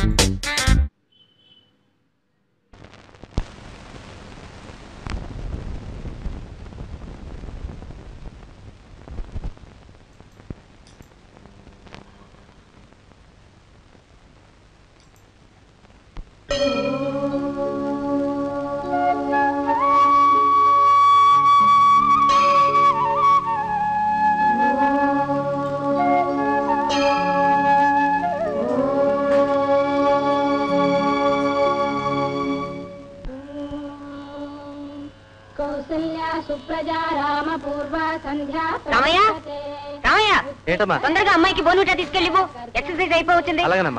కౌసల్యా సుప్రజా రామ పూర్వ సంధ్యా రామయ్య? ప్రవర్తతే. రామయ్య ఏంటమ్మా తొందరగా అమ్మాయికి బోన్విటా తీసుకెళ్ళివు ఎక్సర్సైజ్ అయిపోవచ్చింది అలాగేనమ్మా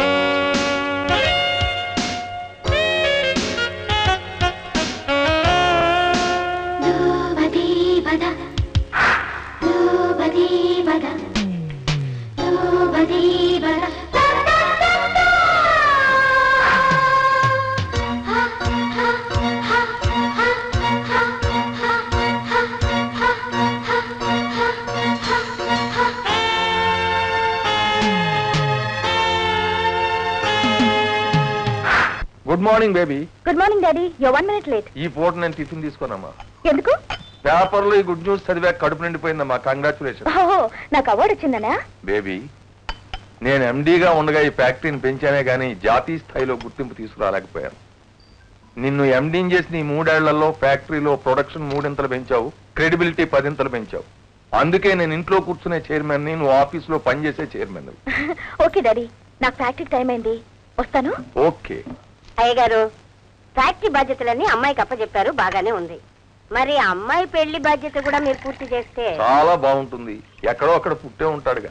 good morning baby good morning daddy yo one minute late ఈ పూట నేను టిఫిన్ తీసుకోనమ్మా ఎందుకు పేపర్లో ఈ గుడ్ న్యూస్ చదివాక కడుపు నిండిపోయిందమ్మా కంగ్రాచులేషన్ ఓహో నాకు అవార్డు వచ్చిందనా బేబీ నేను ఎండీగా ఉండగా ఈ ఫ్యాక్టరీని పెంచానే కానీ జాతీయ స్థాయిలో గుర్తింపు తీసుకురాలేకపోయాను నిన్ను ఎండీని చేసిన ఈ మూడేళ్లలో ఫ్యాక్టరీలో ప్రొడక్షన్ మూడింతలు పెంచావు క్రెడిబిలిటీ పదింతలు పెంచావు అందుకే నేను ఇంట్లో కూర్చునే చైర్మన్ ని నువ్వు ఆఫీసులో పనిచేసే చైర్మన్ ఓకే డాడీ నాకు ఫ్యాక్టరీ టైం అయింది వస్తాను ఓకే అయ్యగారు ఫ్యాక్టరీ బాధ్యతలన్నీ అమ్మాయికి అప్పచెప్పారు బాగానే ఉంది మరి అమ్మాయి పెళ్లి బాధ్యత కూడా మీరు పూర్తి చేస్తే చాలా బాగుంటుంది ఎక్కడో అక్కడ పుట్టే ఉంటాడుగా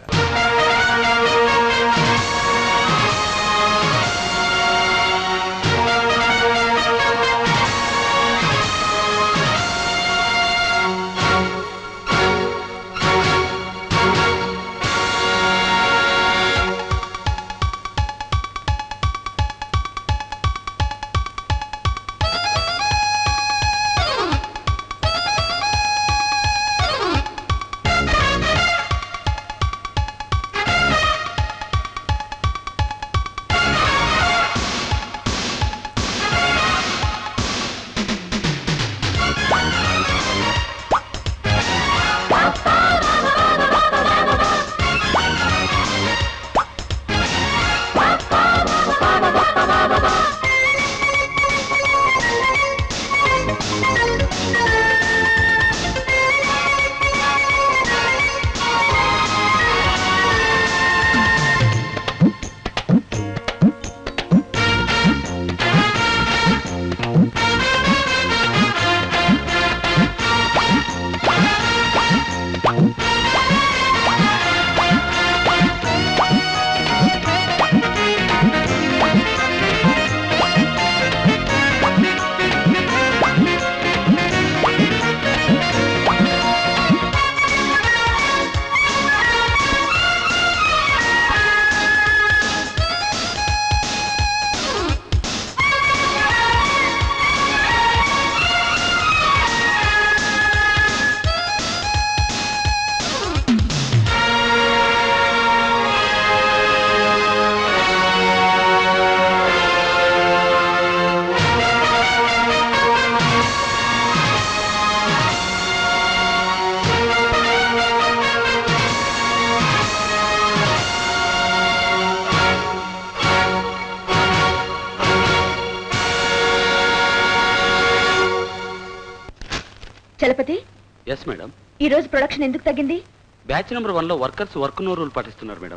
చలపతి ఎస్ మేడం ఈ రోజు ప్రొడక్షన్ ఎందుకు తగ్గింది బ్యాచ్ నెంబర్ వన్ లో వర్కర్స్ వర్క్ నో రూల్ పాటిస్తున్నారు మేడం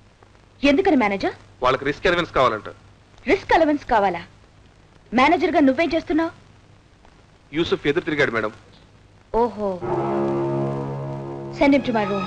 ఎందుకని మేనేజర్ వాళ్ళకి రిస్క్ ఎలివెన్స్ కావాలంట రిస్క్ అలవెన్స్ కావాలా మేనేజర్ గా నువ్వేం చేస్తున్నావు యూసుఫ్ ఎదురు తిరిగాడు మేడం ఓహో send to my room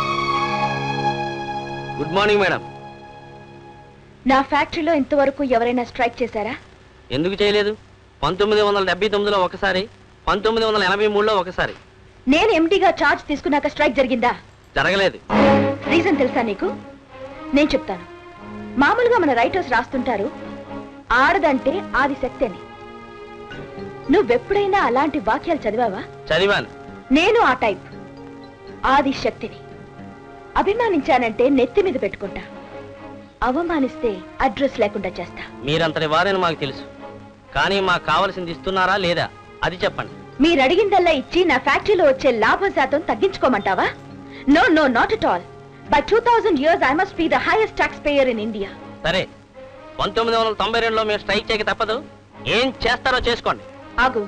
good morning madam నా ఫ్యాక్టరీలో ఇంతవరకు ఎవరైనా స్ట్రైక్ చేశారా ఎందుకు చేయలేదు పంతొమ్మిది వందల డెబ్బై తొమ్మిదిలో ఒకసారి పంతొమ్మిది వందల ఎనభై మూడులో ఒకసారి నేను ఎంటీగా చార్జ్ తీసుకున్నాక స్ట్రైక్ జరిగిందా జరగలేదు రీజన్ తెలుసా నీకు నేను చెప్తాను మామూలుగా మన రైటర్స్ రాస్తుంటారు ఆడదంటే ఆది శక్తి అని నువ్వెప్పుడైనా అలాంటి వాక్యాలు చదివావా చదివాను నేను ఆ టైప్ ఆది శక్తిని అభిమానించానంటే నెత్తి మీద పెట్టుకుంటా అవమానిస్తే అడ్రస్ లేకుండా చేస్తా మీరంతటి వారని మాకు తెలుసు కానీ మాకు కావలసింది ఇస్తున్నారా లేదా అది చెప్పండి మీరు అడిగిందల్లా ఇచ్చి నా ఫ్యాక్టరీలో వచ్చే లాభ శాతం తగ్గించుకోమంటావా no no not at all by two thousand years I must be the highest tax payer in India సరే పంతొమ్మిది వందల తొంభై రెండులో మీరు స్ట్రైక్ చేయక తప్పదు ఏం చేస్తారో చేసుకోండి ఆగు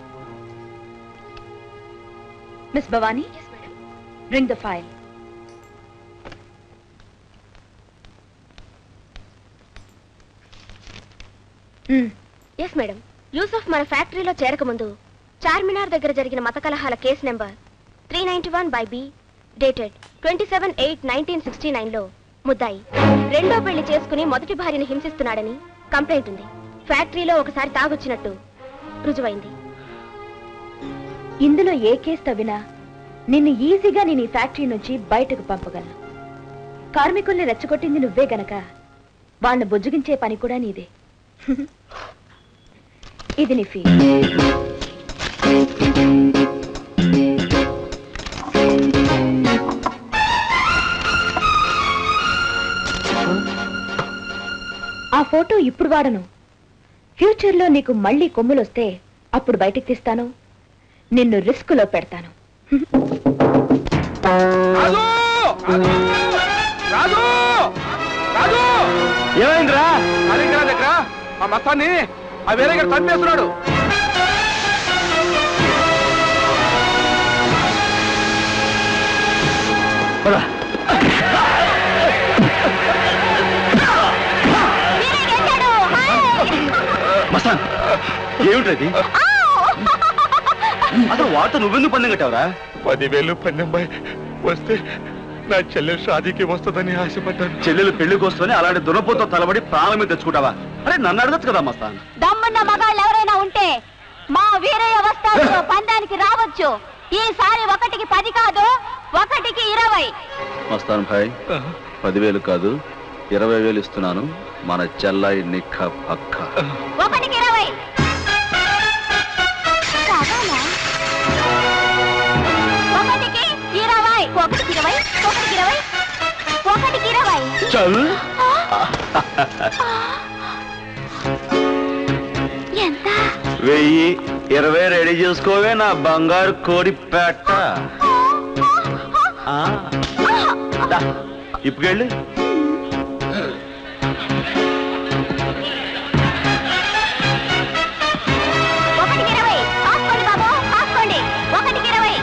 miss Bhavani bring the file yes madam Yusuf మన ఫ్యాక్టరీలో చేరకముందు చార్మినార్ దగ్గర జరిగిన మత కలహాల case number three ninety one by B dated twenty seven eight nineteen sixty నైన్లో ముద్దాయి రెండో పెళ్లి చేసుకుని మొదటి భార్యని హింసిస్తున్నాడని కంప్లైంట్ ఉంది ఫ్యాక్టరీలో ఒకసారి తాగొచ్చినట్టు రుజువైంది ఇందులో ఏ కేసు తవ్వినా నిన్ను ఈజీగా నేను ఈ ఫ్యాక్టరీ నుంచి బయటకు పంపగలను కార్మికుల్ని రెచ్చగొట్టింది నువ్వే గనక వాళ్ళని బుజ్జగించే పని కూడా నీదే ఇది నీ ఫీ ఆ ఫోటో ఇప్పుడు వాడను ఫ్యూచర్లో నీకు మళ్ళీ కొమ్ములు వస్తే అప్పుడు బయటికి తీస్తాను నిన్ను రిస్కులో పెడతాను రాజు రాజు రాజు ఏమైందిరా కాళీంద్ర దగ్గర ఆ మస్తాన్ని ఆ వేరే గారు చంపేస్తున్నాడు మస్తాన్ ఏమిటది అసలు వార్త నువ్వెందుకు పందెం కట్టావురా పదివేలు పన్నెంబై వస్తే నా చెల్లెలు షాదీకి వస్తుందని ఆశపడ్డాను చెల్లెలు పెళ్లి కోసమని అలాంటి దునపోతో తలబడి ప్రాణం మీద తెచ్చుకుంటావా అరే నన్ను అడగచ్చు కదా మస్తాన్ దమ్మున్న మగాళ్ళు ఎవరైనా ఉంటే మా వీరయ్య వస్తాడు పందానికి రావచ్చు ఈసారి ఒకటికి పది కాదు ఒకటికి ఇరవై మస్తాన్ భాయ్ పదివేలు కాదు ఇరవై వేలు ఇస్తున్నాను మన చెల్లాయి నిక్క పక్క ఒకటికి ఇరవై కావాలా? ఒకటికి ఇరవై ఒకటికి ఇరవై ఒకటికి ఇరవై ఒకటికి ఇరవై చల్ ఎంత వెయ్యి ఇరవై రెడీ చేసుకోవే నా బంగారు కోడి పెట్ట ఆ. దా, ఇప్పుడు వెళ్ళు ఒకటికి ఇరవై కాసుకోండి బాబు కాసుకోండి ఒకటికి ఇరవై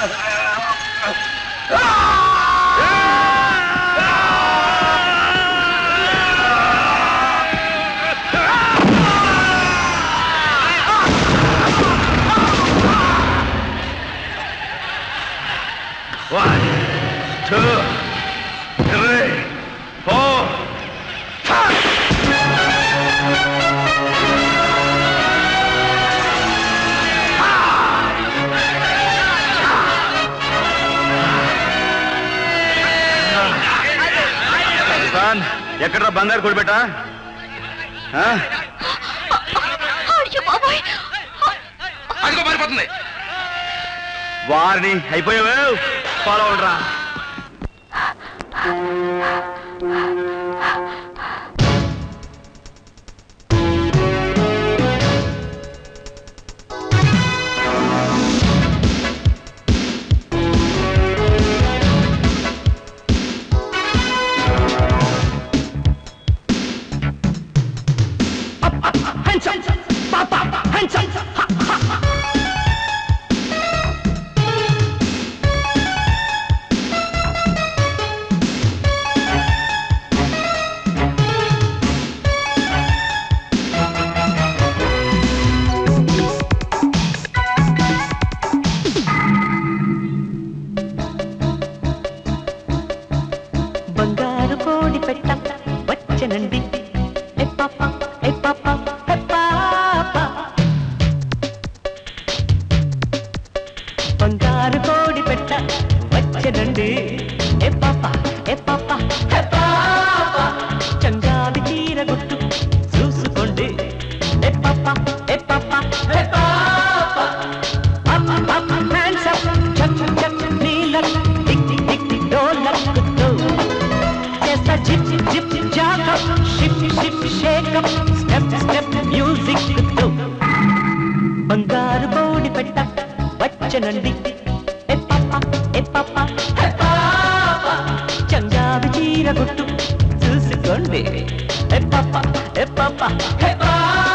One, two, three, four. ఎక్కడ బంగారు కొడిపెట్టా అదిగో మారిపోతుంది వారిని అయిపోయావే ఫాలో అవడరా బంగారు కోడి పెట్ట వచ్చనండి ఏ పాప ఏ పాప ఏ పాప బంగారు కోడి పెట్ట వచ్చనండి ఏ పాప ఏ పాప ఏ పాప చంగాది చీర గుట్టు చూసుకోండి ఏ పాప ఏ పాప ఏ పాప అప్ అప్ హ్యాండ్స్ అప్ చక్ చక్ నీలం టిక్ టిక్ టిక్ టిక్ డోలక్కుతో చేస్తా zip zip jack up ship ship shake up step step music తో బంగారు బోడి పెట్ట వచ్చనండి ఏ పాప ఏ పాప ఏ పాప చంగావి చీర గుట్టు చూసుకోండి ఏ పాప ఏ పాప ఏ పాప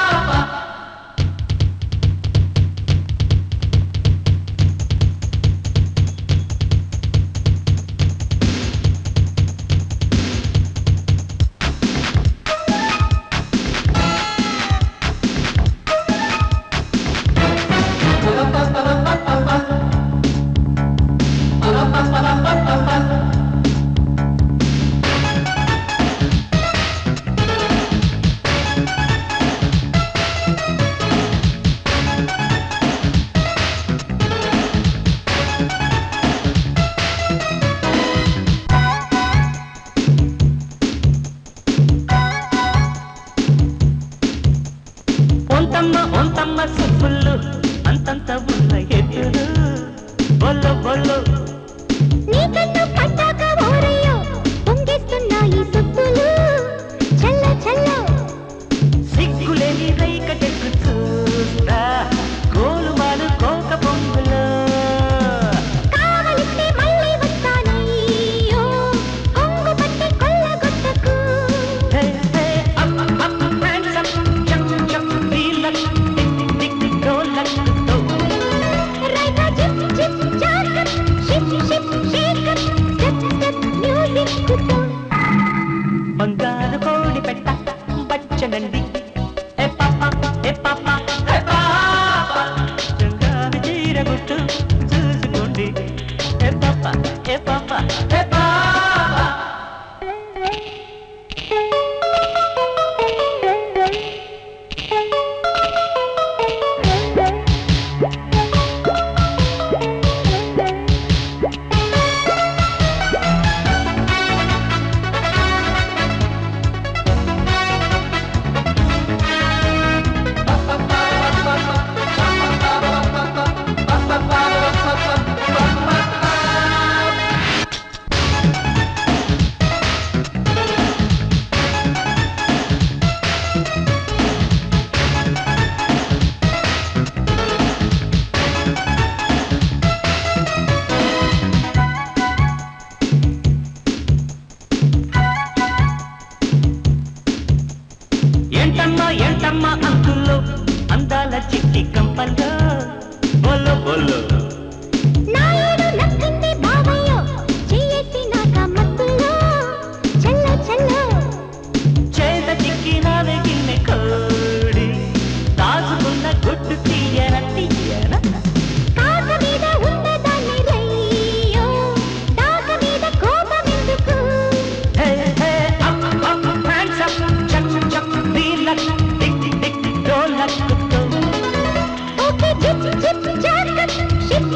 ఒంతమ్మ ఒంతమ్మ సుబ్బులు అంతంత ఉన్న ఎద్దులు బొల్లు బొల్లు నీకన్ను పట్టాక ఓరయ్యో పొంగిస్తున్నాయి సుత్తులు చల్ల చల్ల సిగ్గులేని రైక టెక్కు చూస్తా గోలుమాలు కోక పొంగులు కావలిస్తే మళ్ళీ వస్తానయ్యో కొంగు పట్టి కొల్లగొట్టకు హే, హే, అప్, అప్, hands up, చక్, చక్, నీలక్, టిక్, టిక్, టిక్, డోలక్తో. రైగా zip zip jack up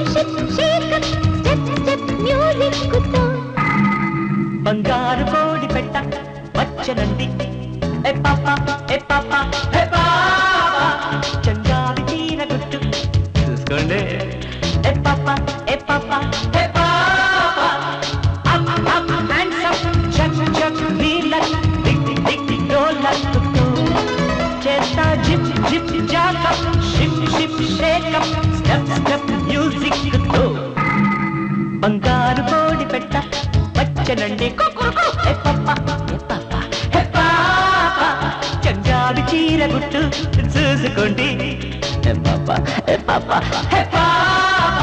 ship shake step step music తో బంగారు కోడి పెట్ట వచ్చనండి ఏ పాప ఏ పాప ఏ పాప చంగావి తీర గుట్టు చూసుకోండి ఏ పాప ఏ పాప ఏ పాప అప్ అప్ హ్యాండ్స్ అప్ చక్ చక్ వీలక్ టిక్ టిక్ టిక్ డోలక్ చేస్తా zip zip jack up ship ship shake up step step music తో బంగారు కోడి పెట్ట వచ్చనండి కుకురుకు. ఏ పప్ప, ఏ పప్ప, ఏ పాప. చంగావి చీర గుట్టు చూసుకోండి ఏ పాప ఏ పాప ఏ పాప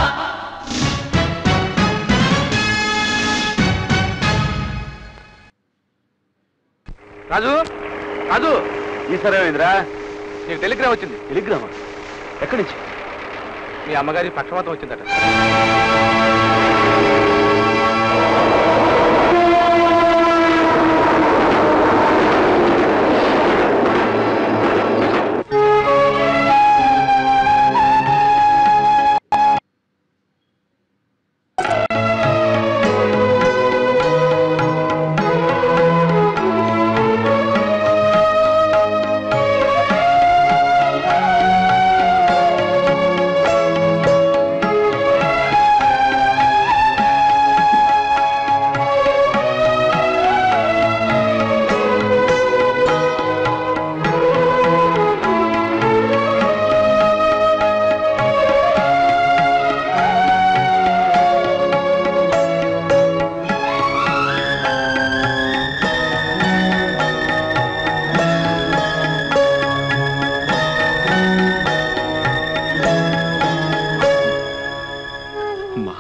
రాజు రాజు ఈసారి ఏమైందిరా నీకు టెలిగ్రామ్ వచ్చింది టెలిగ్రామా ఎక్కడి నుంచి మీ అమ్మగారి పక్షవాతం వచ్చిందట అమ్మా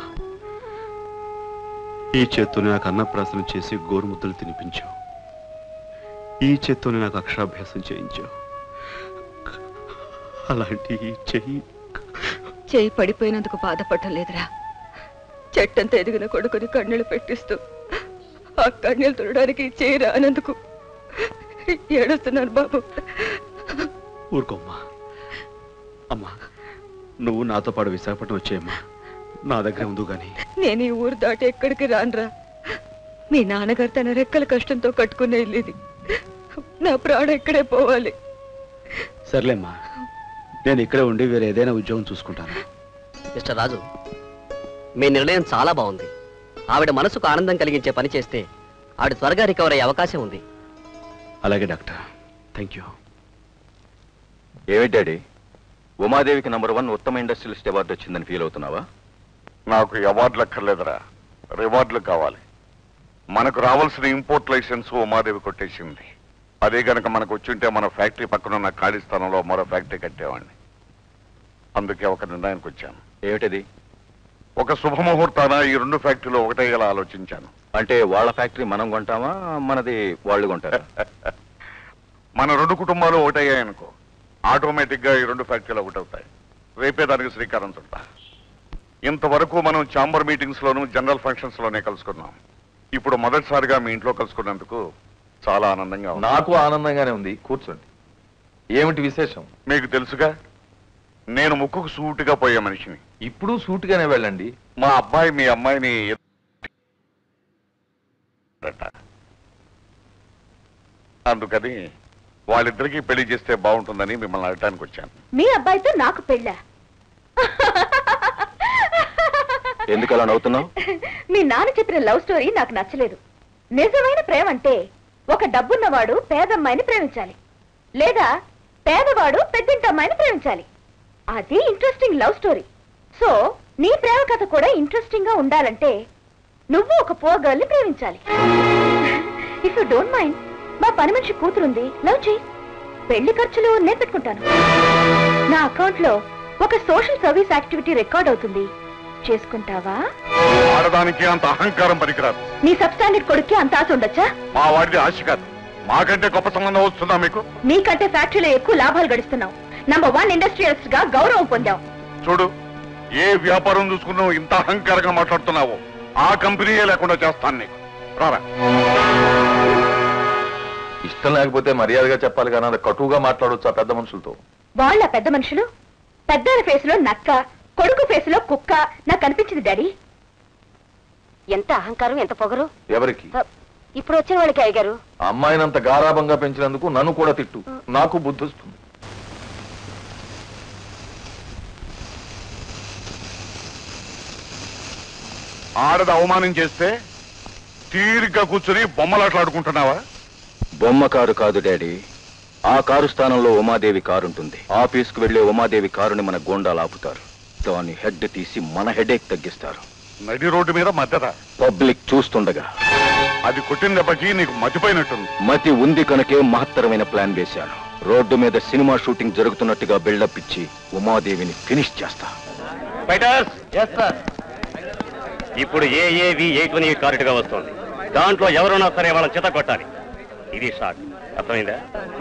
ఈ చేత్తోనే నాకు అన్నప్రాసనం చేసి గోరుముద్దలు తినిపించావు ఈ చేత్తోనే నాకు అక్షరాభ్యాసం చేయించావు అలాంటి ఈ చెయ్యి చేయి పడిపోయినందుకు బాధపడటం లేదురా చెట్టంత ఎదిగిన కొడుకుని కన్నీళ్లు పెట్టిస్తూ ఆ కన్నీళ్ళు తుడడానికి చేయి రానందుకు ఏడుస్తున్నాను బాబు ఊరుకోమ్మా అమ్మా నువ్వు నాతో పాటు విశాఖపట్నం వచ్చేయమ్మా నా దగ్గర ఉందు గాని నేను ఈ ఊరు దాటి ఎక్కడికి రానురా మీ నాన్నగారు తన రెక్కల కష్టంతో కట్టుకునే ఇల్లు ఇది నా ప్రాణం ఇక్కడే పోవాలి సర్లేమ్మా నేను ఇక్కడే ఉండి వేరే ఏదైనా ఉద్యోగం చూసుకుంటాను మిస్టర్ రాజు మీ నిర్ణయం చాలా బాగుంది ఆవిడ మనసుకు ఆనందం కలిగించే పని చేస్తే ఆవిడ త్వరగా రికవర్ అయ్యే అవకాశం ఉంది అలాగే డాక్టర్ థ్యాంక్ యూ ఏమిటి డాడీ ఉమాదేవికి నంబర్ వన్ ఉత్తమ ఇండస్ట్రియలిస్ట్ అవార్డు వచ్చిందని ఫీల్ అవుతున్నావా నాకు అవార్డులు అక్కర్లేదురా రివార్డులు కావాలి మనకు రావాల్సిన ఇంపోర్ట్ లైసెన్స్ ఉమాదేవి కొట్టేసింది అదే గనక మనకు వచ్చుంటే మన ఫ్యాక్టరీ పక్కన ఉన్న ఖాళీ స్థలంలో మరో ఫ్యాక్టరీ కట్టేవాడిని అందుకే ఒక నిర్ణయానికి వచ్చాను ఏమిటది ఒక శుభముహూర్తాన ఈ రెండు ఫ్యాక్టరీలో ఒకటే ఇలా ఆలోచించాను అంటే వాళ్ళ ఫ్యాక్టరీ మనం కొంటామా మనది వాళ్ళు కొంటారా మన రెండు కుటుంబాలు ఒకటయ్యాయనుకో ఆటోమేటిక్ గా ఈ రెండు ఫ్యాక్టరీలు ఒకటవుతాయి రేపే దానికి శ్రీకారం చుట్టా ఇంతవరకు మనం ఛాంబర్ మీటింగ్స్ లోను జనరల్ ఫంక్షన్స్ లోనే కలుసుకున్నాం ఇప్పుడు మొదటిసారిగా మీ ఇంట్లో కలుసుకున్నందుకు చాలా ఆనందంగా ఉంది నాకు ఆనందంగానే ఉంది కూర్చోండి ఏమిటి విశేషం మీకు తెలుసుగా నేను ముక్కుకు సూటిగా పోయే మనిషిని ఇప్పుడు సూటుగానే వెళ్ళండి మా అబ్బాయి మీ అమ్మాయిని ఎత్తాడట. అందుకని వాళ్ళిద్దరికీ పెళ్లి చేస్తే బాగుంటుందని మిమ్మల్ని అడటానికి వచ్చాను మీ అబ్బాయితో నాకు పెళ్ళా ఎందుకు అలా నవ్వుతున్నావు మీ నాన్న చెప్పిన లవ్ స్టోరీ నాకు నచ్చలేదు నిజమైన ప్రేమ అంటే ఒక డబ్బున్నవాడు పేదమ్మాయిని ప్రేమించాలి లేదా పేదవాడు పెద్దింటి అమ్మాయిని ప్రేమించాలి అది ఇంట్రెస్టింగ్ లవ్ స్టోరీ సో నీ ప్రేమ కథ కూడా ఇంట్రెస్టింగ్ గా ఉండాలంటే నువ్వు ఒక పోర్ గర్ల్ ని ప్రేమించాలి ఇఫ్ యూ డోంట్ మైండ్ మా పని మనిషి కూతురుంది లవ్ చేయి పెళ్లి ఖర్చులు నేను పెట్టుకుంటాను నా అకౌంట్ లో ఒక సోషల్ సర్వీస్ యాక్టివిటీ రికార్డ్ అవుతుంది చేసుకుంటావా ఆడదానికి అంత అహంకారం పనికిరాదు నీ సబ్ స్టాండర్డ్ కొడుక్కి అంత ఆశ ఉండొచ్చా మా వాడిది ఆశ కాదు మాకంటే గొప్ప సంబంధం వస్తుందా మీకు నీకంటే ఫ్యాక్టరీలో ఎక్కువ లాభాలు గడిస్తున్నావు నంబర్ వన్ ఇండస్ట్రియలిస్ట్ గా గౌరవం పొందావు చూడు ఏ వ్యాపారం చూసుకున్నావు ఇంత అహంకారంగా మాట్లాడుతున్నావు ఆ కంపెనీయే లేకుండా చేస్తాను నీకు రారా ఇష్టం లేకపోతే మర్యాదగా చెప్పాలి కానీ అది కటువుగా మాట్లాడొచ్చు ఆ పెద్ద మనుషులతో వాళ్ళ పెద్ద మనుషులు పెద్దల ఫేస్ లో నక్క కొడుకు ఫేసులో కుక్క నాకు అనిపించింది డాడీ ఎంత అహంకారం ఎంత పొగరు ఎవరికి ఇప్పుడు వచ్చిన వాళ్ళకి అయ్యగారు ఆ అమ్మాయినంత గారాభంగా పెంచినందుకు నన్ను కూడా తిట్టు నాకు బుద్ధి వస్తుంది ఆడది అవమానం చేస్తే తీరిగ్గా కూర్చుని బొమ్మలాట్లాడుకుంటున్నావా బొమ్మ కారు కాదు డాడీ ఆ కారు స్థానంలో ఉమాదేవి కారు ఉంటుంది ఆఫీస్కు వెళ్లే ఉమాదేవి కారుని మన గోండాలు ఆపుతారు దాని హెడ్ తీసి మన హెడేక్ తగ్గిస్తారు నడి రోడ్డు మీద మధ్యత పబ్లిక్ చూస్తుండగా అది కొట్టిన దెబ్బకి నీకు మతిపోయినట్టుంది మతి ఉంది కనుకే మహత్తరమైన ప్లాన్ వేశాను రోడ్డు మీద సినిమా షూటింగ్ జరుగుతున్నట్టుగా బిల్డప్ ఇచ్చి ఉమాదేవిని ఫినిష్ చేస్తా ఇప్పుడు ఏఏవి ఎయిట్ వన్ ఎయిట్ గా వస్తుంది దాంట్లో ఎవరున్నా సరే వాళ్ళని చిత కొట్టాలి ఇది షాట్ అర్థమైందా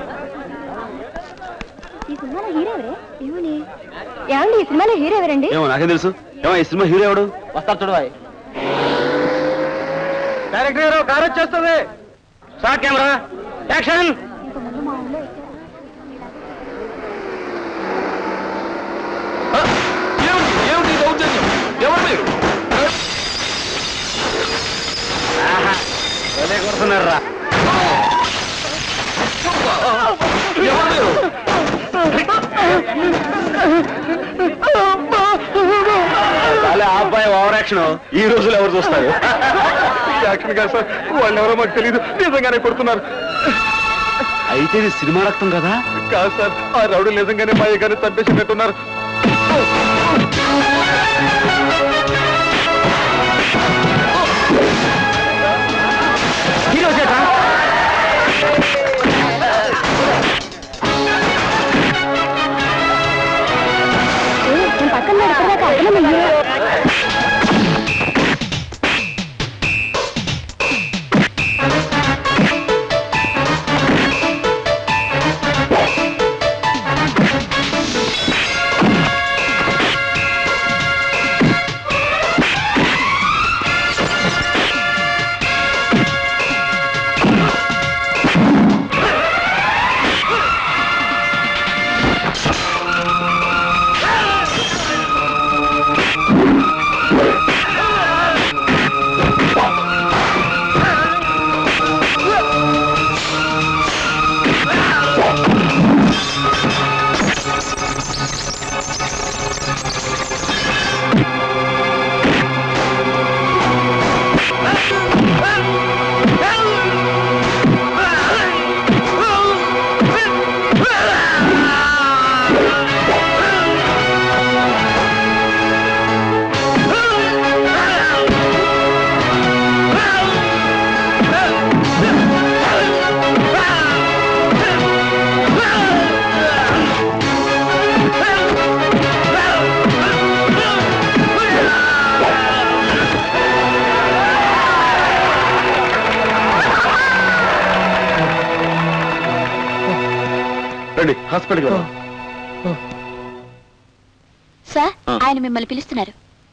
ఈ సినిమాలో హీరో ఎవరే ఏమని ఏమండి ఈ సినిమాలో హీరో ఎవరండి ఏమో నాకేం తెలుసు ఏమో ఈ సినిమా హీరో ఎవడు వస్తారు చూడవాయి డైరెక్టర్ గారు కారు వచ్చేస్తుంది షార్ట్ కెమెరా యాక్షన్ కొడుతున్నారా ఆ అబ్బాయి ఓవర్ యాక్షన్ ఈ రోజులు ఎవరు చూస్తారు యాక్షన్ కాదు సార్ వాళ్ళు ఎవరో మాకు తెలియదు నిజంగానే కొడుతున్నారు అయితే ఇది సినిమా రక్తం కదా కాదు సార్ ఆ రౌడీ నిజంగానే మా గారిని చంపేసినట్టున్నారు హీరో చేట్రా నేను పక్కన ఎక్కడిదాకా అర్థమయ్యే రండి హాస్పిటల్కి వెళ్దాం సార్ ఆ. ఆయన మిమ్మల్ని పిలుస్తున్నారు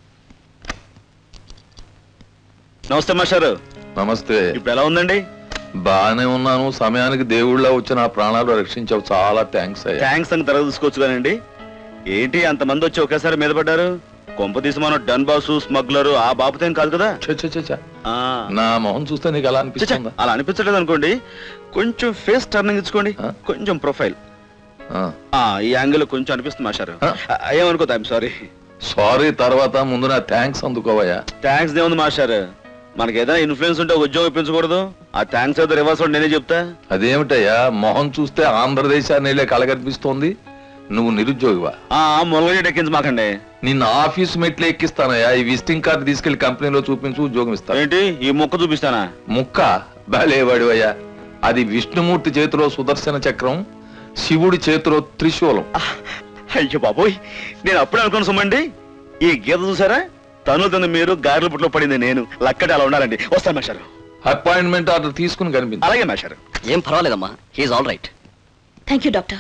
నమస్తే మాస్టారు నమస్తే ఇప్పుడు ఎలా ఉందండి బాగానే ఉన్నాను సమయానికి దేవుళ్ళ వచ్చి నా ప్రాణాలు రక్షించావు చాలా థ్యాంక్స్ అయ్యా ట్యాంక్స్ అని తర్వాత చూసుకోవచ్చు కానండి ఏంటి అంతమంది వచ్చి ఒకేసారి మీద పడ్డారు కొంప తీసి మనం డన్ బాసు స్మగ్లరు ఆ బాబుతేం కాదు కదా ఛ, ఛ, ఛ, ఛ. ఆ. నా మొహం చూస్తే నీకు అలా ఛ, ఛ, అనిపిస్తుందా అలా అనిపించలేదు అనుకోండి కొంచెం ఫేస్ టర్నింగ్ ఇచ్చుకోండి ఆ? కొంచెం ప్రొఫైల్ ఆ. ఆ ఈ యాంగిల్ కొంచెం అనిపిస్తుంది మాస్టారు ఆ? ఆ, ఏమనుకోద్దు ఐఎమ్ సారీ సారీ తర్వాత ముందు నా థ్యాంక్స్ అందుకోవయ్యా థ్యాంక్స్ దేవుంది మాస్టర్ మనకి ఏదైనా ఇన్ఫ్లుయెన్స్ ఉంటే ఒక ఉద్యోగం ఇప్పించకూడదు ఆ థ్యాంక్స్ అయితే రివర్స్ నేనే చెప్తా అదేమిటయ్యా మొహం చూస్తే ఆంధ్రదేశాన్ని వెళ్ళే కలగనిపిస్తోంది నువ్వు నిరుద్యోగివా ఆ మొలగడి ఎక్కించి మాకండి నిన్న ఆఫీస్ మెట్లు ఎక్కిస్తానయ్యా ఈ విజిటింగ్ కార్డు తీసుకెళ్లి కంపెనీలో చూపించు ఉద్యోగం ఇస్తాను ఏంటి ఈ మొక్క చూపిస్తానా ముక్క బాలేవాడివయ్యా అది విష్ణుమూర్తి చేతిలో సుదర్శన చక్రం శివుడి చేతిలో త్రిశూలం అయ్యో బాబోయ్ నేను అప్పుడే అనుకున్న సుమండి ఈ గీత చూసారా తను తను మీరు గారెల పుట్లో పడింది నేను లక్కటి అలా ఉండాలండి వస్తాను మేషారు అపాయింట్మెంట్ ఆర్డర్ తీసుకుని కనిపించు అలాగే మేషారు ఏం పర్వాలేదమ్మా he's all right thank you doctor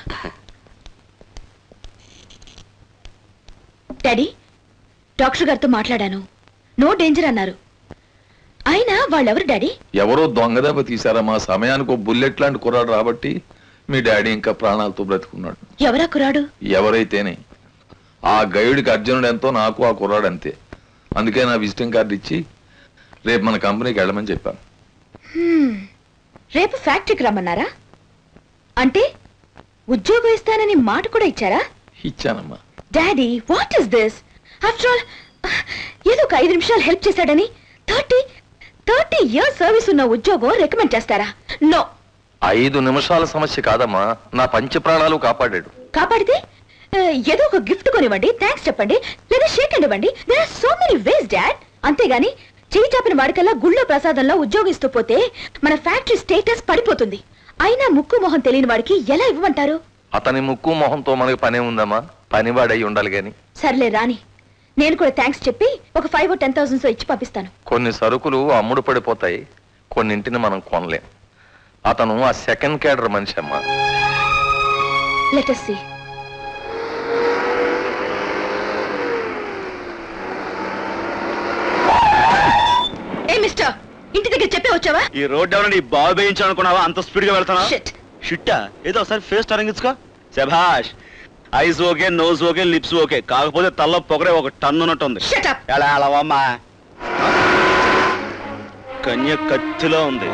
daddy doctor గారితో మాట్లాడాను నో డేంజర్ అన్నారు అయినా వాళ్ళెవరు డాడీ ఎవరో దొంగ దెబ్బ తీశారా మా సమయానికి ఒక బుల్లెట్ లాంటి కుర్రాడు రాబట్టి మీ డాడీ ఇంకా ప్రాణాలతో బ్రతుకున్నాడు ఎవరా కురాడు ఎవరైతేనే ఆ గైడ్కి అర్జునుడు ఎంతో నాకు ఆ కుర్రాడు అంతే అందుకే నా విజిటింగ్ కార్డు ఇచ్చి రేపు మన కంపెనీకి వెళ్ళమని చెప్పాను రేపు ఫ్యాక్టరీకి రమ్మన్నారా అంటే ఉద్యోగం ఇస్తానని మాట కూడా ఇచ్చారా ఇచ్చానమ్మా daddy what is this after all ఏదో ఒక ఐదు నిమిషాలు హెల్ప్ చేశాడని థర్టీ థర్టీ ఇయర్స్ సర్వీస్ ఉన్న ఉద్యోగం రికమెండ్ చేస్తారా నో ఐదు నిమిషాల సమస్య కాదమ్మా నా పంచ ప్రాణాలు కాపాడాడు కాపాడితే ఆ, ఏదో ఒక గిఫ్ట్ కొనివ్వండి థ్యాంక్స్ చెప్పండి లేదా షేక్ అండ్ ఇవ్వండి there are so many ways dad అంతేగాని చేయి చాపిన వాడికల్లా గుళ్ళో ప్రసాదంలో ఉద్యోగిస్తూ పోతే మన ఫ్యాక్టరీ స్టేటస్ పడిపోతుంది అయినా ముక్కు మొహం తెలియని వాడికి ఎలా ఇవ్వమంటారు అతని ముక్కు మొహంతో మనకి పనే ఉందమ్మా పనివాడై ఉండాలి గాని సర్లే రాని నేను కూడా థ్యాంక్స్ చెప్పి ఒక ఫైవ్ టెన్ థౌసండ్స్ ఇచ్చి పంపిస్తాను కొన్ని సరుకులు అమ్ముడు పడిపోతాయి కొన్నింటిని మనం కొనలేం అతను ఆ సెకండ్ క్యాడర్ మనిషి అమ్మా లెట్ us see ఏ మిస్టర్ ఇంటి దగ్గర చెప్పే వచ్చావా ఈ రోడ్ ఎవరైనా నీ బాగు వేయించాలనుకున్నావా అంత స్పీడ్ గా వెళ్తానా Shit. షిట్టా ఏదో ఒకసారి ఫేస్ టరింగించుకో శభాష్ eyes okay nose okay lips okay కాకపోతే తల్ల పొగరే ఒక టన్ను ఉన్నట్టుంది Shut up. ఎలా అలవమ్మా కన్య కత్తిలో ఉంది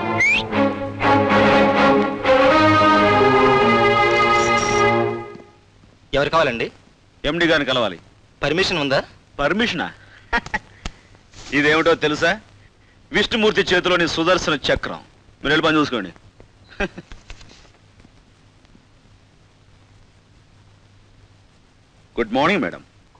ఎవరు కావాలండి ఎండి గారిని కలవాలి పర్మిషన్ ఉందా పర్మిషనా ఇదేమిటో తెలుసా విష్ణుమూర్తి చేతిలోని సుదర్శన చక్రం మీరు వెళ్ళి పని చూసుకోండి గుడ్ మార్నింగ్ మేడం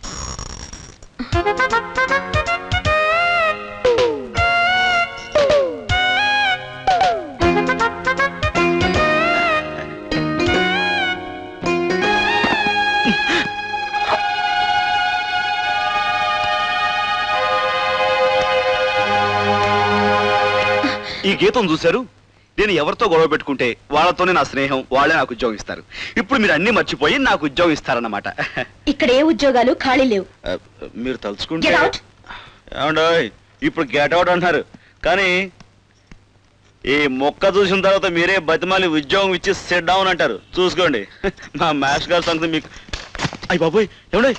ఈ గీతం చూశారు నేను ఎవరితో గొడవ పెట్టుకుంటే వాళ్ళతోనే నా స్నేహం వాళ్ళే నాకు ఉద్యోగం ఇస్తారు ఇప్పుడు మీరు అన్ని మర్చిపోయి నాకు ఉద్యోగం ఇస్తారన్నమాట ఇక్కడ ఏ ఉద్యోగాలు ఖాళీ లేవు మీరు తలుచుకుంటే Get out. ఏమండోయ్ ఇప్పుడు గెట్ అవుట్ అంటున్నారు కానీ ఈ మొక్క చూసిన తర్వాత మీరే బతిమాలి ఉద్యోగం ఇచ్చి సెట్ డౌన్ అంటారు చూసుకోండి మా మ్యాథ్స్ గారి సంగతి మీకు అయ్యి బాబోయ్ ఏమండోయ్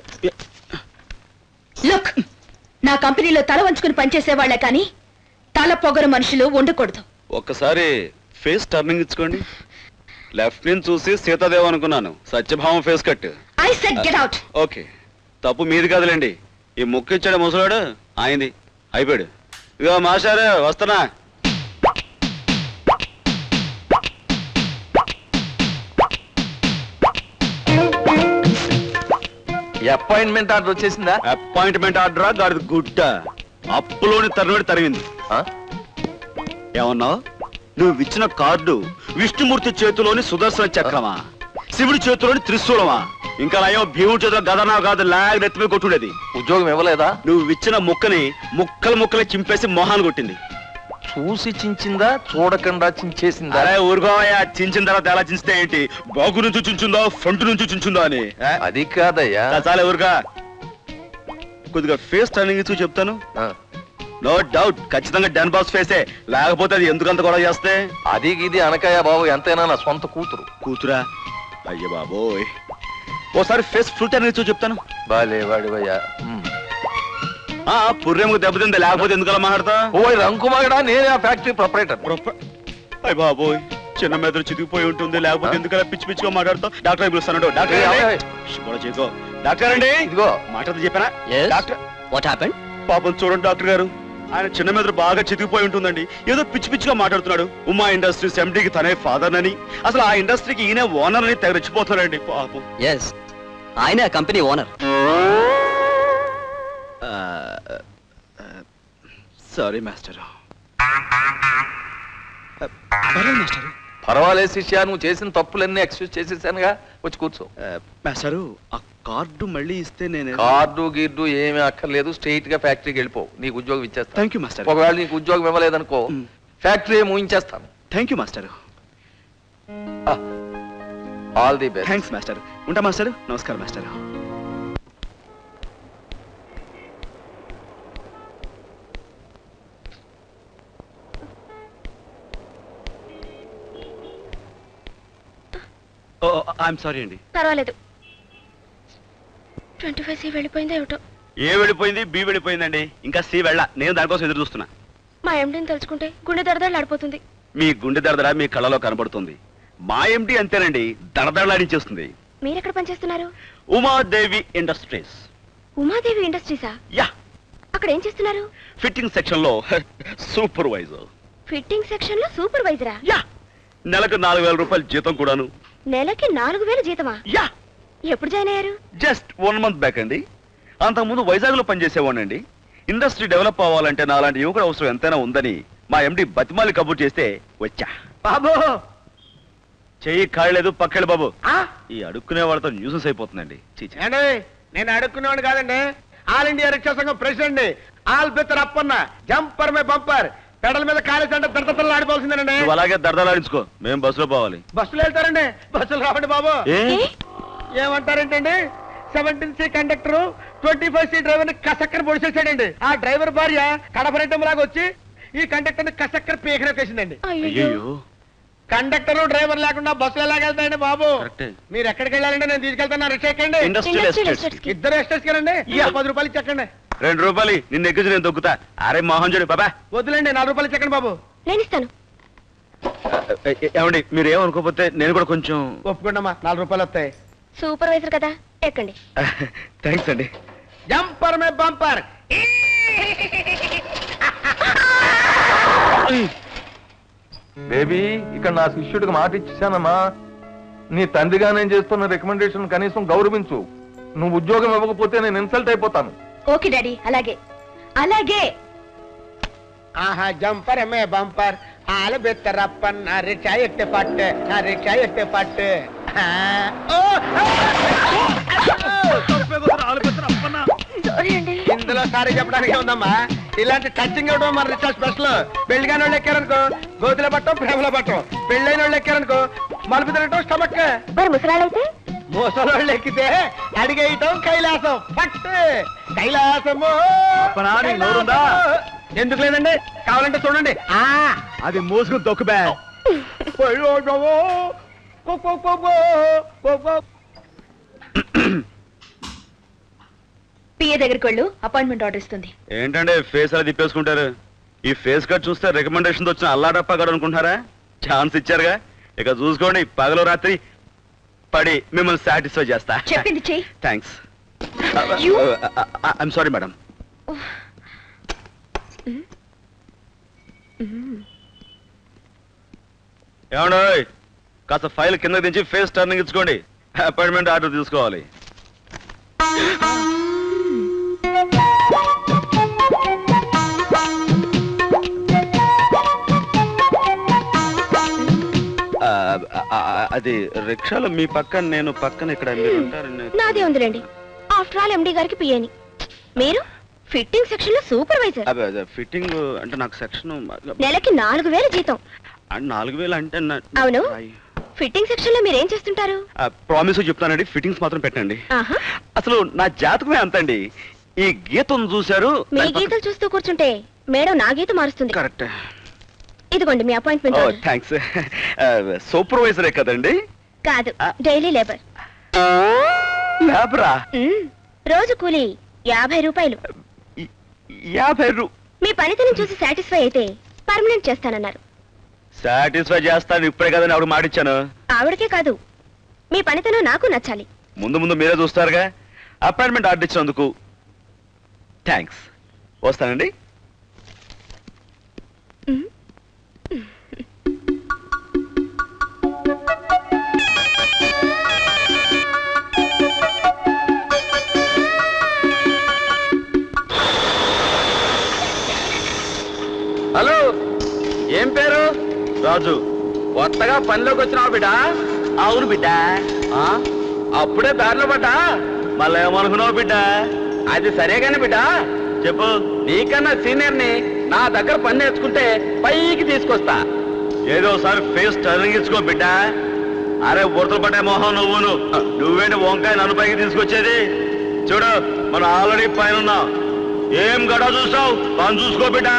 లుక్ నా కంపెనీలో తల వంచుకుని పనిచేసే వాళ్ళే కానీ తల పొగరు మనుషులు ఉండకూడదు ఒక్కసారి ఫేస్ టర్నింగ్ ఇచ్చుకోండి లెఫ్ట్ నుంచి చూసి సీతాదేవ్ అనుకున్నాను సత్యభావం face cut I said get out okay తప్పు మీది కాదులేండి ఈ ముక్కు ఇచ్చాడు ముసలాడు ఆయనది అయిపోయాడు ఇగో మాస్టారు వస్తున్నా అపాయింట్మెంట్ ఆర్డర్ వచ్చేసిందా అపాయింట్మెంట్ ఆర్డరా గాడిది గుడ్డ అప్పులోని తరుణుడి తరిగింది ఆ? ఏమన్నావు నువ్వు ఇచ్చిన కార్డు విష్ణుమూర్తి చేతిలోని సుదర్శన చక్రమా శివుడి చేతిలోని త్రిశూలమా ఇంకా నయం భీముడి చేతిలో గదనా కాదు లాగ్ నెత్తిమే కొట్టుడేది ఉద్యోగం ఇవ్వలేదా నువ్వు ఇచ్చిన ముక్కని ముక్కలు ముక్కలు చింపేసి మొహాన్ని కొట్టింది చూసి చించిందా చూడకుండా చించేసిందా అరే ఊరుకోవయ్యా చించిన తర్వాత ఎలా చించితే ఏంటి బాగు నుంచి చించుందో ఫ్రంట్ నుంచి చించుందో అని ఆ? అది కాదయ్యా చాలా ఊరుగా కొద్దిగా ఫేస్ టర్నింగ్ ఇచ్చి చెప్తాను ఆ. నో డౌట్ ఖచ్చితంగా డన్ బాస్ ఫేసే లేకపోతే అది ఎందుకంత గొడవ చేస్తే అది ఇది అనకయ్య బాబు ఎంతైనా నా సొంత కూతురు కూతురా అయ్య బాబోయ్ ఓసారి ఫేస్ ఫుల్ టర్నింగ్ ఇచ్చి చెప్తాను బాలే వాడివయ్యా ఉమ్. ఆ పుర్రెముకు దెబ్బతింది లేకపోతే ఎందుకలా మాట్లాడతా ఓయ్ రంకుమగడా నేనే ఆ ఫ్యాక్టరీ ప్రొపరేటర్ అయ్య బాబోయ్ చిన్న మెదడు చితికిపోయి ఉంటుంది లేకపోతే ఆ? ఎందుకలా పిచ్చి పిచ్చిగా మాట్లాడతావు డాక్టర్ పిలుస్తాను డాక్టర్ ఏయ్, అండి. ఏయ్. ష్, గొడవ చేయకో డాక్టర్ అండి ఇదిగో మాటలు చెప్పానా డాక్టర్ వాట్ హ్యాపెండ్ పాపం చూడండి డాక్టర్ గారు ఆయన చిన్న మెదడు బాగా చితికిపోయి ఉంటుందండి ఏదో పిచ్చి పిచ్చిగా మాట్లాడుతున్నాడు ఉమా ఇండస్ట్రీస్ ఎండీకి తనే ఫాదర్ అని అసలు ఆ ఇండస్ట్రీకి ఈయనే ఓనర్ అని తెగ రెచ్చిపోతున్నాడండి పాపం ఎస్ ఆయనే ఆ కంపెనీ ఓనర్ సారీ మాస్టర్ పర్లేదు మాస్టర్ పర్వాలేదు శిష్య నువ్వు చేసిన తప్పులన్నీ ఎక్స్క్యూజ్ చేసేసానుగా వచ్చి కూర్చో మాస్టారు ఆ కార్డు మళ్ళీ ఇస్తే నేను కార్డు గిర్డు ఏమీ అక్కర్లేదు స్ట్రైట్ గా ఫ్యాక్టరీకి వెళ్ళిపో నీకు ఉద్యోగం ఇచ్చేస్తాను థ్యాంక్ యూ మాస్టర్ ఒకవేళ నీకు ఉద్యోగం ఇవ్వలేదనుకో మ్. ఫ్యాక్టరీ మూయించేస్తాను thank you master all the best thanks master ఉంటా మాస్టర్ నమస్కారం మాస్టర్ ఓ ఐఎమ్ సారీ అండి పర్వాలేదు ట్వంటీ ఫైవ్ సి వెళ్ళిపోయిందో ఏమిటో ఏ వెళ్ళిపోయింది బి వెళ్ళిపోయిందండి ఇంకా సి వెళ్ళ నేను దానికోసం ఎదురు చూస్తున్నా మా ఎండిని తలుచుకుంటే గుండె దరదలు ఆడిపోతుంది మీ గుండె దరదర మీ కళ్ళలో కనబడుతుంది మా ఎండి అంతేనండి దడదడలాడించేస్తుంది మీరెక్కడ పనిచేస్తున్నారు ఉమాదేవి ఇండస్ట్రీస్ ఉమాదేవి ఇండస్ట్రీసా యా అక్కడ ఏం చేస్తున్నారు ఫిట్టింగ్ సెక్షన్ లో సూపర్వైజర్ ఫిట్టింగ్ సెక్షన్ లో సూపర్వైజరా యా నెలకు నాలుగు వేల రూపాయల జీతం కూడాను నెలకి నాలుగు వేలు జీతమా యా ఎప్పుడు జాయిన్ అయ్యారు జస్ట్ వన్ మంత్ బ్యాక్ అండి అంతకుముందు వైజాగ్ లో పనిచేసేవాడినండి ఇండస్ట్రీ డెవలప్ అవ్వాలంటే నాలాంటి యువకుడు అవసరం ఎంతైనా ఉందని మా ఎండి బతిమాలి కబుర్ చేస్తే వచ్చా బాబు చెయ్యి కాయలేదు పక్కడు బాబు ఆ? ఈ అడుక్కునే వాళ్ళతో న్యూసెన్స్ అయిపోతుందండి చీచీ. ఏండి నేను అడుక్కునేవాడు కాదండి ఆల్ ఇండియా రిక్షా సంఘం ప్రెసిడెంట్ ఆల్ బిత్తర్ అప్పన్న జంపర్ మే బంపర్ పెడల మీద కాలేజ్ అంటే దడతలు ఆడిపోవాల్సిందేనండి నువ్వు అలాగే దడదలాడించుకో మేము బస్సులో పోవాలి బస్సులు వెళ్తారండి బస్సులు రావండి బాబు ఏ ఏ? ఏమంటారేంటండి seventeen C conductor twenty five C driver ని కసక్కర పొడిచేసాడండి ఆ డ్రైవర్ భార్య కడపరెట్టం లాగా వచ్చి ఈ కండక్టర్ ని కసక్కర పీకరేసిందండి అయ్యో అయ్యో కండక్టర్ డ్రైవర్ లేకుండా బస్సులు ఎలాగెళ్తాయండి బాబు కరెక్టే. మీరు ఎక్కడికి వెళ్ళాలంటే నేను తీసుకెళ్తాను నా రిక్షా ఎక్కండి ఇండస్ట్రియల్ ఇండస్ట్రియల్ ఎస్టేట్స్ ఎస్టేట్స్ కి. ఇద్దరు ఎస్టేట్స్ కదండి యా. పది రూపాయలు చెక్కండి రెండు రూపాయలు నిన్ను ఎక్కించి నేను దొక్కుతా అరే మోహన్ చూడు బాబా వద్దులేండి నాలుగు రూపాయలు చెక్కండి బాబు నేను ఇస్తాను ఏమండి మీరు ఏమనుకోకపోతే నేను కూడా కొంచెం ఒప్పుకోండమ్మా నాలుగు రూపాయలు వస్తాయి సూపర్వైజర్ కదా ఎక్కండి థ్యాంక్స్ అండి జంపర్ మే బంపర్ బేబీ ఇక్కడ నా శిష్యుడికి మాట ఇచ్చేసానమ్మా నీ తండ్రిగా నేను చేస్తున్న రికమెండేషన్ కనీసం గౌరవించు నువ్వు ఉద్యోగం ఇవ్వకపోతే నేను ఇన్సల్ట్ అయిపోతాను ఓకే డాడీ అలాగే అలాగే ఆహా జంపర్ మే బంపర్ ఆలు బెత్తరప్పన్ నా రిక్షా ఎట్టే పట్టు నా రిక్షా ఎట్టే పట్టు ఆ, ఓ, ఆ, సారీ అండి ఇందులో సారీ చెప్పడానికి ఉందమ్మా ఇలాంటి టచింగ్ ఇవ్వడం మన రిక్షా స్పెషల్ పెళ్లి కాని వాళ్ళు ఎక్కారనుకో గోతుల పట్టం ప్రేమలో పట్టం పెళ్ళైన వాళ్ళు ఎక్కారనుకో మలుపు తినటం స్టమక్ మరి ముసలాళ్ళైతే మోసలు వాళ్ళు ఎక్కితే అడిగేయటం కైలాసం పట్టు కైలాసము అప్పనా, నీకు నోరుందా? ఎందుకు లేదండి కావాలంటే చూడండి ఆ అది మోసుకుని తొక్కుబే అయ్యో, బాబో. కో, కో, కో, కో, కో, కో. పిఏ దగ్గరికి వెళ్ళు అపాయింట్మెంట్ ఆర్డర్ ఇస్తుంది ఏంటంటే ఫేస్ అలా తిప్పేసుకుంటారు ఈ ఫేస్ కట్ చూస్తే రికమెండేషన్ వచ్చిన అల్లాడప్ప గడు అనుకుంటారా ఛాన్స్ ఇచ్చారుగా ఇక చూసుకోండి పగలు రాత్రి పడి మిమ్మల్ని సాటిస్ఫై చేస్తా చెప్పింది చెయ్యి thanks You- I'm sorry madam ఏమండో కాస్త ఫైల్ కింద దించి ఫేస్ టర్నింగ్ ఇచ్చుకోండి అపాయింట్మెంట్ ఆర్డర్ తీసుకోవాలి ఆ, ఆ, ఆ, అది రిక్షాలో మీ పక్కన నేను పక్కన ఇక్కడ మీరు ఉంటారని నాదే ఉందిలేండి ఆఫ్టర్ ఆల్ ఎండి గారికి పిఏని మీరు ఫిట్టింగ్ సెక్షన్ లో సూపర్వైజర్ అదే అదే ఫిట్టింగ్ అంటే నాకు సెక్షన్ నెలకి నాలుగు వేలు జీతం నాలుగు వేలు అంటే అవును. ఫిట్టింగ్ సెక్షన్ లో మీరు ఏం చేస్తుంటారు ప్రామిస్ చెప్తానండి ఫిట్టింగ్స్ మాత్రం పెట్టండి ఆహా అసలు నా జాతకమే అంతండి ఈ గీతం చూశారు మీ గీతలు చూస్తూ కూర్చుంటే మేడం నా గీత మారుస్తుంది కరెక్ట్ ఇదిగోండి మీ అపాయింట్మెంట్ ఓ ఆర్డర్. థ్యాంక్స్ సూపర్వైజరే కదండి కాదు ఆ. డైలీ లేబర్ లేబరా మ్మ్. రోజు కూలి యాభై రూపాయలు ఈ- యాభై రూ మీ పనితనం చూసి సాటిస్ఫై అయితే పర్మనెంట్ చేస్తానన్నారు సాటిస్ఫై చేస్తాను ఇప్పుడే కదండి ఆవిడ మాటిచ్చాను ఆవిడకే కాదు మీ పనితనం నాకు నచ్చాలి ముందు ముందు మీరే చూస్తారుగా అపాయింట్మెంట్ ఆర్డర్ ఇచ్చినందుకు థ్యాంక్స్ వస్తానండి మ్మ్. హలో ఏం పేరు రాజు కొత్తగా పనిలోకి వచ్చినావు బిడ్డ అవును బిడ్డ ఆ? అప్పుడే దారిలో పడ్డా మళ్ళీ ఏమనుకున్నావు బిడ్డ అది సరేగాని బిడ్డ చెప్పు నీకన్నా సీనియర్ ని నా దగ్గర పని నేర్చుకుంటే పైకి తీసుకొస్తా ఏదో ఒకసారి ఫేస్ టర్నింగ్ ఇచ్చుకో బిడ్డ అరే బురదలు పట్టే మొహం నువ్వును నువ్వేంటి వంకాయ నన్ను పైకి తీసుకొచ్చేది చూడు మనం ఆల్రెడీ పైన ఉన్నాం ఏం గడ చూసావు పని చూసుకో బిడ్డ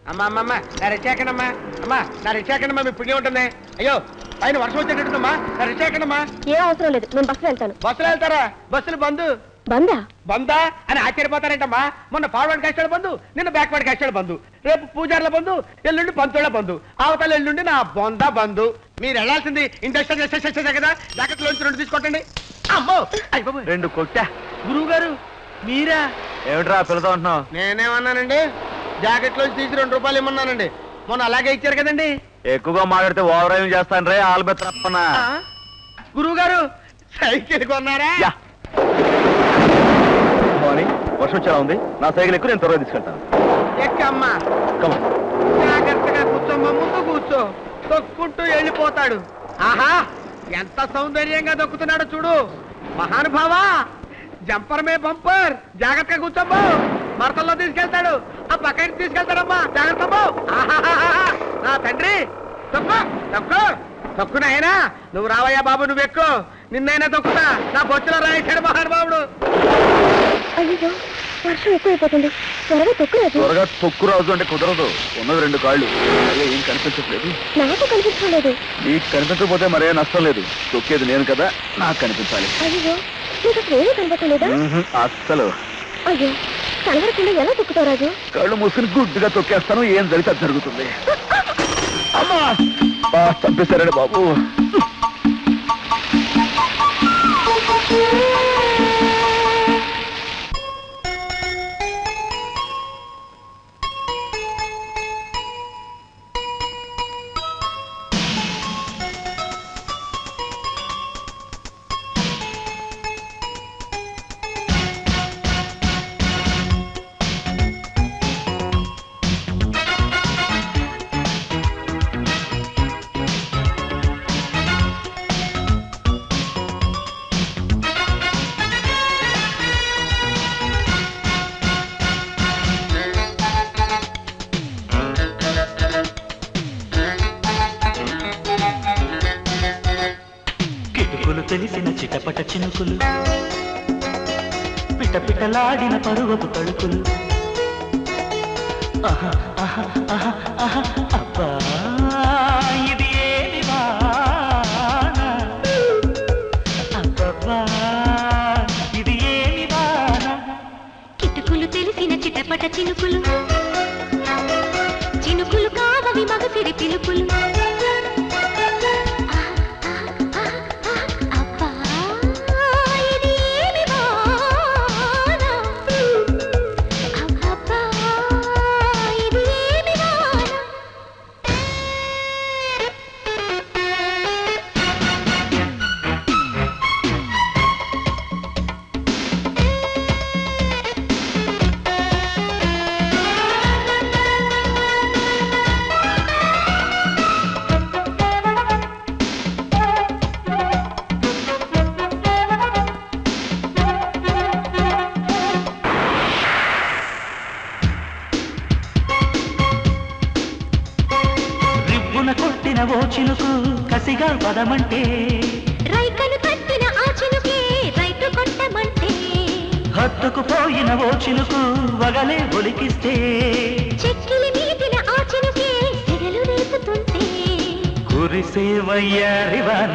అమ్మా అమ్మ అమ్మ నా రిచాకండమ్మా అమ్మా నా రిచాకండమ్మా మీ పుణ్యం ఉంటుంది అయ్యో పైన వర్షం వచ్చేటట్టుందమ్మా నా రిచాకండమ్మా ఏం అవసరం లేదు నేను బస్సులో వెళ్తాను బస్సులో వెళ్తారా బస్సులు బంద్ బందా బందా అని ఆశ్చర్యపోతారంటమ్మా మొన్న ఫార్వర్డ్ కష్టాడు బంధు నిన్న బ్యాక్వర్డ్ కష్టాడు బంధు రేపు పూజార్ల బంధు ఎల్లుండి పంతుల బంధు అవతల ఎల్లుండి నా బొంద బంధు మీరు వెళ్ళాల్సింది ఇండస్ట్రియల్ కదా జాకెట్ లోంచి రెండు తీసుకోండి అమ్మో అయ్య బాబోయ్. రెండు కొట్టా గురువు గారు మీరా ఏమిట్రా పిల్లతో అంటున్నావు నేనేమన్నానండి జాకెట్ లోంచి తీసి రెండు రూపాయలు ఇమ్మన్నానండి మొన్న అలాగే ఇచ్చారు కదండి ఎక్కువగా మాట్లాడితే ఓవర్ చేస్తాను రే ఆల్బెత్తనా గురువు గారు సైకిల్ కొన్నారా యా మార్నింగ్ వర్షం చాలా ఉంది నా సైకిల్ ఎక్కువ నేను త్వరగా తీసుకెళ్తాను ఎక్కమ్మా కమ జాగ్రత్తగా కూర్చోమ్మా ముందు కూర్చో తొక్కుంటూ వెళ్ళిపోతాడు ఆహా ఎంత సౌందర్యంగా దొక్కుతున్నాడో చూడు మహానుభావా జంపర్ మే బంపర్ జాగ్రత్తగా కూర్చోమ్మా మరతల్లో తీసుకెళ్తాడు ఆ పక్కకి తీసుకెళ్తాడమ్మా జాగ్రత్త అమ్మో. ఆహాహాహా. నా తండ్రి తొక్కు తొక్కు తొక్కు నాయనా నువ్వు రావయ్యా బాబు నువ్వు ఎక్కు నిన్నైనా తొక్కుతా నా బొచ్చులో రాయించాడు మహానుభావుడు అయ్యో వర్షం ఎక్కువైపోతుంది త్వరగా తొక్కురాదు త్వరగా తొక్కు రాజు అంటే కుదరదు ఉన్నది రెండు కాళ్ళు అలాగే ఏం కనిపించట్లేదు నాకు కనిపించలేదు నీకు కనిపించకపోతే మరే నష్టం లేదు తొక్కేది నేను కదా నాకు కనిపించాలి అయ్యో నీకు అసలు ఏమీ కనబడలేదా మ్మ్హ్. అస్సలు అయ్యో కనబడకుండా ఎలా తొక్కుతావు రాజు కళ్ళు మూసుకుని గుడ్డుగా తొక్కేస్తాను ఏం జరిగితే అది జరుగుతుంది అమ్మా బా, చంపేశారండి బాబు కిటుకులు తెలిసిన చిటపట చినుకులు పిటపిటలాడిన పరువపు తడుకులు ఆహా, ఆహా, ఆహా, ఆహా, అబ్బా ఇది ఏమి వాన అబ్బబ్బా ఇది ఏమి వాన కిటుకులు తెలిసిన చిటపట చినుకులు చినుకులు కావవి మగసిరి పిలుపులు అబ్బా, ఇది ఏమి వాన? అబ్బబ్బా, ఇది ఏమి వాన? రిబ్బున కొట్టిన ఓ చినుకు కసిగా పదమంటే రైకలు కట్టిన ఆ చినుకే రైతు కొట్టమంటే హత్తుకు పోయిన ఓ చినుకు వగలే ఒలికిస్తే చెక్కిలి మీదిన ఆ చినుకే సిగలు రేపుతుంటే కురిసే వయ్యారివాన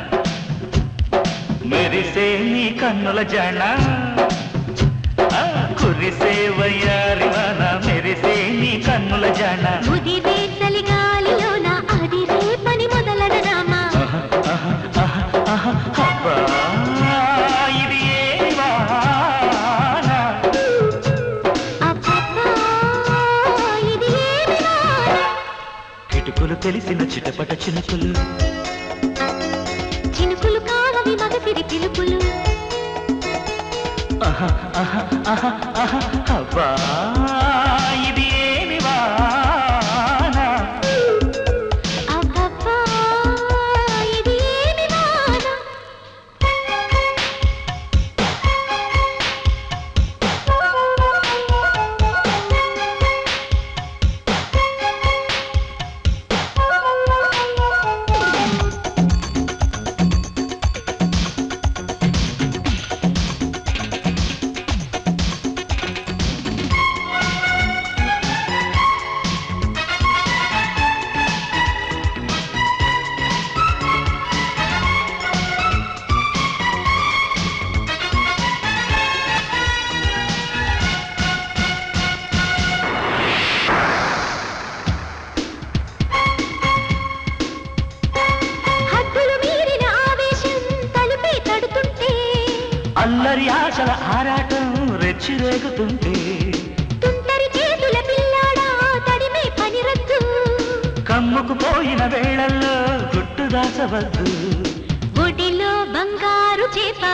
మెరిసే నీ కన్నుల జాణ ఆ, కురిసే వయ్యారివాన మెరిసే నీ కన్నుల జాణ ముదిరే చలిగాలిలోన అది రేపని మొదలడనామా ఆహా, ఆహా, ఆహా, ఆహా, అబ్బా, ఇది ఏ వాన? అబ్బబ్బా, ఇది ఏమి వాన? కిటుకులు తెలిసిన చిటపట చినుకులు చినుకులు కావవి మగసిరి పిలుపులు ఆహా, ఆహా, ఆహా, ఆహా, అబ్బా, ఇది ఏమి వాన? అబ్బబ్బా, ఇది ఏమి వాన? ఆ అందరి ఆశల ఆరాటం రెచ్చి రేగుతుంటే తుంటరి చేతుల పిల్లాడా తడిమే పని రద్దు కమ్ముకు పోయిన వేళల్లో గుట్టు దాచవద్దు ఒడిలో బంగారు చేప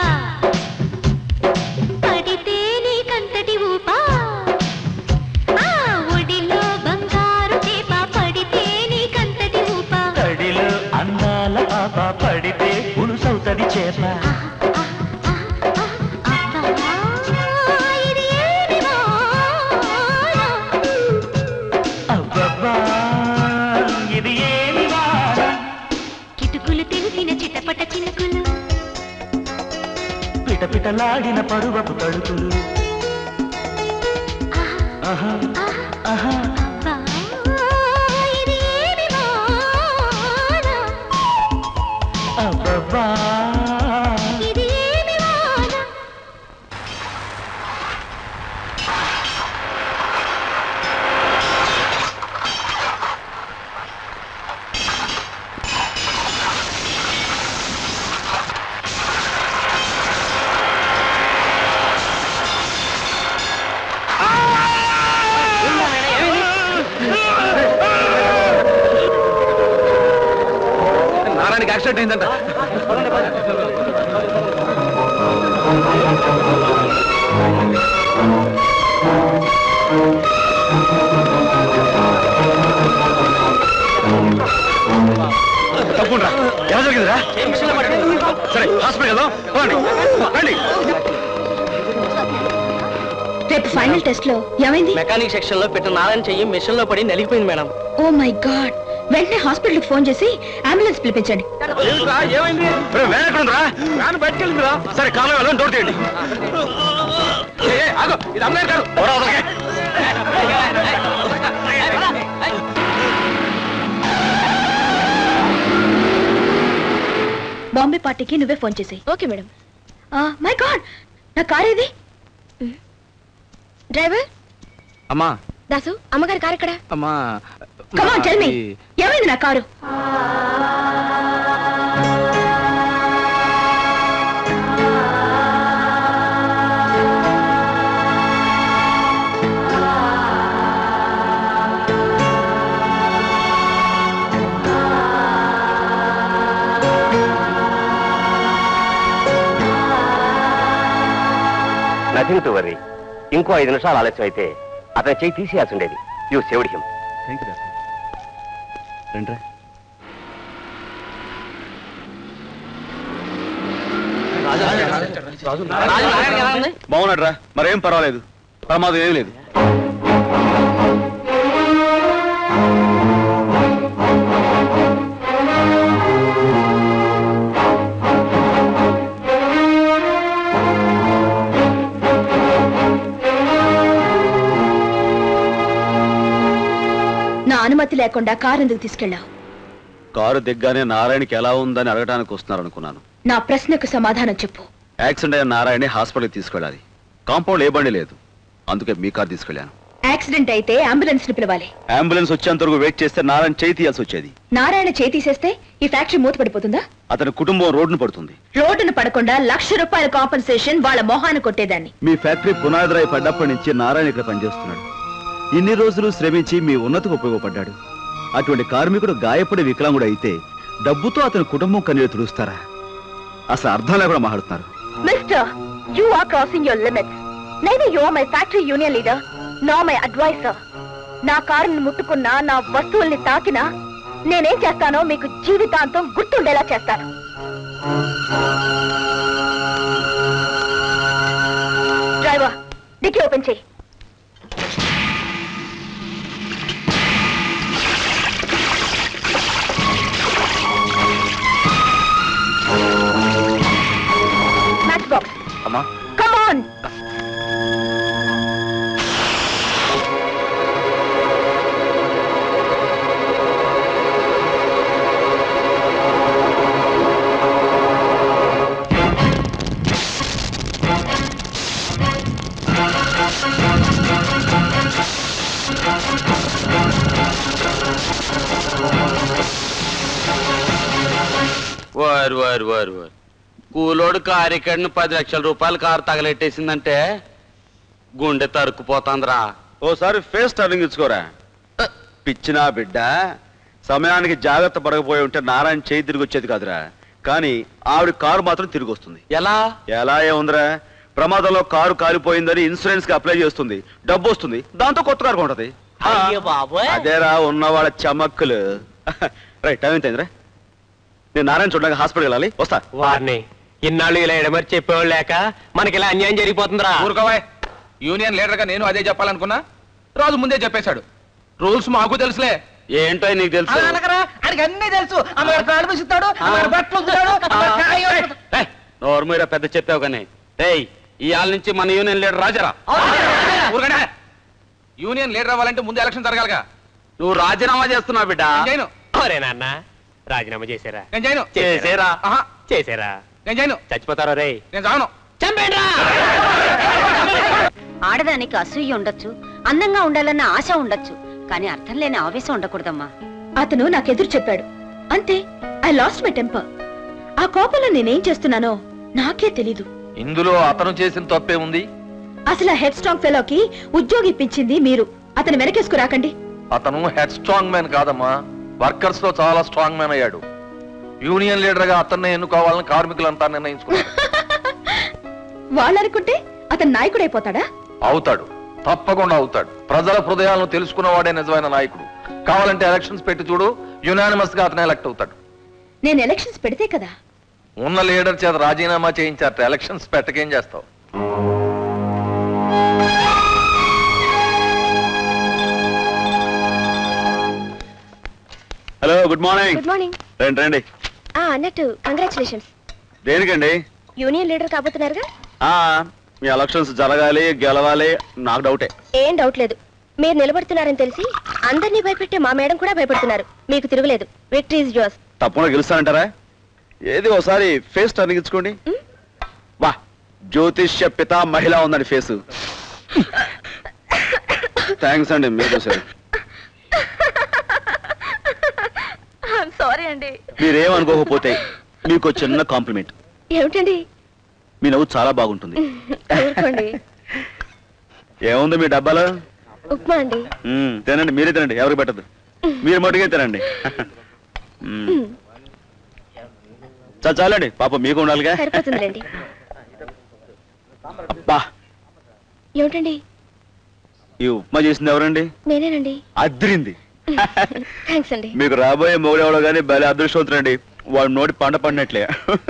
పడితే నీకంతటి ఊపా ఆ ఒడిలో బంగారు చేప పడితే నీకంతటి ఊపా తడిలో అందాల పాప పడితే పులుసవుతది చేప అబ్బా, ఇది ఏమి వాన? అబ్బబ్బా ఇది ఏమి వాన కిటుకులు తెలిసిన చిటపట చినుకులు పిటపిటలాడిన పరువపు తడుకులు ఆహా ఆహా అబ్బా, ఇది ఏమి వాన? అబ్బబ్బా ఇది ఏమి వాన? నారాయణకి యాక్సిడెంట్ అయిందంట తప్పకుండా ఎలా జరిగిందిరా సరే హాస్పిటల్ వెళ్దాం పోండి రండి రేపు ఫైనల్ టెస్ట్ లో ఏమైంది మెకానిక్ సెక్షన్ లో పెట్టిన నారాయణ చెయ్యి మిషన్ లో పడి నలిగిపోయింది మేడం ఓ మై గాడ్ వెంటనే హాస్పిటల్ ఫోన్ చేసి అంబులెన్స్ పిలిపించండి ఏమైంది వేరే ఎక్కడ ఉందిరా వ్యాన్ బయటకు వెళ్ళిందిరా సరే కాలం వెళ్ళని డోర్ తీయండి ఏ, ఏ, ఆగు ఇది అమ్మాయి కాదు పోరా అవతలకి. బాంబే పార్టీకి నువ్వే ఫోన్ చేసి ఓకే మేడం మై గాడ్ నా కార్ ఏది డ్రైవర్ అమ్మా దాసు అమ్మగారి కారు ఎక్కడ అమ్మా కమాన్ టెల్ మీ ఏమైంది నా కారు నథింగ్ టు వరీ ఇంకో ఐదు నిమిషాలు ఆలస్యం అయితే అతని చేయి తీసేయాల్సి ఉండేది you saved him thank you రండి బాగున్నాడు రా మరేం పర్వాలేదు ప్రమాదం ఏం లేదు నా అనుమతి లేకుండా కారు ఎందుకు తీసుకెళ్ళావు కారు దిగ్గానే నారాయణకి ఎలా ఉందని అడగడానికి వస్తున్నారు అనుకున్నాను నా ప్రశ్నకు సమాధానం చెప్పు యాక్సిడెంట్ అయిన నారాయణని హాస్పిటల్కి తీసుకెళ్ళాలి కాంపౌండ్ ఏ బండి లేదు అందుకే మీ కారు తీసుకెళ్ళాను యాక్సిడెంట్ అయితే అంబులెన్స్ ని పిలవాలి అంబులెన్స్ వచ్చేంత వరకు వెయిట్ చేస్తే నారాయణ చేయి తీయాల్సి వచ్చేది నారాయణ చేయి తీసేస్తే ఈ ఫ్యాక్టరీ మూతపడిపోతుందా అతని కుటుంబం రోడ్డును పడుతుంది రోడ్డును పడకుండా లక్ష రూపాయల కాంపన్సేషన్ వాళ్ళ మొహాన్ని కొట్టేదాన్ని మీ ఫ్యాక్టరీ పునాదిరాయి పడ్డప్పటి నుంచి నారాయణ ఇక్కడ పనిచేస్తున్నాడు ఇన్ని రోజులు శ్రమించి మీ ఉన్నతికి ఉపయోగపడ్డాడు అటువంటి కార్మికుడు గాయపడి వికలాంగుడు అయితే డబ్బుతో అతని కుటుంబం కన్నీరు తుడుస్తారా అసలు అర్థం లేకుండా మాట్లాడుతున్నారు mister you are crossing your limits నేను you are my factory union leader నా మై అడ్వైజర్ నా కారుని ముట్టుకున్నా నా వస్తువుల్ని తాకినా నేనేం చేస్తానో మీకు జీవితాంతం గుర్తుండేలా చేస్తాను డ్రైవర్ డిక్కీ ఓపెన్ చేయి మ్యాచ్ బాక్స్ అమ్మా కమ్ ఆన్ వారు వారు వారు వారు కూలోడు కారికడిని పది లక్షల రూపాయల కారు తగలెట్టేసిందంటే గుండె తరుక్కుపోతాందిరా ఓసారి ఫేస్ టర్నింగ్ ఇచ్చుకోరా పిచ్చినా బిడ్డ సమయానికి జాగ్రత్త పడకపోయి ఉంటే నారాయణ చేయి తిరిగి వచ్చేది కాదురా కానీ ఆవిడ కారు మాత్రం తిరిగి వస్తుంది ఎలా ఎలా ఏముందిరా ప్రమాదంలో కారు కాలిపోయిందని ఇన్సూరెన్స్ కి అప్లై చేస్తుంది డబ్బు వస్తుంది దాంతో కొత్త కారు కొంటది అయ్యో బాబోయ్ అదేరా ఉన్న వాళ్ళ చమక్కులు రైట్ టైం ఎంతైందిరా నేను నారాయణ చూడడానికి హాస్పిటల్ వెళ్ళాలి వస్తా వారిని ఇన్నాళ్ళు ఇలా ఎడమరి చెప్పేవాళ్ళు లేక మనకి ఇలా అన్యాయం జరిగిపోతుందిరా ఊరుకోవాయ్ యూనియన్ లీడర్ గా నేను అదే చెప్పాలనుకున్నా రాజు ముందే చెప్పేశాడు రూల్స్ మాకు తెలుసులే ఏంటో నీకు తెలుసు ఆయనకి అన్ని తెలుసు అమ్మగారు కాళ్ళు విసుతాడు అమ్మగారు బట్టలు ఉతుకుతాడు, అమ్మగారు కాయ కొడతాడు. నోర్మీరా పెద్ద చెప్పావు కానీ రేయ్ ఈ ఆళ్ళ నుంచి మన యూనియన్ లీడర్ రాజరా ఊరుగనే యూనియన్ లీడర్ అవ్వాలంటే ముందు ఎలక్షన్ జరగాలిగా నువ్వు రాజీనామా చేస్తున్నావు బిడ్డ నేను చేయను ఒరే నాన్న రాజీనామా చేశారా నేను చేయను చేసేరా ఆహా, చేశారా నేను చేయను చచ్చిపోతారా రే నేను చావను ఆడదానికి అసూయ ఉండొచ్చు అందంగా ఉండాలన్న ఆశ ఉండొచ్చు కానీ అర్థం లేని ఆవేశం ఉండకూడదమ్మా అతను నాకెదురు చెప్పాడు అంతే ఐ లాస్ట్ మై టెంపర్ ఆ కోపంలో నేనేం చేస్తున్నానో నాకే తెలీదు ఇందులో అతను చేసిన తప్పే ఉంది అసలు ఆ హెడ్ స్ట్రాంగ్ ఫెలోకి ఉద్యోగి ఇప్పించింది మీరు అతను వెనకేసుకు రాకండి అతను హెడ్ స్ట్రాంగ్ మ్యాన్ కాదమ్మా వర్కర్స్ లో చాలా స్ట్రాంగ్ మ్యాన్ అయ్యాడు యూనియన్ లీడర్ గా అతన్నే ఎన్నుకోవాలని కార్మికులంతా నిర్ణయించుకున్నారు వాళ్ళనుకుంటే అతను నాయకుడైపోతాడా అవుతాడు తప్పకుండా అవుతాడు ప్రజల హృదయాలను తెలుసుకున్నవాడే నిజమైన నాయకుడు కావాలంటే ఎలక్షన్స్ పెట్టి చూడు యునానిమస్ గా అతను ఎలక్ట్ అవుతాడు నేను ఎలక్షన్స్ పెడితే కదా ఉన్న లీడర్ చేత రాజీనామా చేయించారట ఎలక్షన్స్ పెట్టకేం చేస్తావు hello good morning good morning రండి రండి ఆ అన్నట్టు కంగ్రాచులేషన్స్ దేనికండి యూనియన్ లీడర్ కాబోతున్నారుగా ఆ మీ ఎలక్షన్స్ జరగాలి గెలవాలి నాకు డౌటే ఏం డౌట్ లేదు మీరు నిలబడుతున్నారని తెలిసి అందరినీ భయపెట్టే మా మేడం కూడా భయపడుతున్నారు మీకు తిరుగులేదు విక్టరీ ఇస్ యోర్స్ తప్పకుండా గెలుస్తానంటారా ఏది ఒకసారి ఫేస్ టర్నింగ్ ఇచ్చుకోండి వా జ్యోతిష్య పిత మహిళ ఉందండి ఫేస్ థ్యాంక్స్ అండి మీరు చూసారు సారీ అండి మీరేమనుకోకపోతే మీకు ఒక చిన్న కాంప్లిమెంట్ ఏమిటండి మీ నవ్వు చాలా బాగుంటుంది ఊరుకోండి ఏముంది మీ డబ్బాలో ఉప్మా అండి మ్మ్, తినండి మీరే తినండి ఎవరికి పెట్టదు మీరు మటుకే తినండి మ్మ్. చా- చాలండి పాప మీకు ఉండాలిగా సరిపోతుందిలేండి బా ఏమిటండి ఈ ఉప్మా చేసింది ఎవరండి నేనేనండి అద్రింది థ్యాంక్స్ అండి మీకు రాబోయే మొగుడు ఎవడో కానీ భలే అదృష్టవంతుడండి వాడు నోటి పంట పడినట్లే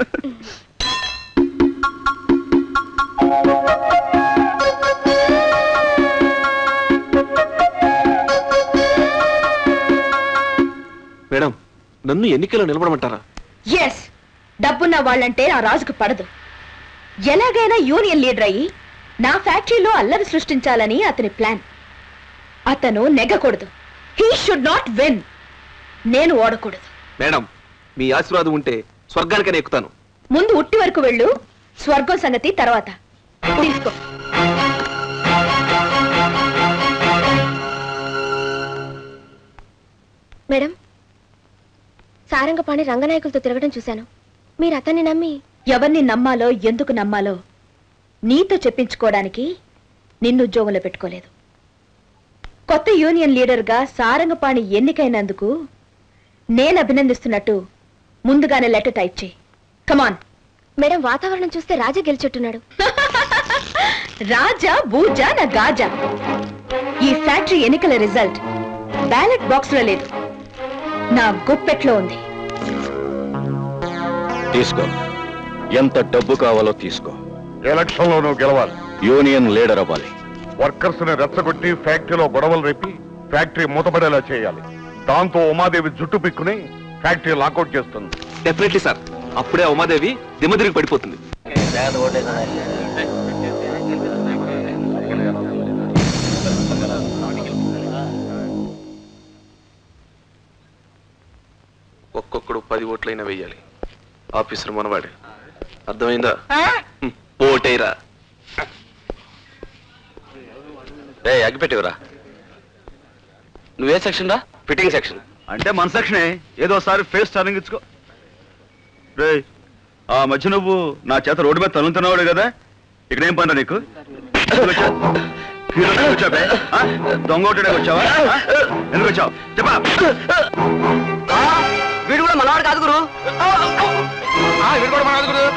మేడం నన్ను ఎన్నికల్లో నిలబడమంటారా ఎస్ డబ్బున్న వాళ్ళంటే ఆ రాజుకు పడదు ఎలాగైనా యూనియన్ లీడర్ అయ్యి నా ఫ్యాక్టరీలో అల్లరి సృష్టించాలని అతని ప్లాన్ అతను నెగ్గకూడదు హీ షుడ్ నాట్ విన్ నేను ఓడకూడదు మేడం మీ ఆశీర్వాదం ఉంటే స్వర్గానికనే ఎక్కుతాను ముందు ఉట్టి వరకు వెళ్ళు స్వర్గం సంగతి తర్వాత తీసుకో మేడం సారంగపాణి రంగనాయకులతో తిరగడం చూశాను మీరు అతన్ని నమ్మి ఎవరిని నమ్మాలో ఎందుకు నమ్మాలో నీతో చెప్పించుకోవడానికి నిన్ను ఉద్యోగంలో పెట్టుకోలేదు కొత్త యూనియన్ లీడర్గా సారంగపాణి ఎన్నికైనందుకు నేను అభినందిస్తున్నట్టు ముందుగానే లెటర్ టైప్ చేయి కమాన్ మేడం వాతావరణం చూస్తే రాజా గెలిచెట్టున్నాడు రాజా బూజా నా గాజా ఈ ఫ్యాక్టరీ ఎన్నికల రిజల్ట్ బ్యాలెట్ బాక్స్ లో లేదు నా గుప్పెట్లో ఉంది తీసుకో ఎంత డబ్బు కావాలో తీసుకో ఎలక్షన్ లో నువ్వు గెలవాలి యూనియన్ లీడర్ అవ్వాలి వర్కర్స్ ని రెచ్చగొట్టి ఫ్యాక్టరీలో గొడవలు రేపి ఫ్యాక్టరీ మూతపడేలా చేయాలి దాంతో ఉమాదేవి జుట్టు పిక్కుని ఫ్యాక్టరీ లాకౌట్ చేస్తుంది డెఫినెట్లీ సార్ అప్పుడే ఉమాదేవి దిమ్మదిరిగి పడిపోతుంది ఒక్కొక్కడు పది ఓట్లైనా వెయ్యాలి ఆఫీసర్ మనవాడే అర్థమైందా హ్మ్, ఓటేరా రే అగ్గిపెట్టివరా నువ్వే సెక్షన్ రా ఫిట్టింగ్ సెక్షన్ అంటే మన సెక్షనే ఏదో ఒకసారి ఫేస్ టర్నింగ్ ఇచ్చుకో రే ఆ మధ్య నువ్వు నా చేత రోడ్డు మీద తనుతున్నావాడు కదా ఇక్కడ ఏం పని నీకు ఎందుకు వచ్చావు? హీరో ఎందుకు వచ్చావు బే? ఆ? దొంగ ఒకటే వచ్చావా ఆ? ఎందుకు వచ్చావు చెప్పా వీడు కూడా మనవాడు కాదు గురు వీడు కూడా మన గురు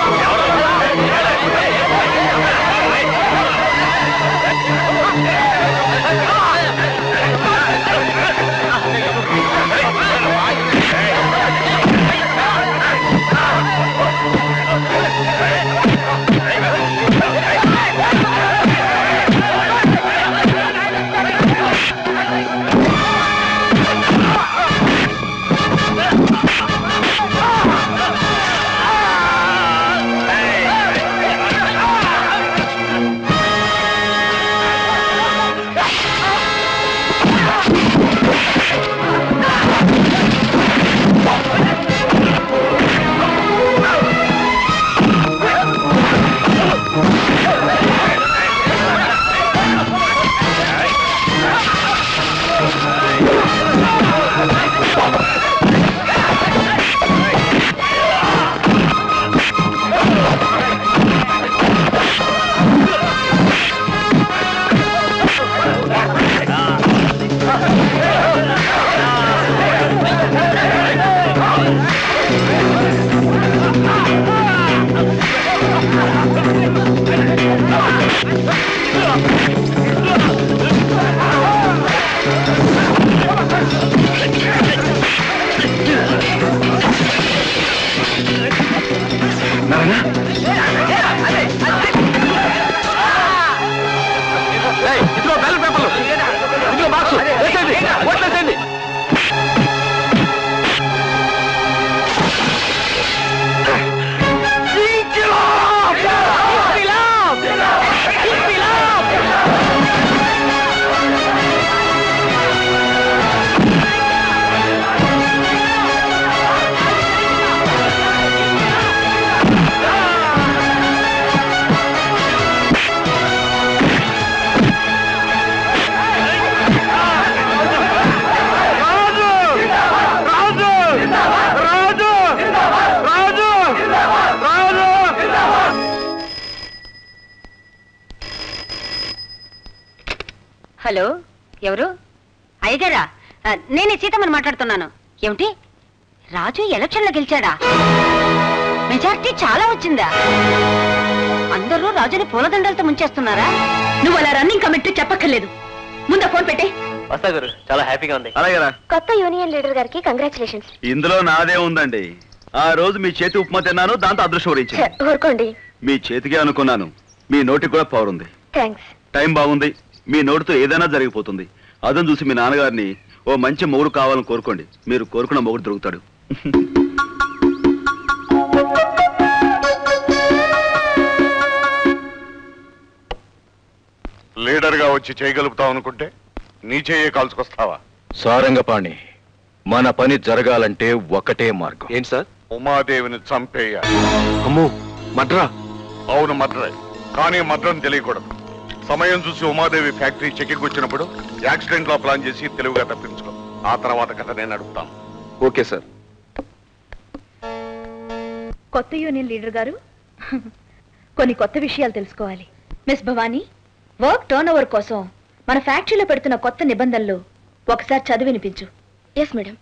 ఇదిగో బ్యాలెట్ పేపర్లు ఇదిగో బాక్స్ వేసేయండి ఓట్లు వేసేయండి హలో ఎవరు అయ్యగారా ఆ, నేనే సీతమ్మని మాట్లాడుతున్నాను ఏమిటి రాజు ఎలక్షన్లో గెలిచాడా మెజార్టీ చాలా వచ్చిందా అందరూ రాజుని పూలదండలతో ముంచేస్తున్నారా నువ్వు అలా రన్నింగ్ కమిటీ చెప్పక్కర్లేదు ముందు ఫోన్ పెట్టే వస్తా గురు చాలా హ్యాపీగా ఉంది అలాగేరా కొత్త యూనియన్ లీడర్ గారికి కంగ్రాచులేషన్స్ ఇందులో నాదే ఉందండి ఆ రోజు మీ చేతి ఉప్మా తిన్నాను దాంతో అదృష్టం వరించింది ఊరుకోండి మీ చేతికే అనుకున్నాను మీ నోటికి కూడా పవర్ ఉంది థ్యాంక్స్ టైం బాగుంది మీ నోటితో ఏదైనా జరిగిపోతుంది అదని చూసి మీ నాన్నగారిని ఓ మంచి మొగుడు కావాలని కోరుకోండి మీరు కోరుకున్న మొగుడు దొరుకుతాడు లీడర్ గా వచ్చి చేయగలుగుతావు అనుకుంటే నీ చెయ్యే కాల్చుకొస్తావా సారంగపాణి మన పని జరగాలంటే ఒకటే మార్గం ఏంటి సార్ ఉమాదేవిని చంపేయాలి అమ్మో మడ్రా అవును మద్రే కానీ మద్రం తెలియకూడదు సమయం చూసి ఉమాదేవి ఫ్యాక్టరీ చెక్కింగ్ వచ్చినప్పుడు యాక్సిడెంట్ లో ప్లాన్ చేసి తెలివిగా తప్పించుకో ఆ తర్వాత కథ నేను అడుగుతాను ఓకే సార్ కొత్త యూనియన్ లీడర్ గారు కొన్ని కొత్త విషయాలు తెలుసుకోవాలి miss Bhavani work turn over కోసం మన ఫ్యాక్టరీలో పెడుతున్న కొత్త నిబంధనలు ఒకసారి చదివి వినిపించు yes madam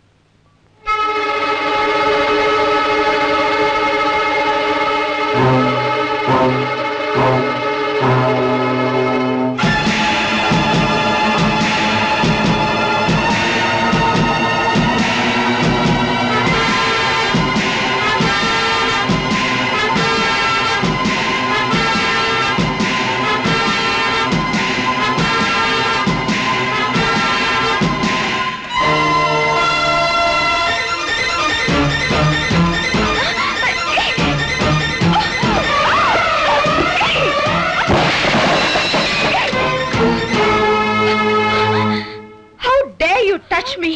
how dare you touch me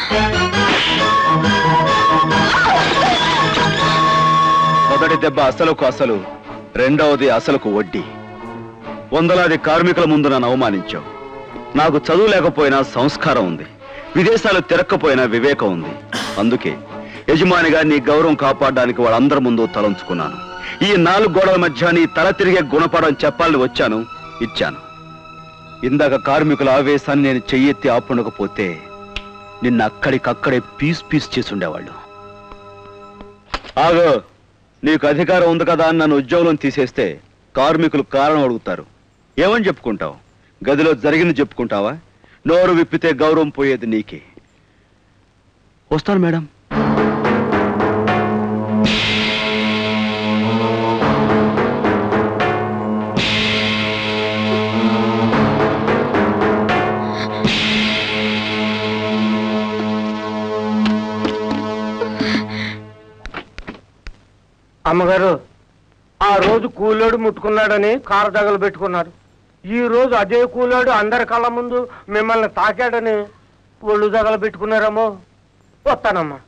మొదటి దెబ్బ అసలుకు అసలు రెండవది అసలుకు వడ్డీ వందలాది కార్మికుల ముందు నన్ను అవమానించావు నాకు చదువు లేకపోయినా సంస్కారం ఉంది విదేశాలు తిరక్కపోయినా వివేకం ఉంది అందుకే యజమానిగా నీ గౌరవం కాపాడడానికి వాళ్ళందరి ముందు తలంచుకున్నాను ఈ నాలుగు గోడల మధ్య నీ తల తిరిగే గుణపడం చెప్పాలని వచ్చాను ఇచ్చాను ఇందాక కార్మికుల ఆవేశాన్ని నేను చెయ్యెత్తి ఆపుండకపోతే నిన్న అక్కడికక్కడే పీస్ పీస్ చేసి ఉండేవాళ్ళు ఆగో నీకు అధికారం ఉంది కదా అని నన్ను ఉద్యోగం తీసేస్తే కార్మికులు కారణం అడుగుతారు ఏమని చెప్పుకుంటావు గదిలో జరిగింది చెప్పుకుంటావా నోరు విప్పితే గౌరవం పోయేది నీకే వస్తాను మేడం అమ్మగారు ఆ రోజు కూలోడు ముట్టుకున్నాడని కారు తగలు పెట్టుకున్నారు ఈ రోజు అదే కూలోడు అందరి కళ్ళ ముందు మిమ్మల్ని తాకాడని ఒళ్ళు తగల పెట్టుకున్నారేమో వస్తానమ్మా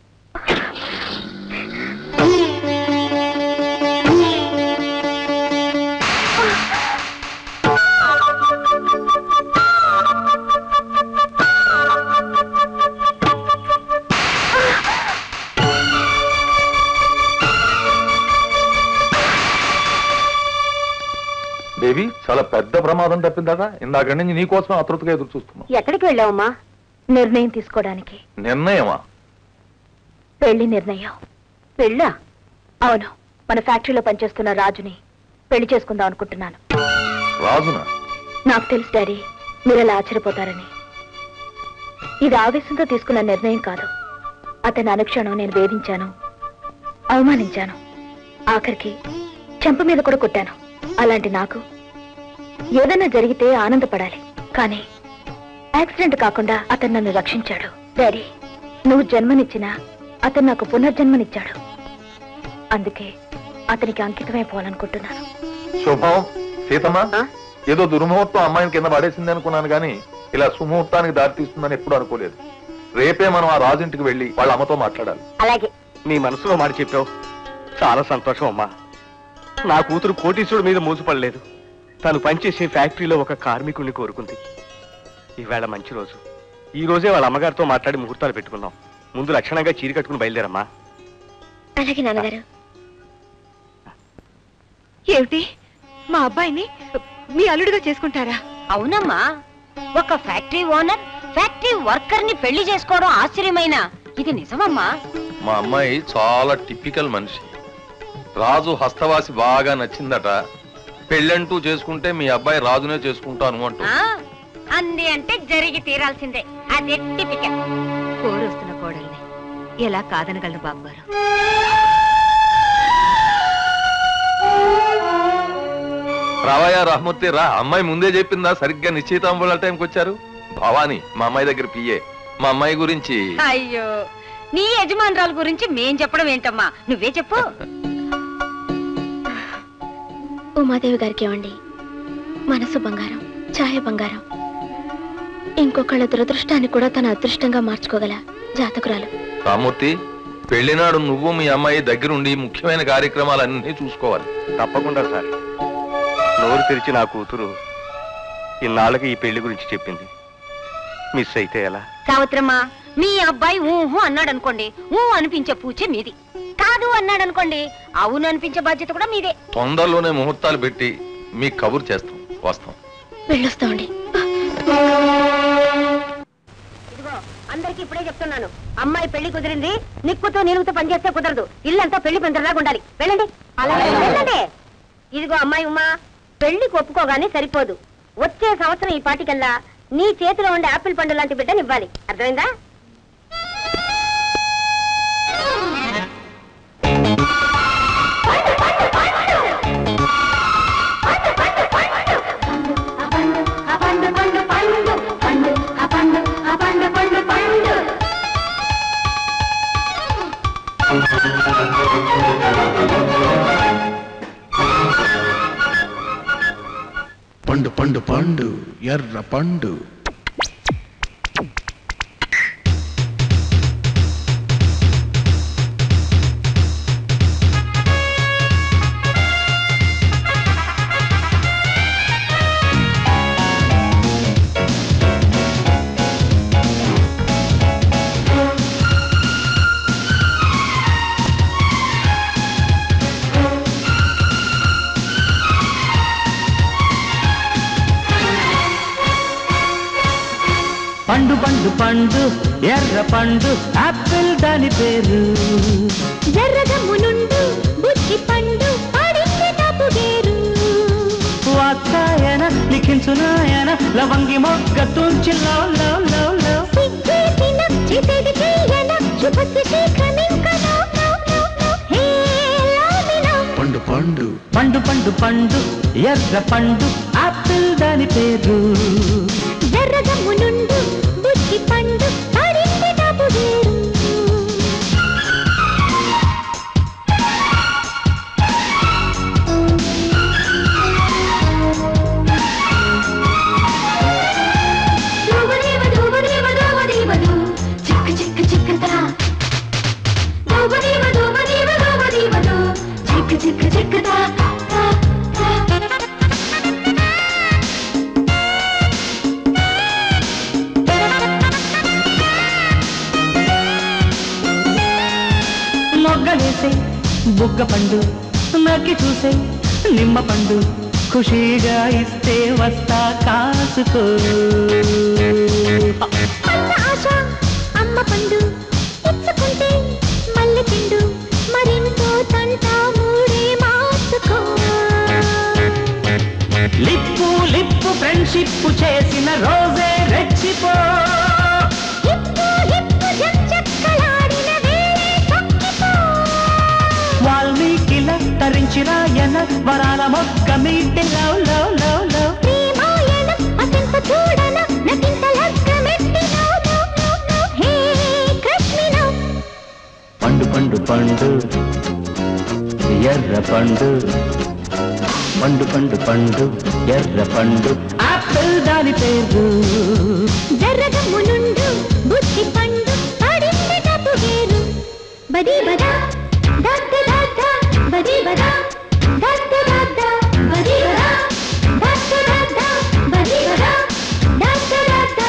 బేబీ చాలా పెద్ద ప్రమాదం తప్పిందట ఇందాక నుంచి నీకోసం అతృతగా ఎదురు చూస్తున్నాం ఎక్కడికి వెళ్ళావమ్మా నిర్ణయం తీసుకోవడానికి నిర్ణయమా పెళ్లి నిర్ణయం పెళ్ళా అవును మన ఫ్యాక్టరీలో పనిచేస్తున్న రాజుని పెళ్లి చేసుకుందాం అనుకుంటున్నాను రాజునా నాకు తెలుసు డాడీ మీరు అలా ఆశ్చర్యపోతారని ఇది ఆవేశంతో తీసుకున్న నిర్ణయం కాదు అతని అనుక్షణం నేను వేధించాను అవమానించాను ఆఖరికి చెంప మీద కూడా కొట్టాను అలాంటి నాకు ఏదైనా జరిగితే ఆనందపడాలి కానీ యాక్సిడెంట్ కాకుండా అతను నన్ను రక్షించాడు డాడీ నువ్వు జన్మనిచ్చినా అతను నాకు పునర్జన్మనిచ్చాడు అందుకే అతనికి అంకితమైపోవాలనుకుంటున్నాను శుభం సీతమ్మ ఏదో దుర్ముహూర్తం అమ్మాయిని కింద పడేసింది అనుకున్నాను కానీ ఇలా సుముహూర్తానికి దారి తీస్తుందని ఎప్పుడు అనుకోలేదు రేపే మనం ఆ రాజుంటికి వెళ్ళి వాళ్ళ అమ్మతో మాట్లాడాలి అలాగే నీ మనసులో మాట చెప్పావు చాలా సంతోషం అమ్మా నా కూతురు కోటీశ్వరుడు మీద మోసపడలేదు తను పనిచేసే ఫ్యాక్టరీలో ఒక కార్మికుడిని కోరుకుంది ఈవేళ మంచి రోజు ఈ రోజే వాళ్ళ అమ్మగారితో మాట్లాడి ముహూర్తాలు పెట్టుకుందాం ముందు లక్షణంగా చీర కట్టుకుని బయలుదేరమ్మా అలాగే నాన్నగారు ఏమిటి మా అబ్బాయిని మీ అల్లుడిగా చేసుకుంటారా అవునమ్మా ఒక ఫ్యాక్టరీ ఓనర్ ఫ్యాక్టరీ వర్కర్ ని పెళ్లి చేసుకోవడం ఆశ్చర్యమైన ఇది నిజమమ్మా మా అమ్మాయి చాలా టిపికల్ మనిషి రాజు హస్తవాసి బాగా నచ్చిందట పెళ్ళంటూ చేసుకుంటే మీ అబ్బాయి రాజునే చేసుకుంటాను అంటూ ఆ, అంది అంటే జరిగి తీరాల్సిందే అది టిపికల్ కోరొస్తున్న కోడల్ని ఎలా కాదనగలరు బాబు గారు రావయ్యా రామూర్తి రా అమ్మాయి ముందే చెప్పిందా సరిగ్గా నిశ్చితాంబుల టైంకి వచ్చారు భవాని మా అమ్మాయి దగ్గర పియ్యే మా అమ్మాయి గురించి అయ్యో నీ యజమానురాలు గురించి మేం చెప్పడం ఏంటమ్మా నువ్వే చెప్పు ఉమాదేవి గారికి ఏమండి మనసు బంగారం ఛాయ బంగారం ఇంకొకళ్ళ దురదృష్టాన్ని కూడా తన అదృష్టంగా మార్చుకోగల జాతకురాలు రామూర్తి పెళ్లినాడు నువ్వు మీ అమ్మాయి దగ్గరుండి ముఖ్యమైన కార్యక్రమాలన్నీ చూసుకోవాలి తప్పకుండా సార్ నోరు తెరిచి నా కూతురు ఇన్నాళ్ళకి ఈ పెళ్లి గురించి చెప్పింది మిస్ అయితే ఎలా సావిత్రమ్మ మీ అబ్బాయి ఊహు అన్నాడు అనుకోండి ఊ అనిపించే పూచే మీది కాదు అన్నాడు అనుకోండి అవును అనిపించే బాధ్యత కూడా మీదే తొందరలోనే ముహూర్తాలు పెట్టి మీకు కబురు చేస్తాం వస్తాం వెళ్ళొస్తామండి ఇదిగో అందరికి ఇప్పుడే చెప్తున్నాను అమ్మాయి పెళ్లి కుదిరింది నిక్కుతో నిలుగుతో పనిచేస్తే కుదరదు ఇల్లంతా పెళ్లి పందిరిలాగా ఉండాలి వెళ్ళండి వెళ్ళండి ఇదిగో అమ్మాయి ఉమ్మా పెళ్లికి ఒప్పుకోగానే సరిపోదు వచ్చే సంవత్సరం ఈ పాటికల్లా నీ చేతిలో ఉండే ఆపిల్ పండు లాంటి బిడ్డని ఇవ్వాలి అర్థమైందా పండు పండు పండు ఎర్ర పండు పండు పండు పండు ఎర్ర పండు ఆపిల్ దాని పేరు జర్రగమ్మునుండు బుద్ధి పండు పడింది తప్పు గేరు వాత్సాయన లిఖించునాయన లవంగి మొగ్గ తూర్చి లవ్ లవ్ లవ్ లవ్ సిగ్గేసిన చేసేది చేయన శుభస్య శీఘ్రమింక no no no no hey లామినో పండు పండు పండు పండు పండు ఎర్ర పండు ఆపిల్ దాని పేరు జర్రగమ్మునుండు బుద్ధి పండు పడింది తప్పు గేరు దూబదేవ దూబదేవ దూబదేవదు చిక్క చిక్క చిక్కదా దూబదేవ దూబదేవ దూబదేవదు చిక్క చిక్క చిక్కదా తా, తా. మొగ్గలేసే బుగ్గ పండు నక్కి చూసే నిమ్మ పండు ఖుషీగా ఇస్తే వస్తా కాసుకో అన్న ఆశ అమ్మ పండు ఇచ్చుకుంటే మల్లె పిండు మరింతో తంట మూడే మార్చుకో లిప్పు లిప్పు ఫ్రెండ్షిప్ చేసిన రోజే రెచ్చిపో హిప్పు హిప్పు జంచక్కలాడిన వేళే తొక్కిపో వాల్మీకిల తరించి రాయన వరాల మొక్క మీటి లవ్ లవ్ లవ్ లవ్ ప్రేమాయణ అతింత చూడన నటింత లగ్గమెట్టి no no no no hey కృష్ణినో పండు పండు పండు ఎర్ర పండు పండు పండు పండు ఎర్ర పండు ఆపిల్ దాని పేరు జర్రగమ్మునుండు బుద్ధి పండు పడింది తప్పు గేరు బది బదా దద్ద దద్ద బది బదా దద్ద దద్ద బది బదా దద్ద దద్ద బది బదా దద్ద దద్ద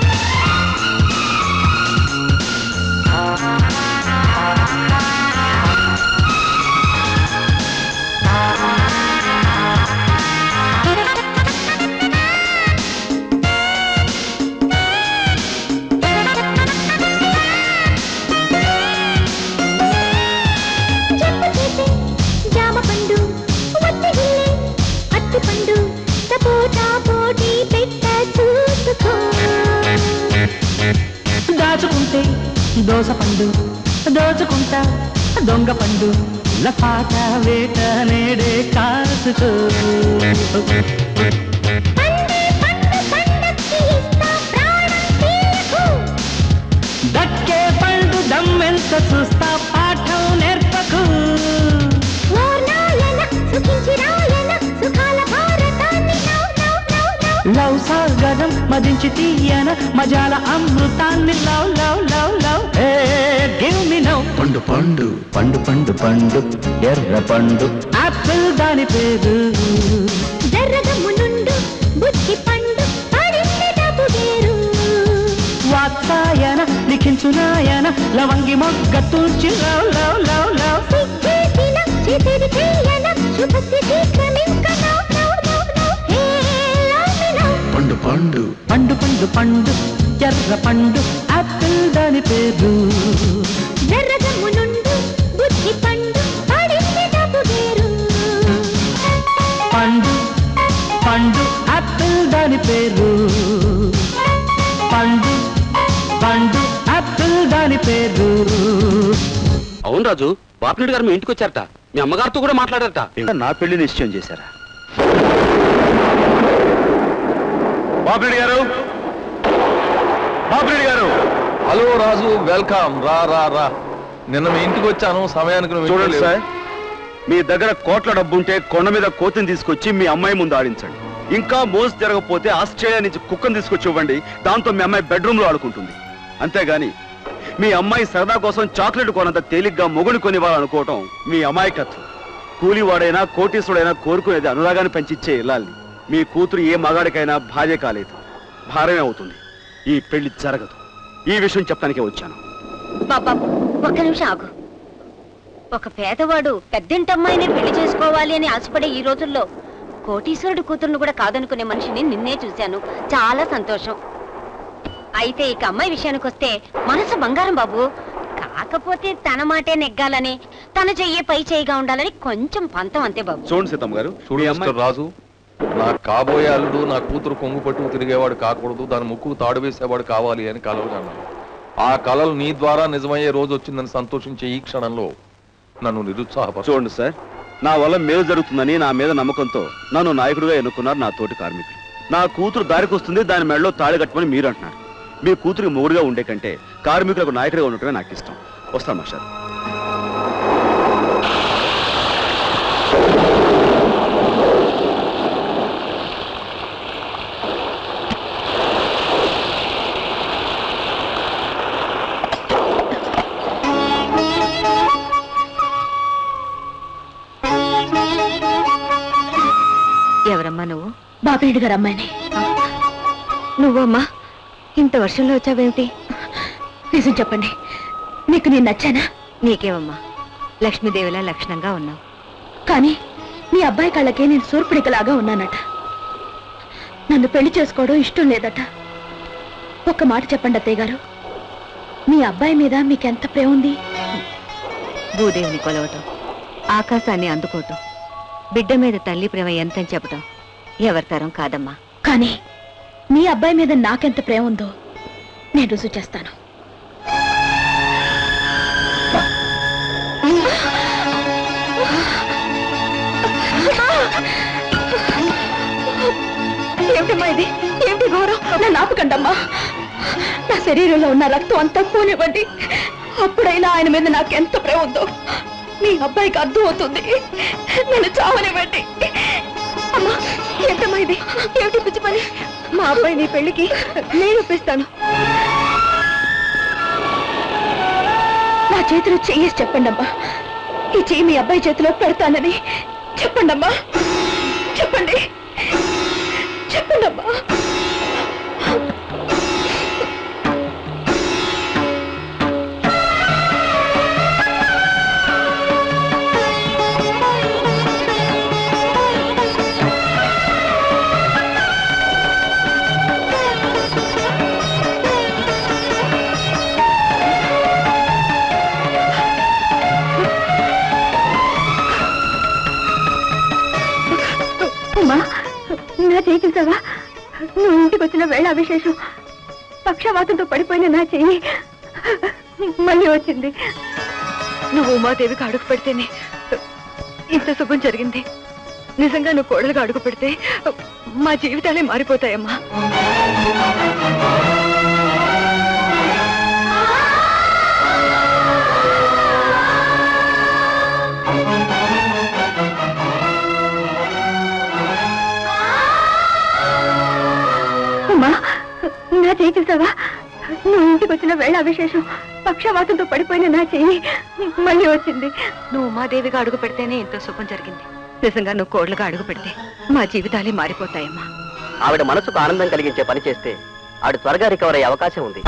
చెప్పు చేసే జామ పండు వత్తి గిల్లే అత్తి పండు సపోటా పోటీ పెట్ట చూసుకో దాచుకుంటే దోస పండు దోచుకుంటా దొంగ పండు లపాట వేట నేడే కాసుకో పండే పండు పండక్కి ఇస్తా ప్రాణం తీయకు దక్కే పండు దమ్మెంత చూస్తా పాఠం నేర్పకు ఓర్నాయన సుఖించి రాయన సుఖాల భారతాన్ని now now now now love సాగరం మదించి తీయన మజాల అమృతాన్ని లవ్ లవ్ లవ్ లవ్ ఏ గివ్ మీ నౌ పండు పండు పండు పండు పండు ఎర్ర పండు ఆపిల్ దాని పేరు జర్రగమ్మునుండు బుద్ధి పండు పడింది డబ్బు గేరు వాత్సాయన లిఖించునాయన లవంగి మొగ్గ తూర్చి లవ్ లవ్ లవ్ లవ్ సిగ్గేసిన చేసేది చేయన శుభస్య శీఘ్రమింక now now now now hey లామినో పండు పండు పండు పండు పండు ఎర్ర పండు ఆపిల్ దాని పేరు జర్రగమ్మునుండు బుద్ధి పండు పడింది డబ్బు గేరు పండు పండు ఆపిల్ దాని పేరు పండు పండు ఆపిల్ దాని పేరు అవును రాజు బాపిరెడ్డి గారు మీ ఇంటికి వచ్చారట మీ అమ్మగారితో కూడా మాట్లాడారట నా పెళ్లి నిశ్చయం చేశారా బాపిరెడ్డి గారు బాపిరెడ్డి గారు హలో రాజు వెల్కమ్ రా రా రా నిన్న మీ ఇంటికి వచ్చాను సమయానికి నువ్వు ఇంట్లో చూడండి లేవు. సార్ మీ దగ్గర కోట్ల డబ్బుంటే కొండ మీద కోతిని తీసుకొచ్చి మీ అమ్మాయి ముందు ఆడించండి ఇంకా మోసు జరగకపోతే ఆస్ట్రేలియా నుంచి కుక్కను తీసుకొచ్చి ఇవ్వండి దాంతో మీ అమ్మాయి బెడ్రూమ్ లో ఆడుకుంటుంది అంతేగాని మీ అమ్మాయి సరదా కోసం చాక్లెట్ కొనంత తేలిగ్గా మొగుడు కొనివ్వాలనుకోవటం మీ అమాయకత్వం కూలివాడైనా కోటీశ్వడైనా కోరుకునేది అనురాగాన్ని పెంచిచ్చే ఇల్లాలి మీ కూతురు ఏ మగాడికైనా భార్య కాలేదు భారమే అవుతుంది ఈ పెళ్లి జరగదు ఈ విషయం చెప్పడానికే వచ్చాను బాబాబు ఒక్క నిమిషం ఆగు ఒక పేదవాడు పెద్దింటమ్మాయిని పెళ్లి చేసుకోవాలి అని ఆశపడే ఈ రోజుల్లో కోటీశ్వరుడు కూతురును కూడా కాదనుకునే మనిషిని నిన్నే చూశాను చాలా సంతోషం అయితే ఇక అమ్మాయి విషయానికి వస్తే మనసు బంగారం బాబు కాకపోతే తన మాటే నెగ్గాలని తన చెయ్యే పై చేయిగా ఉండాలని కొంచెం పంతం అంతే బాబు చూడండి సీతమ్మ గారు చూడు మిస్టర్ రాజు నా కాబోయే అల్లుడు నా కూతురు కొంగు పట్టుకు తిరిగేవాడు కాకూడదు దాని ముక్కు తాడు వేసేవాడు కావాలి అని కలవగన్నాను ఆ కలలు నీ ద్వారా నిజమయ్యే రోజు వచ్చిందని సంతోషించే ఈ క్షణంలో నన్ను నిరుత్సాహపరచు చూడండి సార్ నా వల్ల మేలు జరుగుతుందని నా మీద నమ్మకంతో నన్ను నాయకుడిగా ఎన్నుకున్నారు నా తోటి కార్మికులు నా కూతురు దారికి వస్తుంది దాని మెడలో తాళి కట్టమని మీరు అంటున్నారు మీ కూతురికి మొగుడుగా ఉండే కంటే కార్మికులకు నాయకుడిగా ఉండటమే నాకు ఇష్టం వస్తాను మాస్టర్ ఎవరమ్మా నువ్వు బాబేడు గారు అమ్మాయిని నువ్వమ్మా ఇంత వర్షంలో వచ్చావేమిటి నిజం చెప్పండి మీకు నేను నచ్చానా నీకేవమ్మా లక్ష్మీదేవిలా లక్షణంగా ఉన్నావు కానీ మీ అబ్బాయి కళ్ళకే నేను సూర్పుడికలాగా ఉన్నానట నన్ను పెళ్లి చేసుకోవడం ఇష్టం లేదట ఒక్క మాట చెప్పండి అత్తయ్య గారు మీ అబ్బాయి మీద మీకెంత ప్రేమ ఉంది భూదేవిని కొలవటం ఆకాశాన్ని అందుకోవటం బిడ్డ మీద తల్లి ప్రేమ ఎంతని చెప్పటం ఎవరి తరం కాదమ్మా కానీ మీ అబ్బాయి మీద నాకెంత ప్రేమ ఉందో నేను రుజువు చేస్తాను ఏమిటమ్మా ఇది ఏమిటి ఘోరం నన్ను ఆపకండమ్మా నా శరీరంలో ఉన్న రక్తం అంతా పోనివ్వండి అప్పుడైనా ఆయన మీద నాకు ఎంత ప్రేమ ఉందో మీ అబ్బాయికి అర్థం అవుతుంది నన్ను చావనివ్వండి అమ్మా ఏంటమ్మా ఇది ఏమిటి పిచ్చి పని మా అబ్బాయి నీ పెళ్లికి నేను ఒప్పిస్తాను నా చేతిలో చెయ్యేసి చెప్పండి అమ్మా ఈ చెయ్యి మీ అబ్బాయి చేతిలో పెడతానని చెప్పండి అమ్మా చెప్పండి చెప్పండి అమ్మా అమ్మా నా చేయి చూసావా నువ్వు ఇంటికి వచ్చిన వేళ విశేషం పక్షవాతంతో పడిపోయిన నా చెయ్యి మళ్ళీ వచ్చింది నువ్వు ఉమాదేవికి అడుగు పెడితేనే ఇంత శుభం జరిగింది నిజంగా నువ్వు కోడలుగా అడుగు పెడితే మా జీవితాలే మారిపోతాయమ్మా అమ్మా నా చేయి చూసావా నువ్వు ఇంటికి వచ్చిన వేళ విశేషం పక్షవాతంతో పడిపోయిన నా చెయ్యి మళ్ళీ వచ్చింది నువ్వు ఉమాదేవిగా అడుగు పెడితేనే ఎంతో శుభం జరిగింది నిజంగా నువ్వు కోడలుగా అడుగు పెడితే మా జీవితాలే మారిపోతాయమ్మా ఆవిడ మనసుకు ఆనందం కలిగించే పని చేస్తే ఆవిడ త్వరగా రికవర్ అయ్యే అవకాశం ఉంది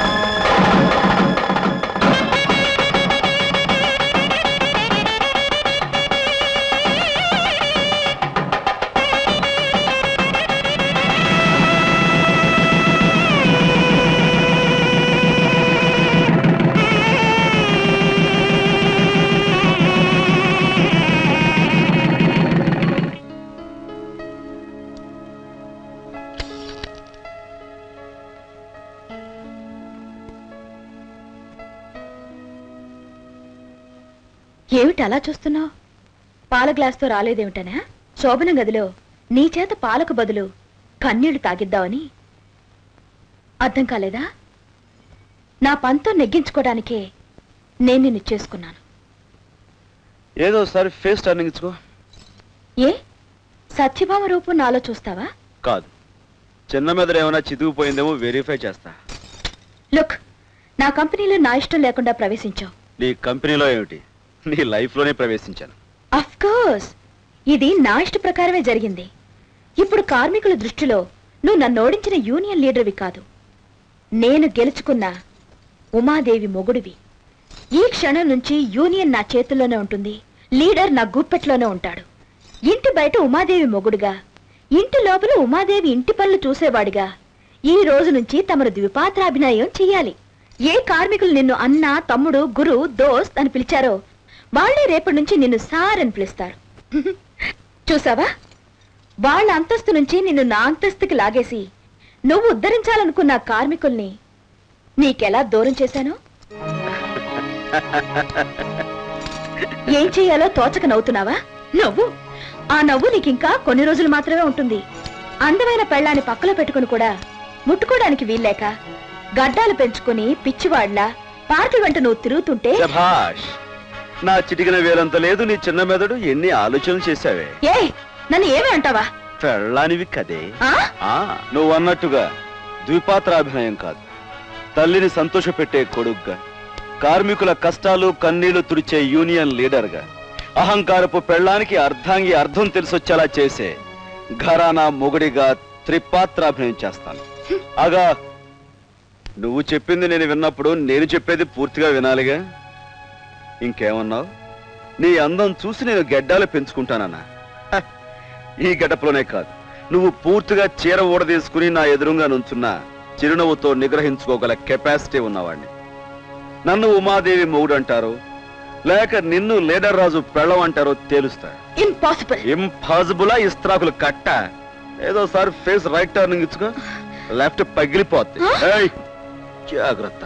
ఏమిటి అలా చూస్తున్నావు పాల గ్లాస్తో రాలేదేమిటనా శోభన గదిలో నీ చేత పాలకు బదులు కన్నీళ్లు తాగిద్దామని అర్థం కాలేదా నా పంతో నెగ్గించుకోవడానికే నేను నిన్ను చేసుకున్నాను ఏదో ఒకసారి ఫేస్ టర్నింగ్ ఇచ్చుకో ఏ సత్యభామ రూపు నాలో చూస్తావా కాదు చిన్న మీద ఏమైనా చితికిపోయిందేమో వెరిఫై చేస్తా లుక్ నా కంపెనీలో నా ఇష్టం లేకుండా ప్రవేశించావు నీ కంపెనీలో ఏమిటి నీ లైఫ్లోనే ప్రవేశించాను అఫ్ కోర్స్ ఇది నా ఇష్ట ప్రకారమే జరిగింది ఇప్పుడు కార్మికుల దృష్టిలో నువ్వు నన్ను ఓడించిన యూనియన్ లీడర్వి కాదు నేను గెలుచుకున్న ఉమాదేవి మొగుడివి ఈ క్షణం నుంచి యూనియన్ నా చేతుల్లోనే ఉంటుంది లీడర్ నా గుప్పెట్లోనే ఉంటాడు ఇంటి బయట ఉమాదేవి మొగుడుగా ఇంటి లోపల ఉమాదేవి ఇంటి పనులు చూసేవాడిగా ఈ రోజు నుంచి తమరు ద్విపాత్రాభినయం చెయ్యాలి ఏ కార్మికులు నిన్ను అన్న తమ్ముడు గురు దోస్త్ అని పిలిచారో వాళ్ళే రేపటి నుంచి నిన్ను సార్ అని పిలుస్తారు చూసావా వాళ్ళ అంతస్తు నుంచి నిన్ను నా అంతస్తుకి లాగేసి నువ్వు ఉద్ధరించాలనుకున్న కార్మికుల్ని నీకెలా దూరం చేశాను ఏం చెయ్యాలో తోచక నవ్వుతున్నావా నవ్వు ఆ నవ్వు నీకింకా కొన్ని రోజులు మాత్రమే ఉంటుంది అందమైన పెళ్ళాన్ని పక్కలో పెట్టుకుని కూడా ముట్టుకోవడానికి వీల్లేక గడ్డాలు పెంచుకుని పిచ్చివాడ్లా పార్టీ వెంట నువ్వు తిరుగుతుంటే శభాష్ నా చిటికిన వేలంత లేదు నీ చిన్న మెదడు ఎన్ని ఆలోచనలు చేశావే ఏ నన్ను ఏమి అంటావా పెళ్ళానివి కదే ఆ? ఆ నువ్వు అన్నట్టుగా ద్విపాత్రాభినయం కాదు తల్లిని సంతోషపెట్టే కొడుగ్గా కార్మికుల కష్టాలు కన్నీళ్లు తుడిచే యూనియన్ లీడర్గా అహంకారపు పెళ్ళానికి అర్ధాంగి అర్థం తెలిసొచ్చేలా చేసే ఘరానా మొగుడిగా త్రిపాత్రాభినయం చేస్తాను అగా నువ్వు చెప్పింది నేను విన్నప్పుడు నేను చెప్పేది పూర్తిగా వినాలిగా ఇంకేమన్నావు నీ అందం చూసి నేను గెడ్డాలు పెంచుకుంటానన్నా హ, ఈ గడపలోనే కాదు నువ్వు పూర్తిగా చీర ఊడదీసుకుని నా ఎదురుగా నుంచున్నా చిరునవ్వుతో నిగ్రహించుకోగల కెపాసిటీ ఉన్నవాణ్ణి నన్ను ఉమాదేవి మొగుడు అంటారు లేక నిన్ను లీడర్ రాజు పెళ్ళం అంటారో తేలుస్తా ఇంపాసిబుల్ ఇంపాసిబులా ఇస్త్రాకులు కట్ట ఏదోసారి ఫేస్ రైట్ టర్నింగ్ ఇచ్చుకో లెఫ్ట్ పగిలిపోద్ది ఏయ్, జాగ్రత్త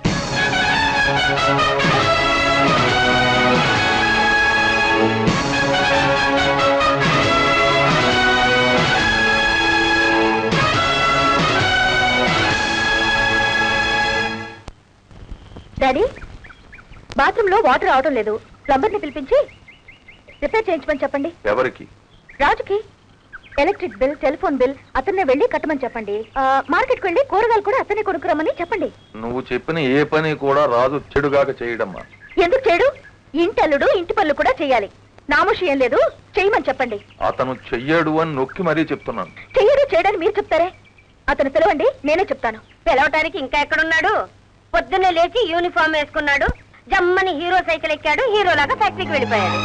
డాడీ బాత్రూమ్ లో వాటర్ రావడం లేదు ప్లంబర్ ని పిలిపించి రిపేర్ చేయించమని చెప్పండి ఎవరికి రాజుకి ఎలక్ట్రిక్ బిల్ టెలిఫోన్ బిల్ అతన్నే వెళ్ళి కట్టమని చెప్పండి మార్కెట్ కి వెళ్ళి కూరగాయలు కూడా అతనే కొనుక్కురమ్మని చెప్పండి నువ్వు చెప్పిన ఏ పని కూడా రాజు చెడుగాక చేయడమ్మా ఎందుకు చేయడు ఇంటల్లుడు ఇంటి పనులు కూడా చేయాలి నామోషి ఏం లేదు చేయమని చెప్పండి అతను చెయ్యడు అని నొక్కి మరీ చెప్తున్నాను చెయ్యడు చేయడని మీరు చెప్తారే అతను పిలవండి నేనే చెప్తాను పిలవటానికి ఇంకా ఎక్కడున్నాడు పొద్దున్నే లేచి యూనిఫామ్ వేసుకున్నాడు జమ్మని హీరో సైకిల్ ఎక్కాడు హీరోలాగా ఫ్యాక్టరీకి వెళ్ళిపోయాడు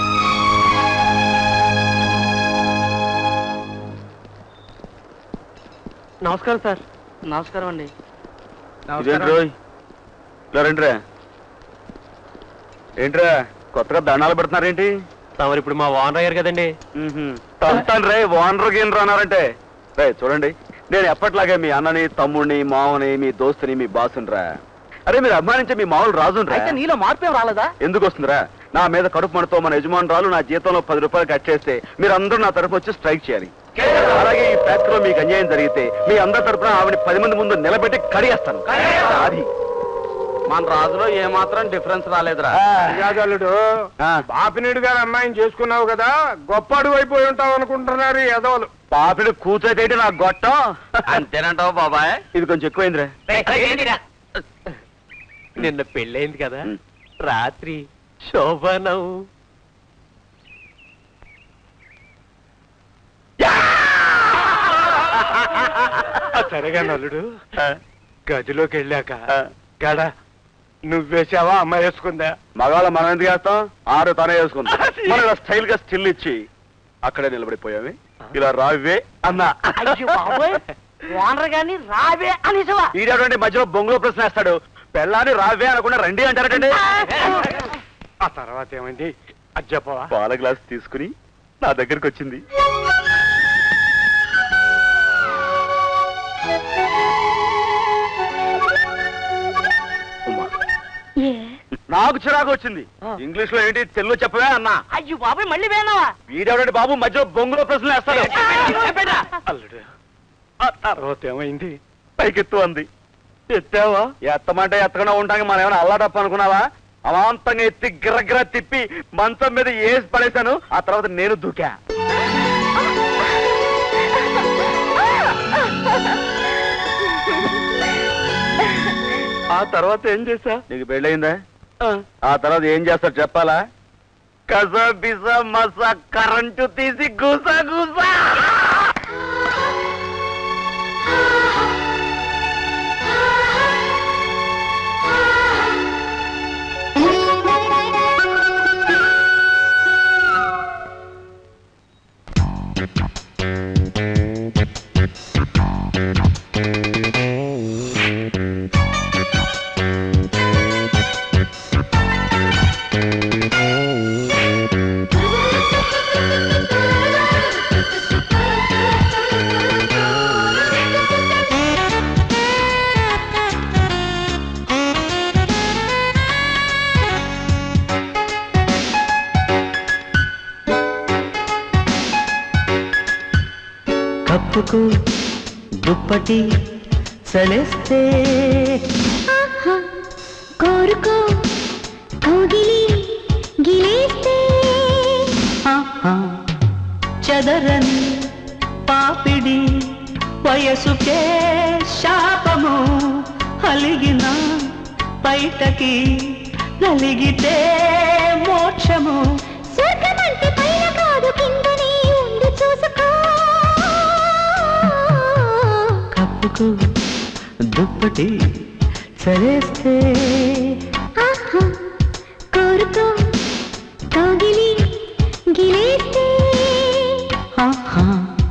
నమస్కారం సార్ నమస్కారం అండి ఇదేంటి రోయ్ ఇలా రండిరా ఏంట్రా కొత్తగా దండాలు పెడుతున్నారేంటి తమరు ఇప్పుడు మా ఓనర్ అయ్యారు కదండి తంతాను రే ఓనర్ గేనరు అన్నారంటే రే చూడండి నేను ఎప్పట్లాగే మీ అన్నని తమ్ముడిని మావని మీ దోస్తుని మీ బాసుని రా అరే మీరు అభిమానించే మీ మామూలు రాజుని రా అయితే నీలో మార్పు ఏం రాలేదా ఎందుకు వస్తుందిరా నా మీద కడుపు మనతో మన యజమానురాలు నా జీతంలో పది రూపాయలు కట్ చేస్తే మీరు అందరూ నా తరపు వచ్చి స్ట్రైక్ చేయాలి అలాగే ఈ ఫ్యాక్టరీలో మీకు అన్యాయం జరిగితే మీ అందరి తరపున ఆవిడ పది మంది ముందు నిలబెట్టి కడిగేస్తాను అది మన రాజులో ఏమాత్రం డిఫరెన్స్ రాలేదురా రాజల్లుడు బాపినీడు గారు అమ్మాయిని చేసుకున్నావు కదా గొప్ప అడుగు అయిపోయి ఉంటావు అనుకుంటున్నారు ఈ ఎదవలు పాపిడి కూర్చోటేంటి నా గొట్టం అంతేనంటావు బాబాయ్ ఇది కొంచెం ఎక్కువైందిరా నిన్న పెళ్ళైంది కదా రాత్రి శోభనం సరేగా నల్లుడు గదిలోకి వెళ్ళాక గడ నువ్వేసావా అమ్మ వేసుకుందా మగవాళ్ళ మనం ఎందుకు వేస్తాం ఆరు తనే వేసుకుందాం మనం ఇలా స్టైల్ గా స్టిల్ ఇచ్చి అక్కడే నిలబడిపోయావి ఇలా రావే అన్నా ఓనర్ గాని రావే అనేసవా ఈడేటువంటి మధ్యలో బొంగులో ప్రశ్న వేస్తాడు పెళ్ళాన్ని రావే అనకుండా రండి అంటారటండి ఆ తర్వాత ఏమైంది అది చెప్పవా పాల గ్లాస్ తీసుకుని నా దగ్గరికి వచ్చింది ఉమ్మా, నాకు చిరాకు వచ్చింది ఇంగ్లీష్ లో ఏంటి తెలుగు చెప్పవే అన్నా అయ్యో బాబాయ్ మళ్ళీ వేనావా వీడెవడండి బాబు మధ్యలో బొంగులో ప్రశ్నలు వేస్తాడు అల్లుడు ఆ తర్వాత ఏమైంది పైకెత్తు అంది ఎత్తావా ఎత్తమంటే ఎత్తకుండా ఉంటానికి మనం ఏమైనా అల్లాటప్ప అనుకున్నావా అమాంతంగా ఎత్తి గిరగిర తిప్పి మంచం మీద వేసి పడేశాను ఆ తర్వాత నేను దూకా ఆ తర్వాత ఏం చేశా నీకు పెళ్ళయిందా ఆ తర్వాత ఏం చేస్తా చెప్పాలా కస బిస మస కరెంటు తీసి గుస గుసా Thank you. కప్పుకు దుప్పటి చలేస్తే ఆహా, కోరుకో కౌగిలి గిలేస్తే ఆహా, చెదరని పాపిడి వయసుకే శాపము అలిగిన బయటకి నలిగితే మోక్షము స్వర్గమంటే పైన కాదు కిందనే ఉంది చూసుకో కప్పుకు దుప్పటి చలేస్తే ఆహా, కోరుకో కౌగిలి గిలేస్తే ఆహా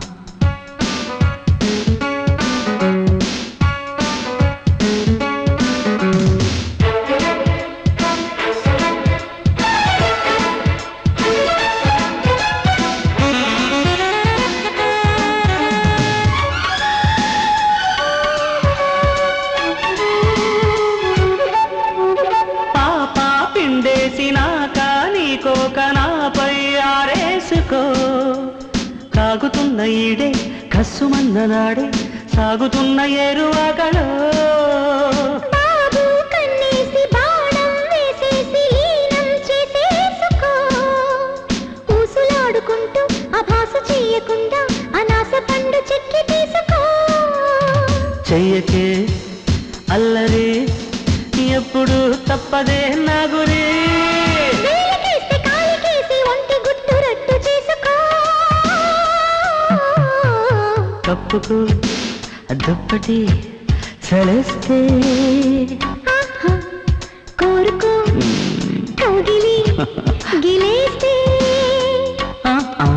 పాప పిండేసినాక నీకోక నాపై ఆరేసుకో కాగుతున్న ఈడే కస్సుమన్న నాడే సాగుతున్న ఎరువగలో బాబు కన్నేసి బాణం వేసేసి లీనం చేసేసుకో ఊసులాడుకుంటూ అభాస చెయ్యకుండా అనాస పండు చెక్కి తీసుకో చెయ్యకే అల్లరి ఎప్పుడు తప్పదే నా గురి వేలికేస్తే కాలికేసి ఒంటి గుట్టు రట్టు చేసుకో కప్పుకు దుప్పటి చలేస్తే ఆహా, కోరుకో కౌగిలి గిలేస్తే ఆ, ఆ.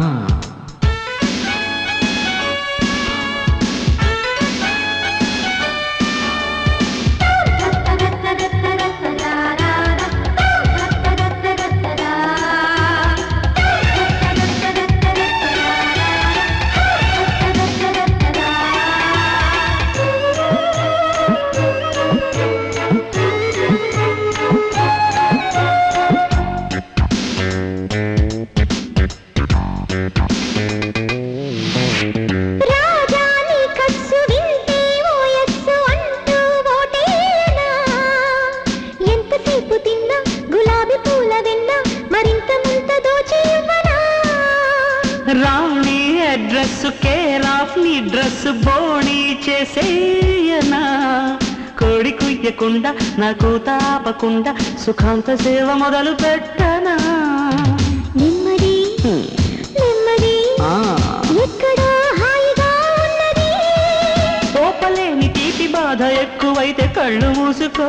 రాజా నీ కస్సు వింటే ఓయస్సు అంటూ ఓటేనా ఎంతసేపు తిన్నా గులాబీ పూల వెన్న మరింత ముంత దోచి ఇవ్వనా రాణి అడ్రస్ కేర్ ఆఫ్ నీ డ్రెస్ బోణి చేసేయనా కోడి కుయ్యకుండా నాకు తాపకుండా సుఖాంత సేవ మొదలు పెట్టనా నెమ్మది నెమ్మది ఆ, ఎక్కడో హాయిగా ఉన్నది తోపలేని తీపి బాధ ఎక్కువైతే కళ్ళు మూసుకో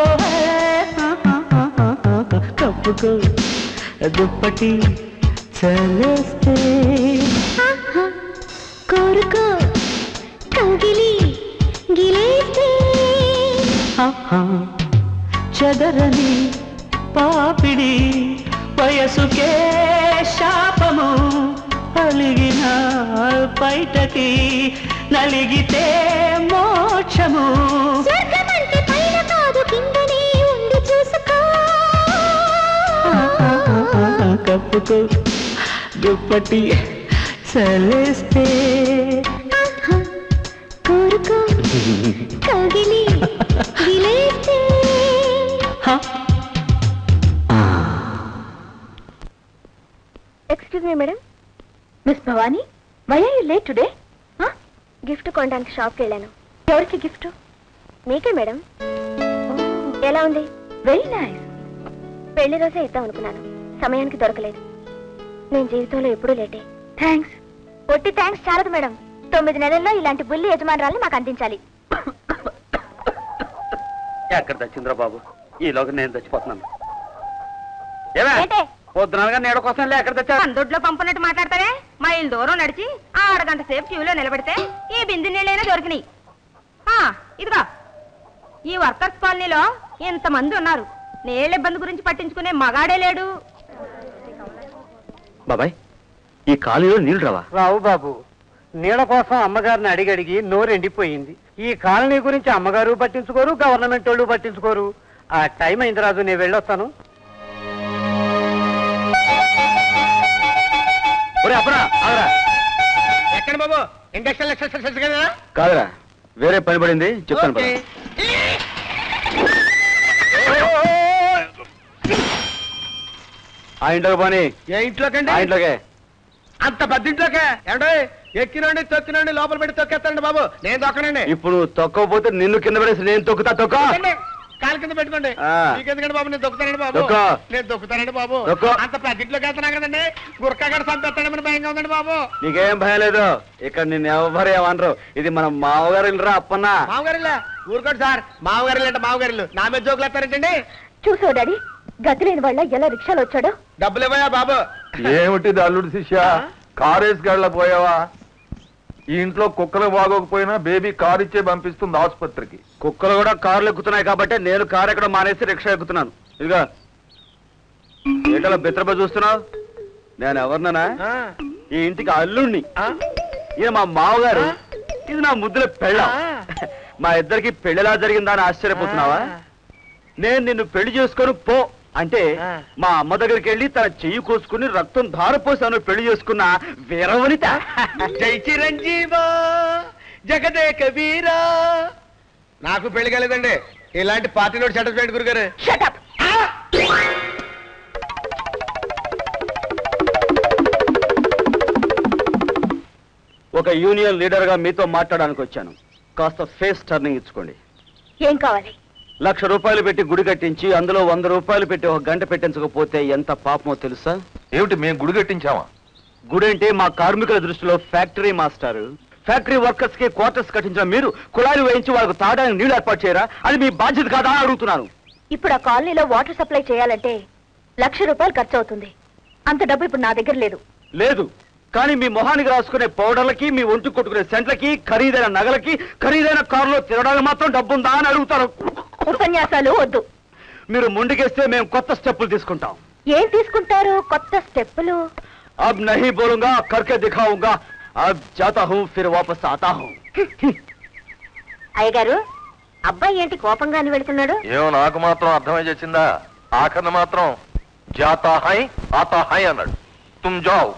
కప్పుకో దుప్పటి చలేస్తే ఆహా, కోరుకో కౌగిలి గిలేస్తే ఆహా, చెదరని పాపిడి వయసుకే శాపము అలిగిన బయటకి నలిగితే మోక్షము స్వర్గమంటే పైన కాదు కిందనే ఉంది చూసుకో కప్పుకు దుప్పటి చలేస్తే ఆహా, కోరుకో కౌగిలి గిలేస్తే excuse me madam miss Bhavani why are you late today gift కొనడానికి షాప్కి వెళ్ళాను ఎవరికి గిఫ్ట్ మీకే మేడం ఎలా ఉంది వెరీ నైస్ పెళ్లి రోజే ఇద్దాం అనుకున్నాను సమయానికి దొరకలేదు నేను జీవితంలో ఎప్పుడూ లేటే థ్యాంక్స్ ఒట్టి థ్యాంక్స్ చాలదు మేడం తొమ్మిది నెలల్లో ఇలాంటి బుల్లి యజమానురాల్ని మాకు అందించాలి ఎక్కడ చచ్చిందిరా బాబు ఈలోగా నేను చచ్చిపోతున్నాను ఏంటే? పొద్దునగా నీడ కోసం ఎక్కడ తెచ్చా దొడ్లో పంపునట్టు మాట్లాడతారే మైల్ దూరం నడిచి ఆ అరగంట సేపు క్యూలో నిలబడితే ఈ బింది నీళ్ళైనా దొరికినాయి ఆ, ఇదిగో ఈ వర్కర్స్ కాలనీలో ఇంతమంది ఉన్నారు నీళ్ళ ఇబ్బంది గురించి పట్టించుకునే మగాడే లేడు బాబాయ్ ఈ కాలువలో నీళ్లు రావా రావు బాబు నీడ కోసం అమ్మగారిని అడిగి అడిగి నోరు ఎండిపోయింది ఈ కాలనీ గురించి అమ్మగారు పట్టించుకోరు గవర్నమెంట్ వాళ్ళు పట్టించుకోరు ఆ టైం అయింది రాజు నేను వెళ్ళొస్తాను ఒరే అప్పరా ఆగరా ఎక్కడ బాబు ఇండస్ట్రియల్ ఎక్సర్సైజ్ కదా కాదురా వేరే పని పడింది చెప్తాను పద. ఓకే. ఆ ఇంట్లోకి పోనీ ఏ ఇంట్లోకండి ఆ ఇంట్లోకే అంత పెద్దింట్లోకే ఏమంటే ఎక్కినండి తొక్కినండి లోపల పెట్టి తొక్కేస్తానండి బాబు నేను తొక్కనండి ఇప్పుడు నువ్వు తొక్కకపోతే నిన్ను కింద పడేసి నేను తొక్కుతా తొక్క తొక్కండి. కాలు కింద పెట్టుకోండి ఆ. మీకెందుకండి బాబు నేను దొక్కుతానండి బాబు దొక్కు. నేను దొక్కుతానండి బాబు దొక్కు. అంత పెద్దింట్లోకి వెళ్తున్నా కదండి గురకగడ చంపేస్తాడమని భయంగా ఉందండి బాబు నీకేం భయం లేదు ఇక్కడ నిన్ను ఎవరు ఏమనరు ఇది మన మామగారు ఇల్లురా అప్పన్నా మామగారిల్లా ఊరుకోండి సార్ మామగారిల్లు అంటే మామగారిల్లు నా మీద జోకులు ఎత్తారేంటండి చూసావు డాడీ గతి లేని వాళ్ళ ఎలా రిక్షాలో వచ్చాడో డబ్బులు ఇవ్వయా బాబు ఏమిటిది అల్లుడు శిష్య కారేసుకెళ్ళ పోయావా ఈ ఇంట్లో కుక్కలు బాగోకపోయినా బేబీ కారు ఇచ్చే పంపిస్తుంది ఆసుపత్రికి కుక్కలు కూడా కార్లు ఎక్కుతున్నాయి కాబట్టి నేను కారు ఎక్కడ మానేసి రిక్షా ఎక్కుతున్నాను ఇదిగా ఏటలా బిత్రప చూస్తున్నావు నేను ఎవరిననా ఈ ఇంటికి అల్లుణ్ణి ఈయన మా మావగారు ఇది నా ముద్దుల పెళ్ళ మా ఇద్దరికి పెళ్లిలా జరిగిందా అని ఆశ్చర్యపోతున్నావా నేను నిన్ను పెళ్లి చేసుకొని పో అంటే మా అమ్మ దగ్గరికి వెళ్ళి తన చెయ్యి కోసుకుని రక్తం ధారపోసాను పెళ్లి చేసుకున్న వీరవనిత జై చిరంజీవా జగదేక వీరా నాకు పెళ్లి కాలేదండి ఇలాంటి పార్టీలో సాటిస్ఫైడ్ గురుగారు షటప్ ఒక యూనియన్ లీడర్ గా మీతో మాట్లాడడానికి వచ్చాను కాస్త ఫేస్ టర్నింగ్ ఇచ్చుకోండి ఏం కావాలి లక్ష రూపాయలు పెట్టి గుడి కట్టించి అందులో వంద రూపాయలు పెట్టి ఒక గంట పెట్టించకపోతే ఎంత పాపమో తెలుసా ఏమిటి మేము గుడి కట్టించామా గుడి అంటే మా కార్మికుల దృష్టిలో ఫ్యాక్టరీ మాస్టారు ఫ్యాక్టరీ వర్కర్స్ కి క్వార్టర్స్ కట్టించిన మీరు కుళాయిలు వేయించి వాళ్ళకు తాగడానికి నీళ్లు ఏర్పాటు చేయరా అది మీ బాధ్యత కాదా అని అడుగుతున్నాను ఇప్పుడు ఆ కాలనీలో వాటర్ సప్లై చేయాలంటే లక్ష రూపాయలు ఖర్చు అవుతుంది అంత డబ్బు ఇప్పుడు నా దగ్గర లేదు లేదు కానీ మీ మొహానికి రాసుకునే పౌడర్లకి మీ ఒంటి కొట్టుకునే సెంట్లకి ఖరీదైన నగలకి ఖరీదైన కారులో తిరగడానికి మాత్రం డబ్బుందా అని అడుగుతారు ఉపన్యాసాలు వద్దు మీరు ముందుకేస్తే మేము కొత్త స్టెప్పులు తీసుకుంటాం ఏం తీసుకుంటారు కొత్త స్టెప్పులు अब नहीं बोलूंगा करके दिखाऊंगा अब जाता हूँ फिर वापस आता हूँ అయ్యగారు అబ్బాయి ఏంటి కోపంగాని వెళ్తున్నాడు ఏమో నాకు మాత్రం అర్థమై వచ్చిందా ఆఖరిన మాత్రం జాతా హై ఆతా హై అన్నాడు తుమ్ జావ్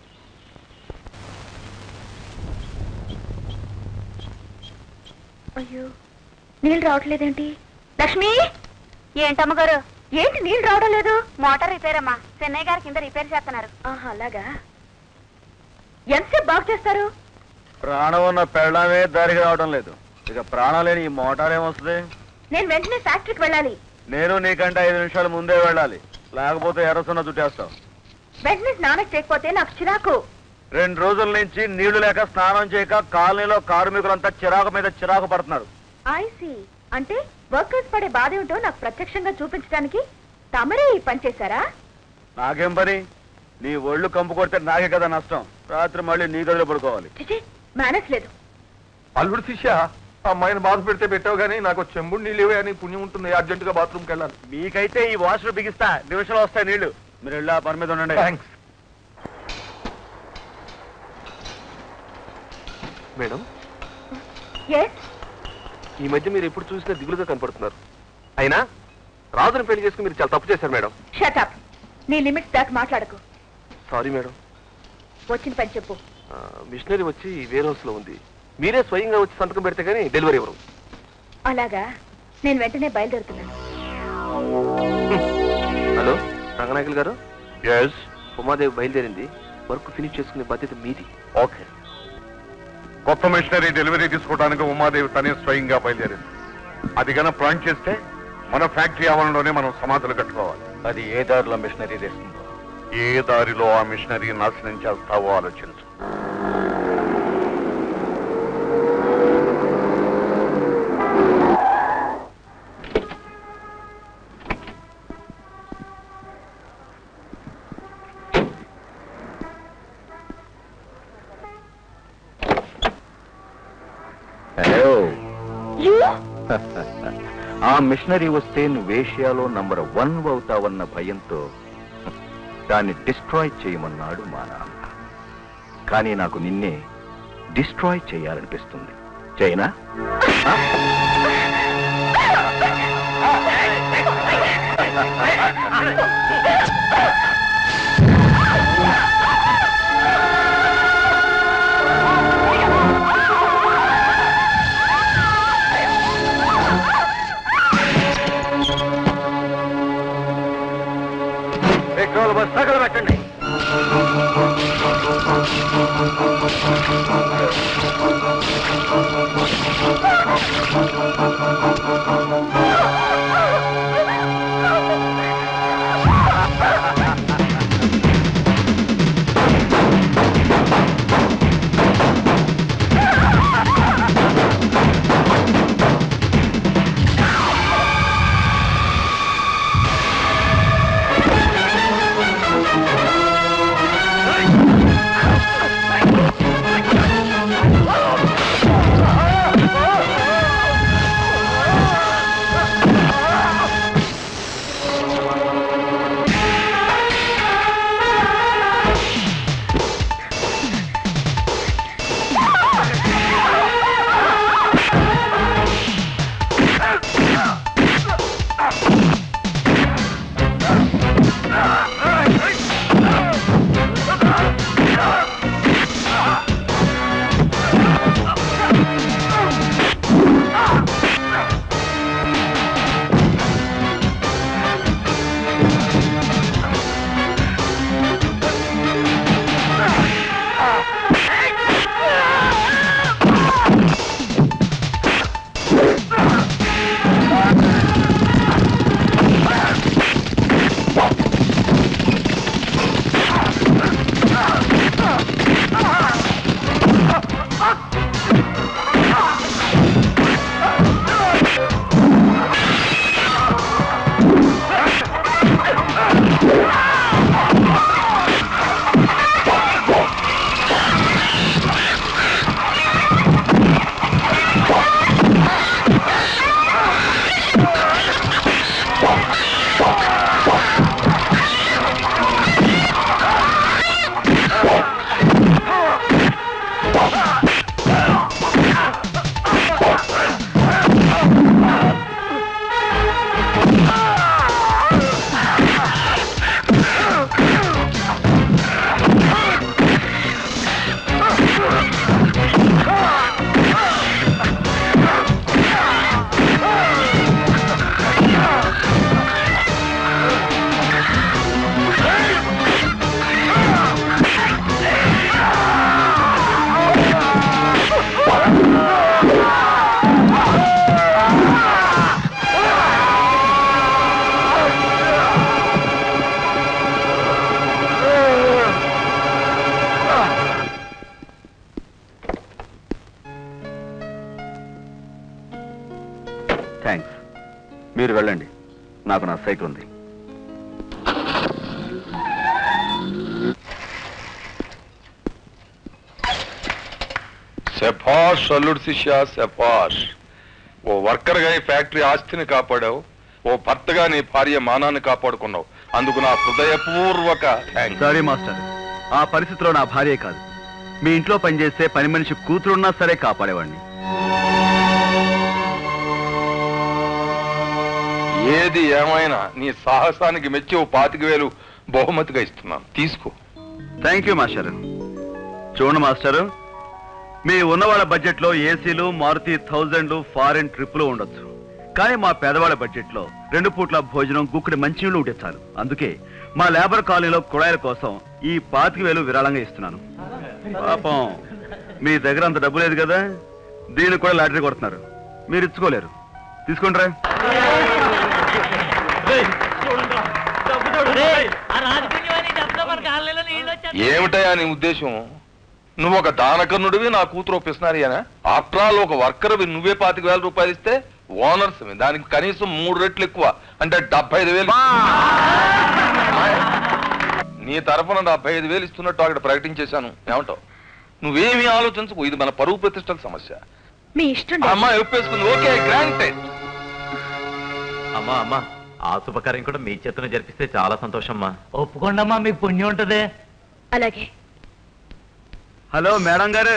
అయ్యో నీళ్ళు రావట్లేదేంటి లక్ష్మి ఏంటమ్మగారు ఏంటి నీళ్ళు రావడం లేదు మోటార్ రిపేర్ అమ్మా చెన్నై గారి కింద రిపేర్ చేస్తున్నారు ఆహా అలాగా ఎంతసేపు బాగు చేస్తారు ప్రాణం ఉన్న పెళ్ళమే దారికి రావడం లేదు ఇక ప్రాణం లేని ఈ మోటార్ ఏమొస్తుంది నేను వెంటనే ఫ్యాక్టరీకి వెళ్ళాలి నేను నీకంటే ఐదు నిమిషాల ముందే వెళ్ళాలి లేకపోతే ఎర్రసున్న చుట్టేస్తావు వెంటనే స్నానం చేయకపోతే నాకు చిరాకు రెండు రోజుల నుంచి నీళ్లు లేక స్నానం చేయక కాలనీలో కార్మికులంతా చిరాకు మీద చిరాకు పడుతున్నారు ఐసి అంటే వర్కర్స్ పడే బాధ ఏమిటో నాకు ప్రత్యక్షంగా చూపించడానికి తమరే ఈ పని చేశారా నాకేం పని నీ ఒళ్ళు కంపు కొడితే నాకే కదా నష్టం రాత్రి మళ్ళీ నీ గదిలో పడుకోవాలి చిచి మేనేజ్ లేదు అల్లుడు శిష్య అమ్మాయిని బాధ పెడితే పెట్టావు కానీ నాకు చెంబుడు నీళ్ళు ఇవే అని పుణ్యం ఉంటుంది అర్జెంట్ గా బాత్రూమ్కి వెళ్ళాలి మీకైతే ఈ వాషర్ బిగిస్తా నిమిషంలో వస్తాయి నీళ్లు మీరు వెళ్ళి ఆ పని మీద ఉండండి థ్యాంక్స్ మేడం ఎస్ ఈ మధ్య మీరు ఎప్పుడు చూసినా దిగులుగా కనపడుతున్నారు అయినా రాజుని పెళ్లి చేసుకుని మీరు చాలా తప్పు చేశారు మేడం షటప్ నీ లిమిట్స్ దాటి మాట్లాడకు సారీ మేడం వచ్చిన పని చెప్పు ఆ, మిషనరీ వచ్చి వేర్ హౌస్ లో ఉంది మీరే స్వయంగా వచ్చి సంతకం పెడితే కానీ డెలివరీ ఇవ్వరు అలాగా నేను వెంటనే బయలుదేరుతున్నాను హలో రంగనాయకులు గారు ఎస్ ఉమాదేవి బయలుదేరింది వర్క్ ఫినిష్ చేసుకునే బాధ్యత మీది ఓకే కొత్త మిషనరీ డెలివరీ తీసుకోవడానికి ఉమాదేవి తనే స్వయంగా బయలుదేరింది అది గన ప్లాన్ చేస్తే మన ఫ్యాక్టరీ ఆవరణలోనే మనం సమాధులు కట్టుకోవాలి అది ఏ దారిలో మిషనరీ తెస్తుందో ఏ దారిలో ఆ మిషనరీ నాశనం చేస్తావో ఆలోచించు హలో ఆ మిషనరీ వస్తే నువ్వు ఏషియాలో నంబర్ వన్ అవుతావన్న భయంతో దాన్ని డిస్ట్రాయ్ చేయమన్నాడు మా నాన్న కానీ నాకు నిన్నే డిస్ట్రాయ్ చేయాలనిపిస్తుంది చైనా పెట్రోల్ బస్ తగలబెట్టండి థ్యాంక్స్ మీరు వెళ్ళండి నాకు నా సైకిల్ ఉంది శభాష్ అల్లుడు శిష్య శభాష్ ఓ వర్కర్గా ఈ ఫ్యాక్టరీ ఆస్తిని కాపాడావు ఓ భర్తగా నీ భార్య మానాన్ని కాపాడుకున్నావు అందుకు నా హృదయపూర్వక థ్యాంక్స్ సారీ మాస్టర్ ఆ పరిస్థితిలో నా భార్య కాదు మీ ఇంట్లో పనిచేసే పని మనిషి కూతురున్నా సరే కాపాడేవాడిని ఏది ఏమైనా నీ సాహసానికి మెచ్చి ఓ పాతిక వేలు బహుమతిగా ఇస్తున్నాను తీసుకో థ్యాంక్ యూ మాస్టర్ చూడండి మాస్టర్ మీ ఉన్నవాళ్ళ బడ్జెట్ లో ఏసీలు మారుతి థౌజండ్లు ఫారెన్ ట్రిప్లు ఉండొచ్చు కానీ మా పేదవాళ్ళ బడ్జెట్ లో రెండు పూట్ల భోజనం గుక్కడి మంచినీళ్ళు ఉంటే చాలు అందుకే మా లేబర్ కాలనీలో కుళాయిల కోసం ఈ పాతిక వేలు విరాళంగా ఇస్తున్నాను పాపం మీ దగ్గర అంత డబ్బు లేదు కదా దీనికి కూడా లాటరీ కొడుతున్నారు మీరు ఇచ్చుకోలేరు తీసుకుంటారా ఏమిటయా నీ ఉద్దేశం నువ్వు ఒక దానకర్ణుడివి నా కూతురు ఒప్పిస్తున్నారు అనా ఆఫ్టర్ ఆల్ ఒక వర్కర్వి నువ్వే పాతిక వేల రూపాయలు ఇస్తే ఓనర్స్ దానికి కనీసం మూడు రెట్లు ఎక్కువ అంటే డెబ్బై ఐదు వేలు నీ తరఫున డెబ్బై ఐదు వేలు ఇస్తున్నట్టు అక్కడ ప్రకటించేశాను ఏమంటావు నువ్వేమీ ఆలోచించకు ఇది మన పరువు ప్రతిష్టల సమస్య మీ ఇష్టం అమ్మాయి ఒప్పేసుకుంది ఓకే గ్రాంటెడ్ అమ్మా అమ్మా ఆ శుభకార్యం కూడా మీ చేతనే జరిపిస్తే చాలా సంతోషమ్మా ఒప్పుకోండమ్మా మీకు పుణ్యం ఉంటది అలాగే హలో మేడం గారు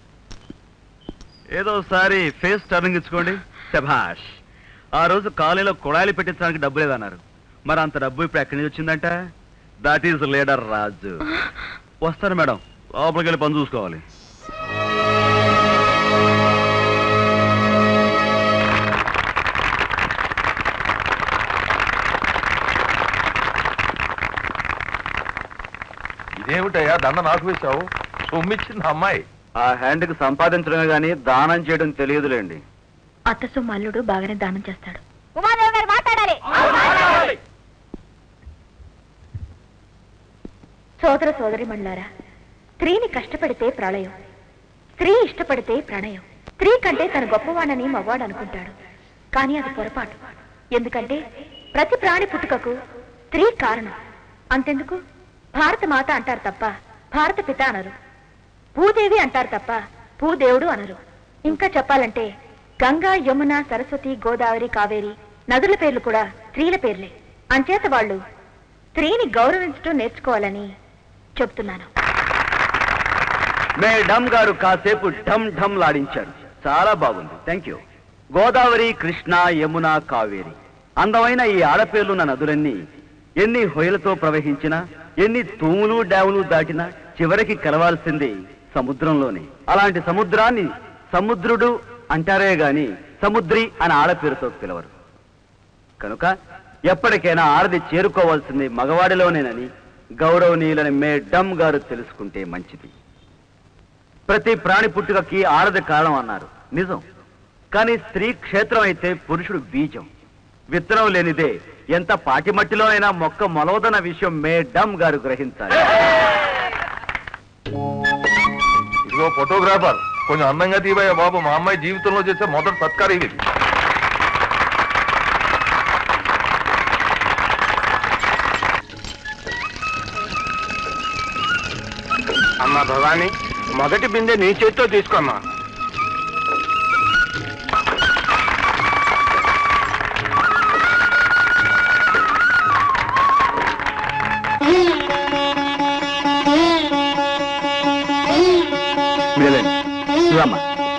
ఏదో ఒకసారి ఫేస్ టర్నింగ్ ఇచ్చుకోండి శభాష్ ఆ రోజు కాలేజీలో కుళాయిలు పెట్టించడానికి డబ్బు లేదన్నారు మరి అంత డబ్బు ఇప్పుడు ఎక్కడి నుంచి వచ్చిందంట దట్ ఈజ్ లీడర్ రాజు వస్తాను మేడం లోపలికి వెళ్ళి పని చూసుకోవాలి ఇదేమిటయ్యా దండ నాకు వేశావు సొమ్మిచ్చింది అమ్మాయి ఆ హ్యాండ్కి సంపాదించడమే గాని దానం చేయడం తెలియదులేండి అత్త సొమ్ము అల్లుడు బాగానే దానం చేస్తాడు ఉమాదేవి గారు మాట్లాడాలి సోదర సోదరి మండలారా స్త్రీని కష్టపడితే ప్రళయం స్త్రీ ఇష్టపడితే ప్రణయం స్త్రీ కంటే తన గొప్పవాణని మగవాడు అనుకుంటాడు కానీ అది పొరపాటు ఎందుకంటే ప్రతి ప్రాణి పుట్టుకకు స్త్రీ కారణం అంతెందుకు భారత మాత అంటారు తప్ప భారత పిత అనరు భూదేవి అంటారు తప్ప భూదేవుడు అనరు ఇంకా చెప్పాలంటే గంగా యమున సరస్వతి గోదావరి కావేరి నదుల పేర్లు కూడా స్త్రీల పేర్లే అంచేత వాళ్ళు స్త్రీని గౌరవించడం నేర్చుకోవాలని చెప్తున్నాను మేడం గారు కాసేపు ఢమ్ ఢమ్ లాడించారు చాలా బాగుంది థ్యాంక్ యూ గోదావరి కృష్ణ యమున కావేరి అందమైన ఈ ఆడపేర్లున్న నదులన్నీ ఎన్ని హొయలతో ప్రవహించినా ఎన్ని తూములు డ్యాములు దాటినా చివరికి కలవాల్సింది సముద్రంలోనే అలాంటి సముద్రాన్ని సముద్రుడు అంటారే గాని సముద్రి అని ఆడపేరుతో పిలవరు కనుక ఎప్పటికైనా ఆడది చేరుకోవాల్సింది మగవాడిలోనేనని గౌరవనీయులని మేడం గారు తెలుసుకుంటే మంచిది ప్రతి ప్రాణి పుట్టుకకి ఆడది కారణం అన్నారు నిజం కానీ స్త్రీ క్షేత్రం అయితే పురుషుడు బీజం విత్తనం లేనిదే ఎంత పాటి మట్టిలోనైనా మొక్క మొలవదన్న విషయం మేడం గారు గ్రహించాలి ఇదిగో ఫోటోగ్రాఫర్ కొంచెం అందంగా తీవయ్యా బాబు మా అమ్మాయి జీవితంలో చేసే మొదటి సత్కారం ఇది అమ్మా భవాని మొదటి బిందె నీ చేతితో తీసుకోమ్మా ఇవ్వమ్మా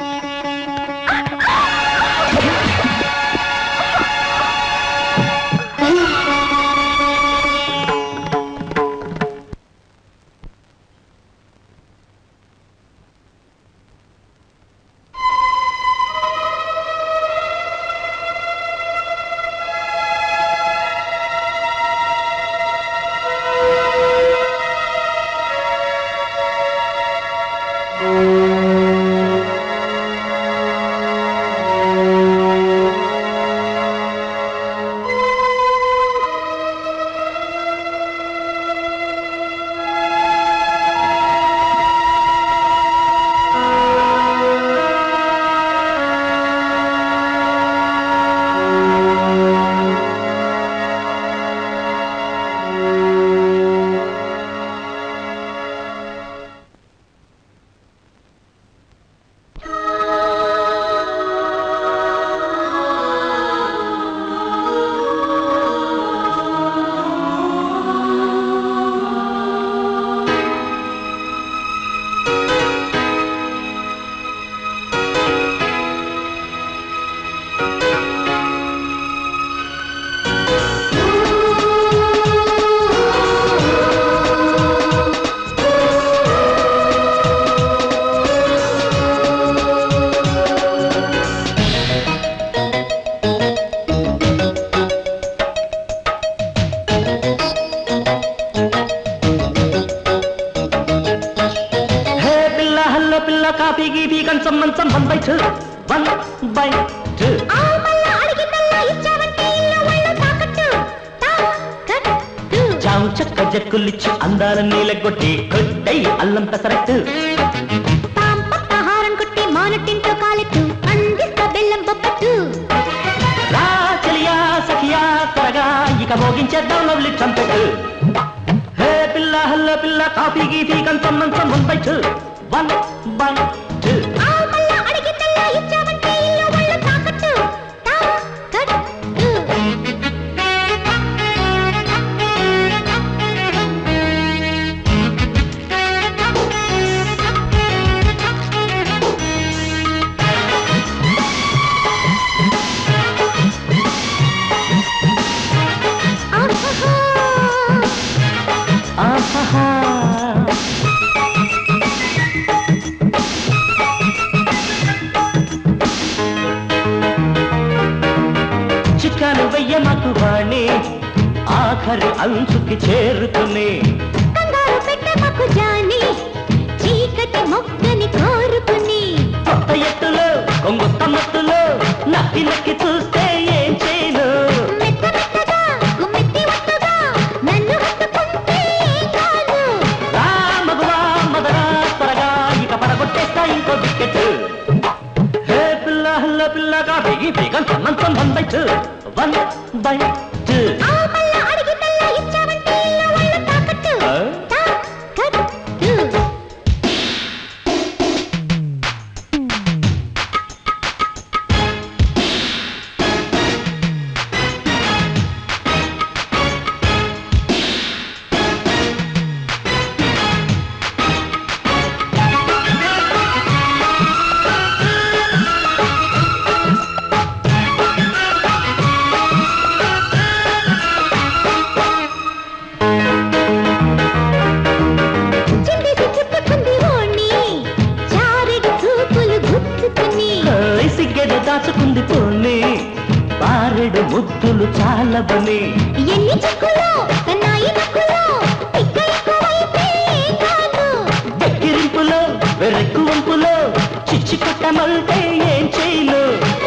హే పిల్ల హల్లో పిల్ల కాఫీ గీపీ కంచం మంచం one by two one by two చావు చక్క జక్కులిచ్చి అందాల నీలగొట్టి కొట్టై అల్లం పెసరట్టు హారం కొట్టి మానటింట్లో కాలెట్టు అందిస్తా బెల్లం బొప్పట్టు రా చెలియా సఖియా త్వరగా ఇక మోగించేద్దాం లవ్లీ ట్రంపెట్ హే పిల్ల హల్లో పిల్ల కాఫీ గీపీ కంచం మంచం one by two one by two ఆహాహా చిక్కాలు వెయ్య మకు వాణి ఆఖరి అంచుకి చేరుకుని కంగారు పెట్టే నాకు జాని చీకటి మొక్కని కోరుకుని కొత్త ఎత్తులో కొంగొత్త మత్తులో నక్కి నక్కి చూస్తే ఏం చేయను మెత్త మెత్తగా గుమ్మెత్తి వత్తుగా నన్ను హత్తుకుంటే ఏం కాదు రా మగువా మదరా త్వరగా ఇక పడగొట్టేస్తా ఇంకో వికెట్ హే పిల్ల హల్ల పిల్లగా బిగి బిగం సన్నంతం one by two one by two ఆ మల్ల అడిగిందల్లా ఇచ్చావంటే ఇల్లు వాళ్ళ తాకట్టు తాకట్టు చిందేసి చుట్టుకుంది ఓణి చారెడు చూపులు గుచ్చుకుని ఓయ్ సిగ్గెద దాచుకుంది పోని పారెడు ముద్దులు చాలబని ఎన్ని చిక్కులో కన్నాయి నక్కులో పిక్క ఎక్కువైతే ఏం కాదు వెక్కిరింపులో వెర్రెక్కు వంపులో చిచ్చి కొట్టమంటే ఏం చేయను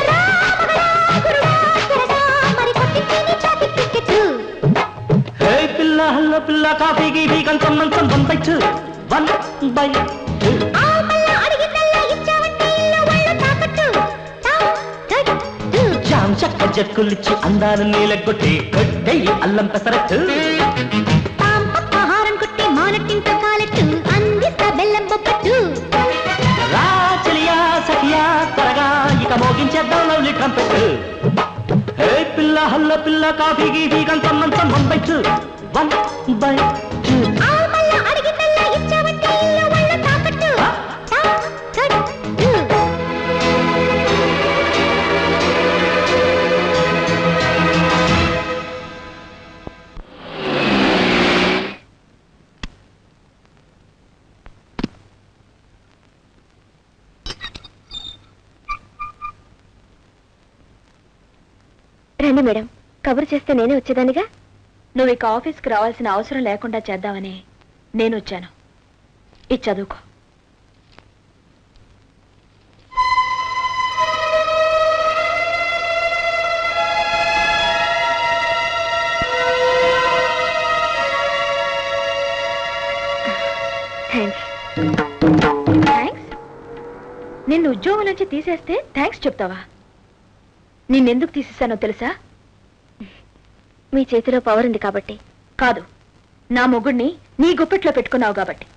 మరి కొట్టించేని చాకి టికెట్ హే పిల్ల హల్ల పిల్ల కాఫీకి బీగం సన్నంతం one by two one by two ఆ మల్ల అడిగిందల్లా ఇచ్చావంటే ఇల్లు వాళ్ళ తాకట్టు తాకట్టు జామ్ చక్క జక్కులిచ్చి అందాలు నీలగొట్టి కొట్టెయ్యి అల్లం పెసరట్టు ఆహారం కొట్టి మానట్టింత కాలట్టు అందిస్తా బెల్లం బొప్పట్టు రా చెలియా సఖియా త్వరగా ఇక మోగించేద్దాం లవ్లీ ట్రంపెట్ హే పిల్ల హల్ల పిల్ల కాఫీకి బీగం సన్నంతం one by two one by two ఆ మల్ల అడిగిందల్లా ఇచ్చావంటే ఇల్లు వాళ్ళ తాకట్టు తాకట్టు రండి మేడం కబురు చేస్తే నేనే వచ్చేదానిగా నువ్వు ఇక ఆఫీస్కి రావాల్సిన అవసరం లేకుండా చేద్దామని నేను వచ్చాను ఇది చదువుకో థ్యాంక్స్ థ్యాంక్స్ నిన్ను ఉద్యోగం నుంచి తీసేస్తే థ్యాంక్స్ చెప్తావా నిన్నెందుకు తీసేశానో తెలుసా మీ చేతిలో పవర్ ఉంది కాబట్టి కాదు నా మొగుడిని నీ గుప్పెట్లో పెట్టుకున్నావు కాబట్టి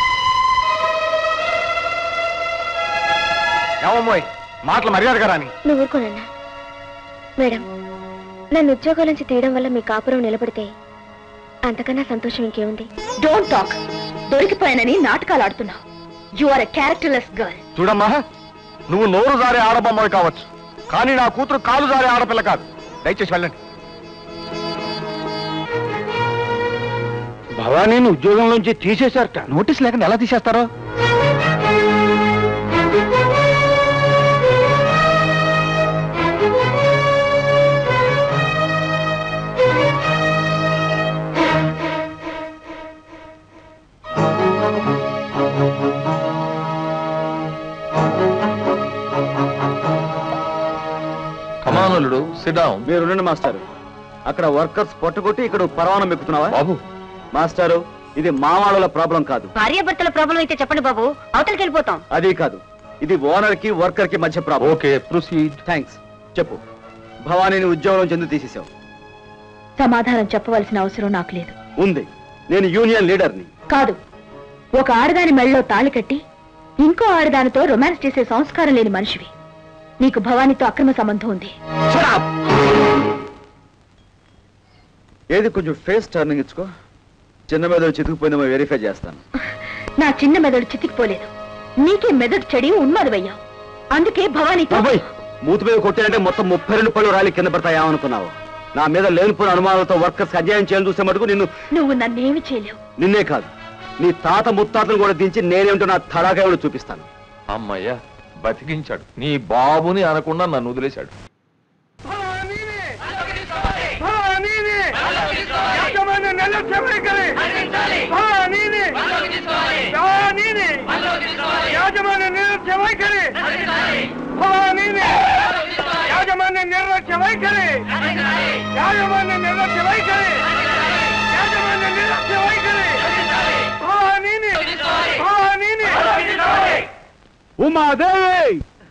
ఏమమ్మోయ్ మాటలు మర్యాదగా రాని నువ్వు ఊరుకోనన్నా మేడం నన్ను ఉద్యోగం నుంచి తీయడం వల్ల మీ కాపురం నిలబడితే అంతకన్నా సంతోషం ఇంకేముంది డోంట్ టాక్ దొరికిపోయానని నాటకాలు ఆడుతున్నావు you are a characterless girl చూడమ్మా నువ్వు నోరు జారే ఆడబొమ్మవి కావచ్చు కానీ నా కూతురు కాలు జారే ఆడపిల్ల కాదు దయచేసి వెళ్ళండి భవానీని ఉద్యోగంలోంచి తీసేశారట నోటీస్ లేకుండా ఎలా తీసేస్తారో కమానులుడు సిడౌన్ మీరు ఉండండి మాస్టర్ అక్కడ వర్కర్స్ పొట్టగొట్టి ఇక్కడ పరవానం ఎక్కుతున్నావా బాబు మాస్టారు ఇది మావాళ్ళ ప్రాబ్లం కాదు భార్యాభర్తల ప్రాబ్లం అయితే చెప్పండి బాబు అవతలకి వెళ్ళిపోతాం అది కాదు ఇది ఓనర్ కి వర్కర్ కి మధ్య ప్రాబ్లం ఓకే ప్రొసీడ్ థ్యాంక్స్ చెప్పు భవానీని ఉద్యోగం చెందు తీసేశావు సమాధానం చెప్పవలసిన అవసరం నాకు లేదు ఉంది నేను యూనియన్ లీడర్ని కాదు ఒక ఆడదాని మెళ్ళలో తాళి కట్టి ఇంకో ఆడదానితో రొమాన్స్ చేసే సంస్కారం లేని మనిషివి నీకు భవానీతో అక్రమ సంబంధం ఉంది ఏది కొంచెం ఫేస్ టర్నింగ్ ఇచ్చుకో చిన్న మీద చితుకుపోయిందేమో వెరిఫై చేస్తాను నా చిన్న మెదడు చితికిపోలేదు నీకే మెదడు చెడి ఉన్మాదవయ్యావు అందుకే భవానీతో బాబోయ్, మూతి మీద కొట్టానంటే మొత్తం ముప్పై రెండు పళ్ళు రాలి కింద పడతాయేమనుకున్నావు నా మీద లేనిపోయిన అనుమానాలతో వర్కర్స్ అధ్యాయం చేయాలని చూసే మటుకు నిన్ను నువ్వు నన్నేమి చేయలేవు నిన్నే కాదు నీ తాత ముత్తాతను కూడా దించి నేనేమిటో నా తడాకాయలు చూపిస్తాను అమ్మయ్యా బతికించాడు నీ బాబుని అనకుండా నన్ను వదిలేశాడు భవానీని ఎంతమంది నిర్లక్ష్యం వైఖరి భవానీని నిర్లక్ష్య వైఖరి భవానీని యాజమాన్య నిర్లక్ష్య వైఖరి యాజమాన్య నిర్లక్ష్య వైఖరి యాజమాన్య నిర్లక్ష్య వైఖరి భవానీని భవానీని ఉమాదేవి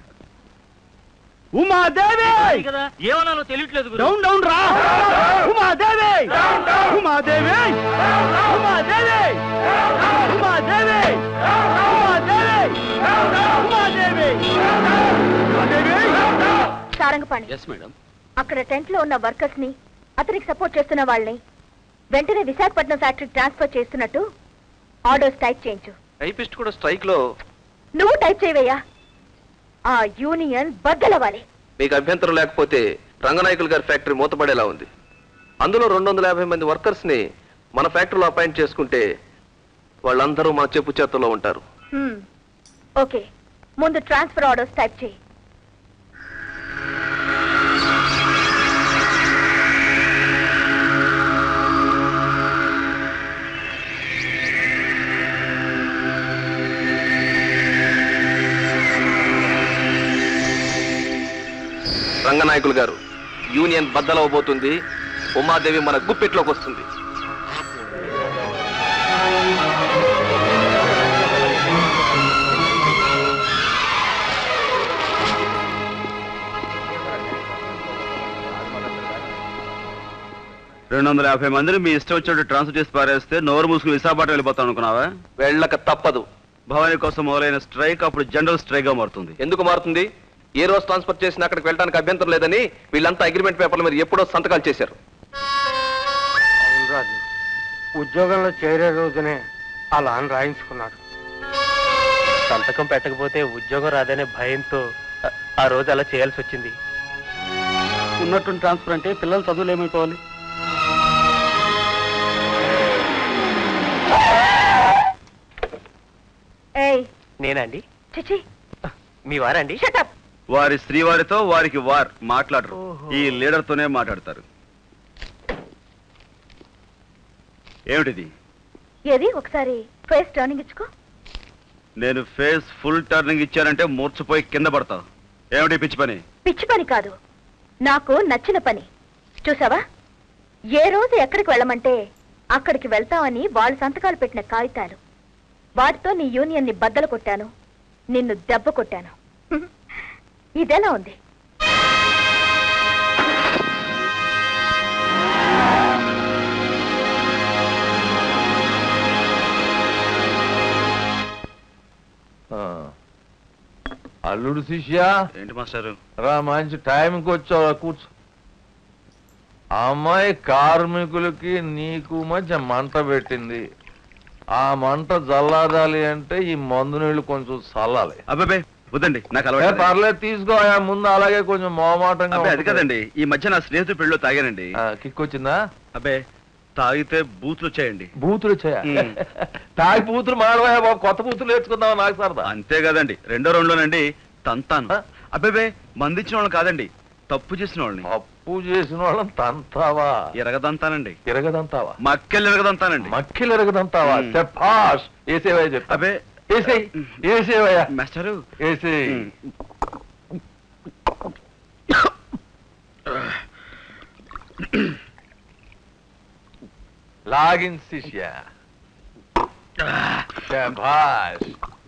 ఉమాదేవి ఏమన్నానో తెలియట్లేదు డౌన్ డౌన్ రా ఉమాదేవి ఉమాదేవి ఉమాదేవి ఉమాదేవి ఉమాదేవి ఉమాదేవి సారంగపాణి ఎస్ మేడం అక్కడ టెంట్ లో ఉన్న వర్కర్స్ ని అతనికి సపోర్ట్ చేస్తున్న వాళ్ళని వెంటనే విశాఖపట్నం ఫ్యాక్టరీకి ట్రాన్స్ఫర్ చేస్తున్నట్టు ఆర్డర్స్ టైప్ చేయించు టైపిస్ట్ కూడా స్ట్రైక్ లో నువ్వు టైప్ చేయవయ్యా ఆ యూనియన్ బద్దలవ్వాలి మీకు అభ్యంతరం లేకపోతే రంగనాయకులు గారి ఫ్యాక్టరీ మూతపడేలా ఉంది అందులో రెండు వందల యాభై మంది వర్కర్స్ ని మన ఫ్యాక్టరీలో అపాయింట్ చేసుకుంటే వాళ్ళందరూ మన చెప్పు చేతుల్లో ఉంటారు హ్మ్. ఓకే ముందు ట్రాన్స్ఫర్ ఆర్డర్స్ టైప్ చేయి రంగనాయకులు గారు యూనియన్ బద్దలవబోతుంది ఉమాదేవి మన గుప్పెట్లోకి వస్తుంది రెండు వందల యాభై మందిని మీ ఇష్టం వచ్చినట్టు ట్రాన్స్ఫర్ చేసి పారేస్తే నోరు మూసుకుని విశాఖపట్నం వెళ్ళిపోతాం అనుకున్నావా వెళ్ళక తప్పదు భవానీ కోసం మొదలైన స్ట్రైక్ అప్పుడు జనరల్ స్ట్రైక్ గా మారుతుంది ఎందుకు మారుతుంది ఏ రోజు ట్రాన్స్ఫర్ చేసినా అక్కడికి వెళ్ళడానికి అభ్యంతరం లేదని వీళ్ళంతా అగ్రిమెంట్ పేపర్ల మీద ఎప్పుడో సంతకాలు చేశారు అవును రాజు ఉద్యోగంలో చేరే రోజునే అలా అని రాయించుకున్నాడు సంతకం పెట్టకపోతే ఉద్యోగం రాదనే భయంతో ఆ- ఆ రోజు అలా చేయాల్సి వచ్చింది ఉన్నట్టు ట్రాన్స్ఫర్ అంటే పిల్లలు చదువులు ఏమైపోవాలి ఏయ్ నేనండి చిచి మీ వారండి వారి శ్రీవారితో వారికి వార్ మాట్లాడరు ఈ లీడర్ తోనే మాట్లాడతారు ఏమిటిది ఏది ఒకసారి ఫేస్ టర్నింగ్ ఇచ్చుకో నేను ఫేస్ ఫుల్ టర్నింగ్ ఇచ్చానంటే మూర్చిపోయి కింద పడతావు ఏమిటి పిచ్చి పని పిచ్చి పని కాదు నాకు నచ్చిన పని చూసావా ఏ రోజు ఎక్కడికి వెళ్ళమంటే అక్కడికి వెళ్తామని వాళ్ళు సంతకాలు పెట్టిన కాగితాలు వాటితో నీ యూనియన్ ని బద్దలు కొట్టాను నిన్ను దెబ్బ కొట్టాను ఇదెలా ఉంది ఆ. అల్లుడు శిష్య ఏంటి మాస్టారు రా మంచి టైంకి వచ్చావు కూర్చో ఆ అమ్మాయి కార్మికులకి నీకు మధ్య మంట పెట్టింది ఆ మంట జల్లాదాలి అంటే ఈ మందు నీళ్లు కొంచెం చల్లాలి అబ్బాబే వద్దండి నాకు ఏ, అలవాటు పర్లేదు తీసుకో ఆ ముందు అలాగే కొంచెం మోమాటంగా అబ్బే అది ఉంటుంది. కదండి ఈ మధ్య నా స్నేహితుడు పెళ్ళిలో తాగానండి కిక్ వచ్చిందా అబ్బే తాగితే బూతులు వచ్చాయండి బూతులు వచ్చాయా తాగి బూతులు మాడవా బాబు కొత్త బూతులు నేర్చుకుందాం నాకు సరదా అంతే కదండి రెండో రెండులోనండి తంతాను అబ్బేబే మందించిన వాళ్ళని కాదండి తప్పు చేసిన వాళ్ళని తప్పు చేసిన వాళ్ళని తంతావా ఎరగదంతానండి ఎరగదంతావా మక్కెలు ఎరగదంతానండి మక్కిలు ఎరగదంతావా చెప్పాష్ ఏసేవయ్య చెప్తా అబ్బే ఏసేయ్ ఏసేవయ్యా మాస్టరు ఏసేయ్ లాగిన్ శిష్య శభాష్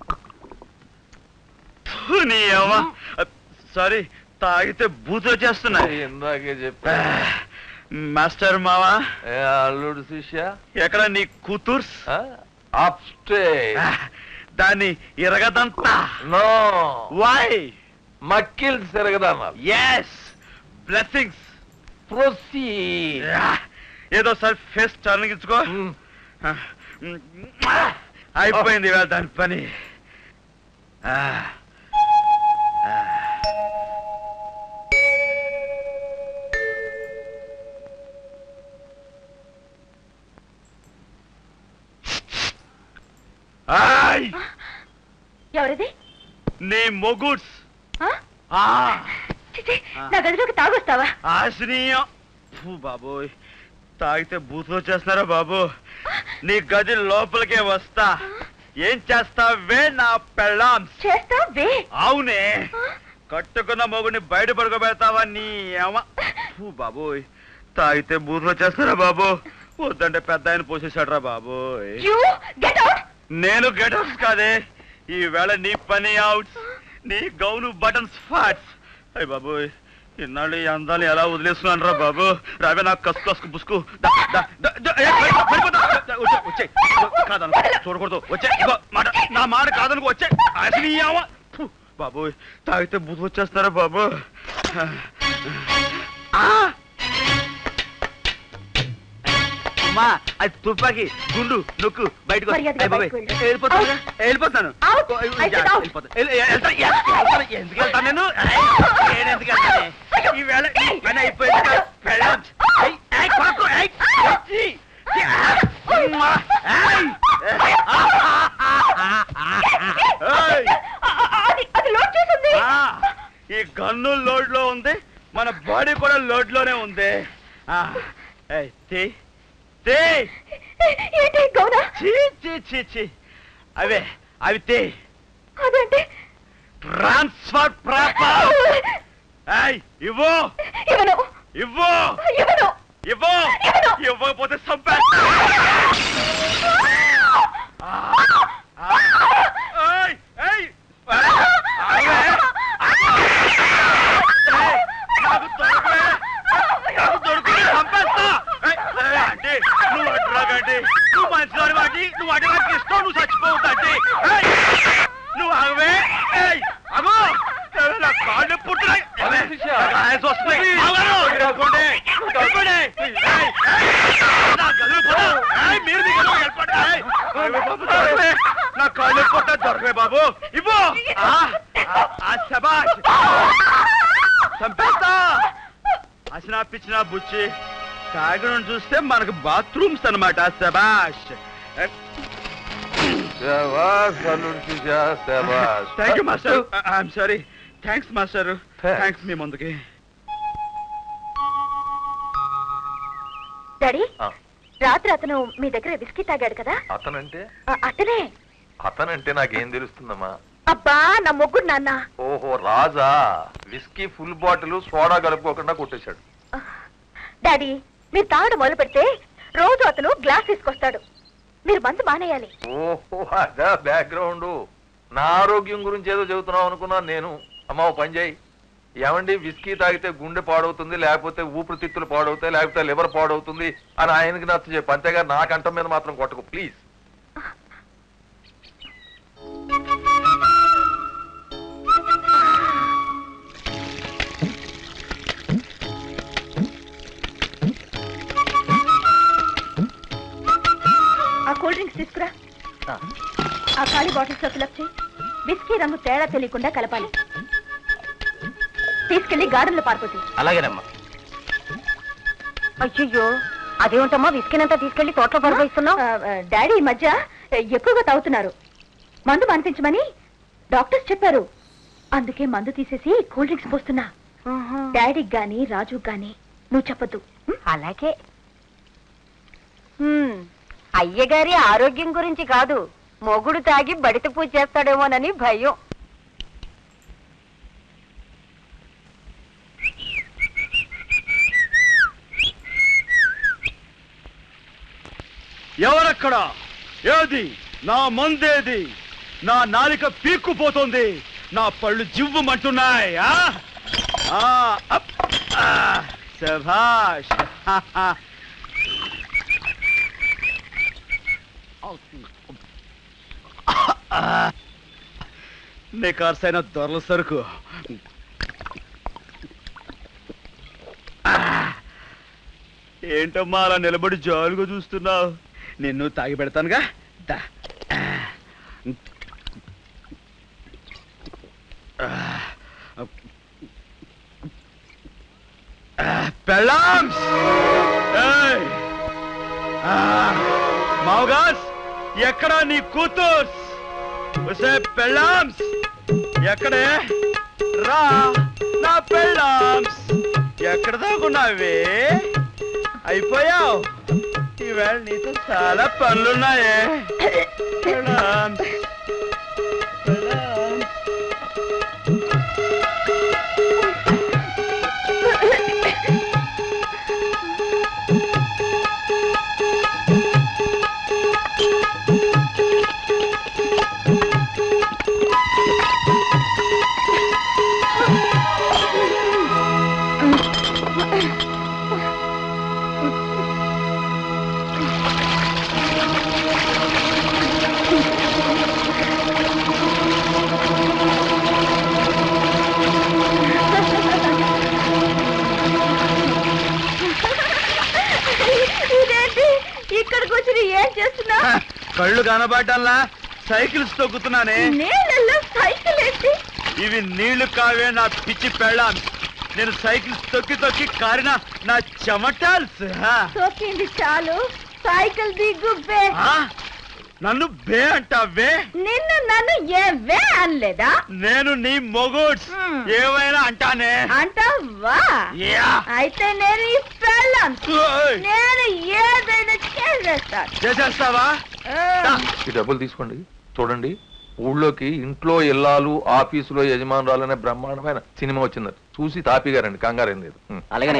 ఫు, నీ అవ్వ. సారీ తాగితే బూతులు చేస్తున్నాయి ఇందాకే చెప్పా మాస్టర్ మావా ఏ అల్లుడు శిష్య ఎక్కడ నీ కూతుర్స్ అప్ స్టేజ్ దాన్ని ఎరగదంతా నో వై మక్కిల్ తిరగదన్నారు ఎస్ బ్లెస్సింగ్స్ ప్రొసీడ్ ఏదో సార్ ఫేస్ టర్నింగ్ ఇచ్చుకో అయిపోయింది ఇవాళ దాని పని ఆ. ఆ. ఆయ్! ఎవరిది నీ మొగుడ్స్ ఆ? ఆ చిచి, నా గదిలోకి తాగొస్తావా ఆశ్రయం ఫు, బాబోయ్ తాగితే బూతులు వచ్చేస్తున్నారా బాబు నీ గది లోపలికే వస్తా ఏం చేస్తావే నా పెళ్ళాం చేస్తావే అవునే కట్టుకున్న మొగుడిని బయట పడుకోబెడతావా నీ ఏమ ఫు బాబోయ్ తాగితే బూతులు వచ్చేస్తారా బాబు వద్దంటే పెద్ద ఆయన పోసేసాడరా బాబోయ్ యూ గెట్ అవుట్ నేను గెటౌట్స్ కాదే ఈ వేళ నీ పని అవుట్ నీ గౌను బటన్స్ ఫాట్స్ అయ్య బాబోయ్ ఇన్నాళ్ళు ఈ అందాలు ఎలా వదిలేస్తున్నాను రా బాబు రావే నాకు కసు కసుకు పుసుకు దా, దా, దా, దా, ఏ, పడిపో, పడిపోతా. దా, వచ్చే, వచ్చే. కాదనుకో చూడకూడదు వచ్చే ఇగో, మాట నా మాట కాదనుకో వచ్చే అసలు ఈ అవ్వ. ఫు, బాబోయ్ తాగితే బుద్ధి వచ్చేస్తారా బాబు ఆ! అమ్మా అది తుపాకి గుండు నొక్కు బయటకు వస్తా. మర్యాదగా అయ్ బాబోయ్, బయటకు వెళ్ళు. వెళ్ళిపోతాను వెళ్ళిపోతాను Out. Oh, I said out. వెళ్ళిపోతా. వెళ్ళి- వెళ్తా. ఎ- వెళ్తాను. ఎందుకు వెళ్తాను నేను ఏయ్, నేను ఎందుకు వెళ్తాను ఈ వేళ ఈ పని అయిపోయింది కదా. వెళ్ళం. ఏయ్, ఏయ్, కొరకు, ఏయ్, వచ్చి. ఉమ్మా, ఏయ్. ఏయ్. అది లోడ్ చేసింది ఆ, ఈ గన్ను లోడ్ లో ఉంది మన బాడీ కూడా లోడ్ లోనే ఉంది ఆ, ఏయ్, తీ, తీ. ఏంటి గౌనా చీ చీ చీ చీ అవే అవి తే అదేంటి ట్రాన్స్ఫర్ ప్రాపర్ ఏయ్ ఇవ్వు ఇవ్వను ఇవ్వు ఇవ్వను ఇవ్వు ఇవ్వకపోతే సంపే ఏయ్ ఏయ్ అవే ఏయ్, నాకు దొరకవే నాకు దొరుకుతుంది చంపేస్తా ఏయ్, ఏయ్, అంటే నువ్వు అడ్రాగండి నువ్వు మంచిదాని వాటి నువ్వు అంటే నాకు ఇష్టం నువ్వు చచ్చిపోతాంటి నువ్వు ఆగవే ఏయ్ అగో ఏయ్, నా కాళ్ళు పుట్టున్నాయి ఏయ్, నాకు ఆయాసం వస్తుంది. ఆగను. వెళ్ళిపోండి. వెళ్ళిపోండి. ఏయ్, ఏయ్, నా గదిలో పో. ఏయ్, మీరు మీ గదిలో వెళ్ళిపోండి. ఏయ్, ఏయ్, బాబు, దొరకవే. నా కాళ్ళు పుట్ట దొరకవే బాబు ఇవ్వు ఆ, ఆ, ఆ, శబాష్ చంపేస్తా అసినా పిచ్చిన బుచ్చి కాకినాడ చూస్తే మనకు బాత్రూమ్స్ అన్నమాట శబాష్ శబాష్ అల్లుడు చూసా శబాష్ thank you master I'm sorry thanks master thanks మీ ముందుకి డాడీ ఆ. రాత్రి అతను మీ దగ్గర విస్కీ తాగాడు కదా అతనంటే ఆ, అతనే అతనంటే నాకేం తెలుస్తుందమ్మా అబ్బా నా మొగ్గుడు నాన్న ఓహో రాజా విస్కీ ఫుల్ బాటిల్ సోడా కలుపుకోకుండా కొట్టేశాడు డాడీ మీరు తాగడం మొదలు పెడితే రోజు అతను గ్లాస్ తీసుకొస్తాడు మీరు మందు మానేయాలి ఓహో అదా బ్యాక్గ్రౌండ్ నా ఆరోగ్యం గురించి ఏదో చెబుతున్నావు అనుకున్నాను నేను అమ్మ ఓ పని చేయి ఏమండి విస్కీ తాగితే గుండె పాడవుతుంది లేకపోతే ఊపిరితిత్తులు పాడవుతాయి లేకపోతే లివర్ పాడవుతుంది అని ఆయనకి నచ్చ చెప్పు అంతేగా నా కంఠం మీద మాత్రం కొట్టకు ప్లీజ్ ఆ కూల్ డ్రింక్స్ తీసుకురా ఆ ఖాళీ బాటిల్స్ లో ఫిలప్ చేయి విస్కీ రంగు తేడా తెలియకుండా కలపాలి తీసుకెళ్లి గార్డెన్ లో పారిపోతుంది అలాగేనమ్మా అయ్యో అదేమిటమ్మా విస్కినంతా తీసుకెళ్లి తోటలో పడిపోయిస్తున్నావు డాడీ ఈ మధ్య ఎక్కువగా తాగుతున్నారు మందు మానిపించమని డాక్టర్స్ చెప్పారు అందుకే మందు తీసేసి కూల్ డ్రింక్స్ పోస్తున్నా డాడీకి గాని రాజుకి గాని నువ్వు చెప్పద్దు అలాగే హ్మ్, అయ్యగారి ఆరోగ్యం గురించి కాదు మొగుడు తాగి బడిత పూజ చేస్తాడేమోనని భయం ఎవరక్కడ ఏది నా మందేది నా నాలిక పీక్కుపోతుంది నా పళ్ళు జివ్వుమంటున్నాయి ఆ? ఆ, అప్, ఆ, శభాష్ హాహా. ఆ, నీ కార్సైన దొరల సరుకు ఆ, ఏంటమ్మా అలా నిలబడి జాలుగా చూస్తున్నావు నిన్ను తాగి పెడతానుగా దా పెళ్ళాంస్ మావుగాస్ ఎక్కడా నీ కూతుర్స్ ఒసే పెళ్ళాంస్ ఎక్కడే రా నా పెళ్ళాంస్ ఎక్కడ దాకున్నావే అయిపోయావు ఈవేళ నీతో చాలా పనులున్నాయే పెళ్ళాం. పెళ్ళాం. ఇదేంటి ఇక్కడ కూర్చుని ఏం చేస్తున్నా కళ్ళు కనబడ్డల్లా సైకిల్స్ తొక్కుతున్నానే నీళ్ళల్లో సైకిల్ ఏంటి ఇవి నీళ్లు కావే నా పిచ్చి పెళ్ళాం నేను సైకిల్స్ తొక్కి తొక్కి కారిన నా చెమటాల్స్ తొక్కింది చాలు సైకిల్ దిగ్గు బే నన్ను బే అంటావే నిన్ను నన్ను ఏ వే అనలేదా నేను నీ మొగుడ్స్ ఏమైనా అంటానే అంటావా యా. అయితే నేను ఈ పెళ్ళాం ఓయ్. నేను ఏదైనా చేసేస్తాను చేసేస్తావా ఈ డబ్బులు తీసుకోండి చూడండి ఊళ్ళోకి ఇంట్లో ఇల్లాలు ఆఫీసులో యజమానురాలనే బ్రహ్మాండమైన సినిమా వచ్చింది చూసి తాపిగారండి కంగారేం లేదు ఉం. అలాగనే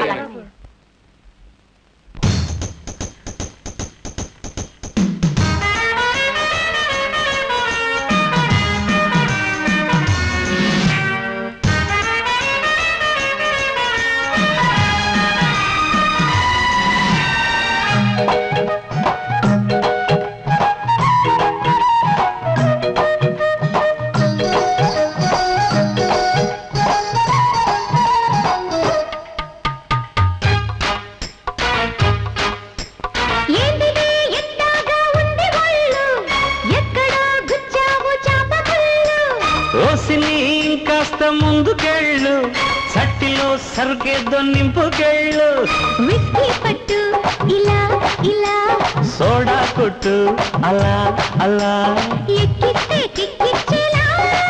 ఏంటిది ఎట్టాగా ఉంది ఒళ్ళు ఎక్కడో గుచ్చావు చాప ముళ్ళు ఓసిని కాస్త ముందుకెళ్ళు చట్టిలో సరుకేదో నింపుకెళ్ళు విస్కీ పట్టు ఇలా ఇలా సోడా కొట్టు అలా అలా ఎక్కిస్తే కిక్కిచ్చేలా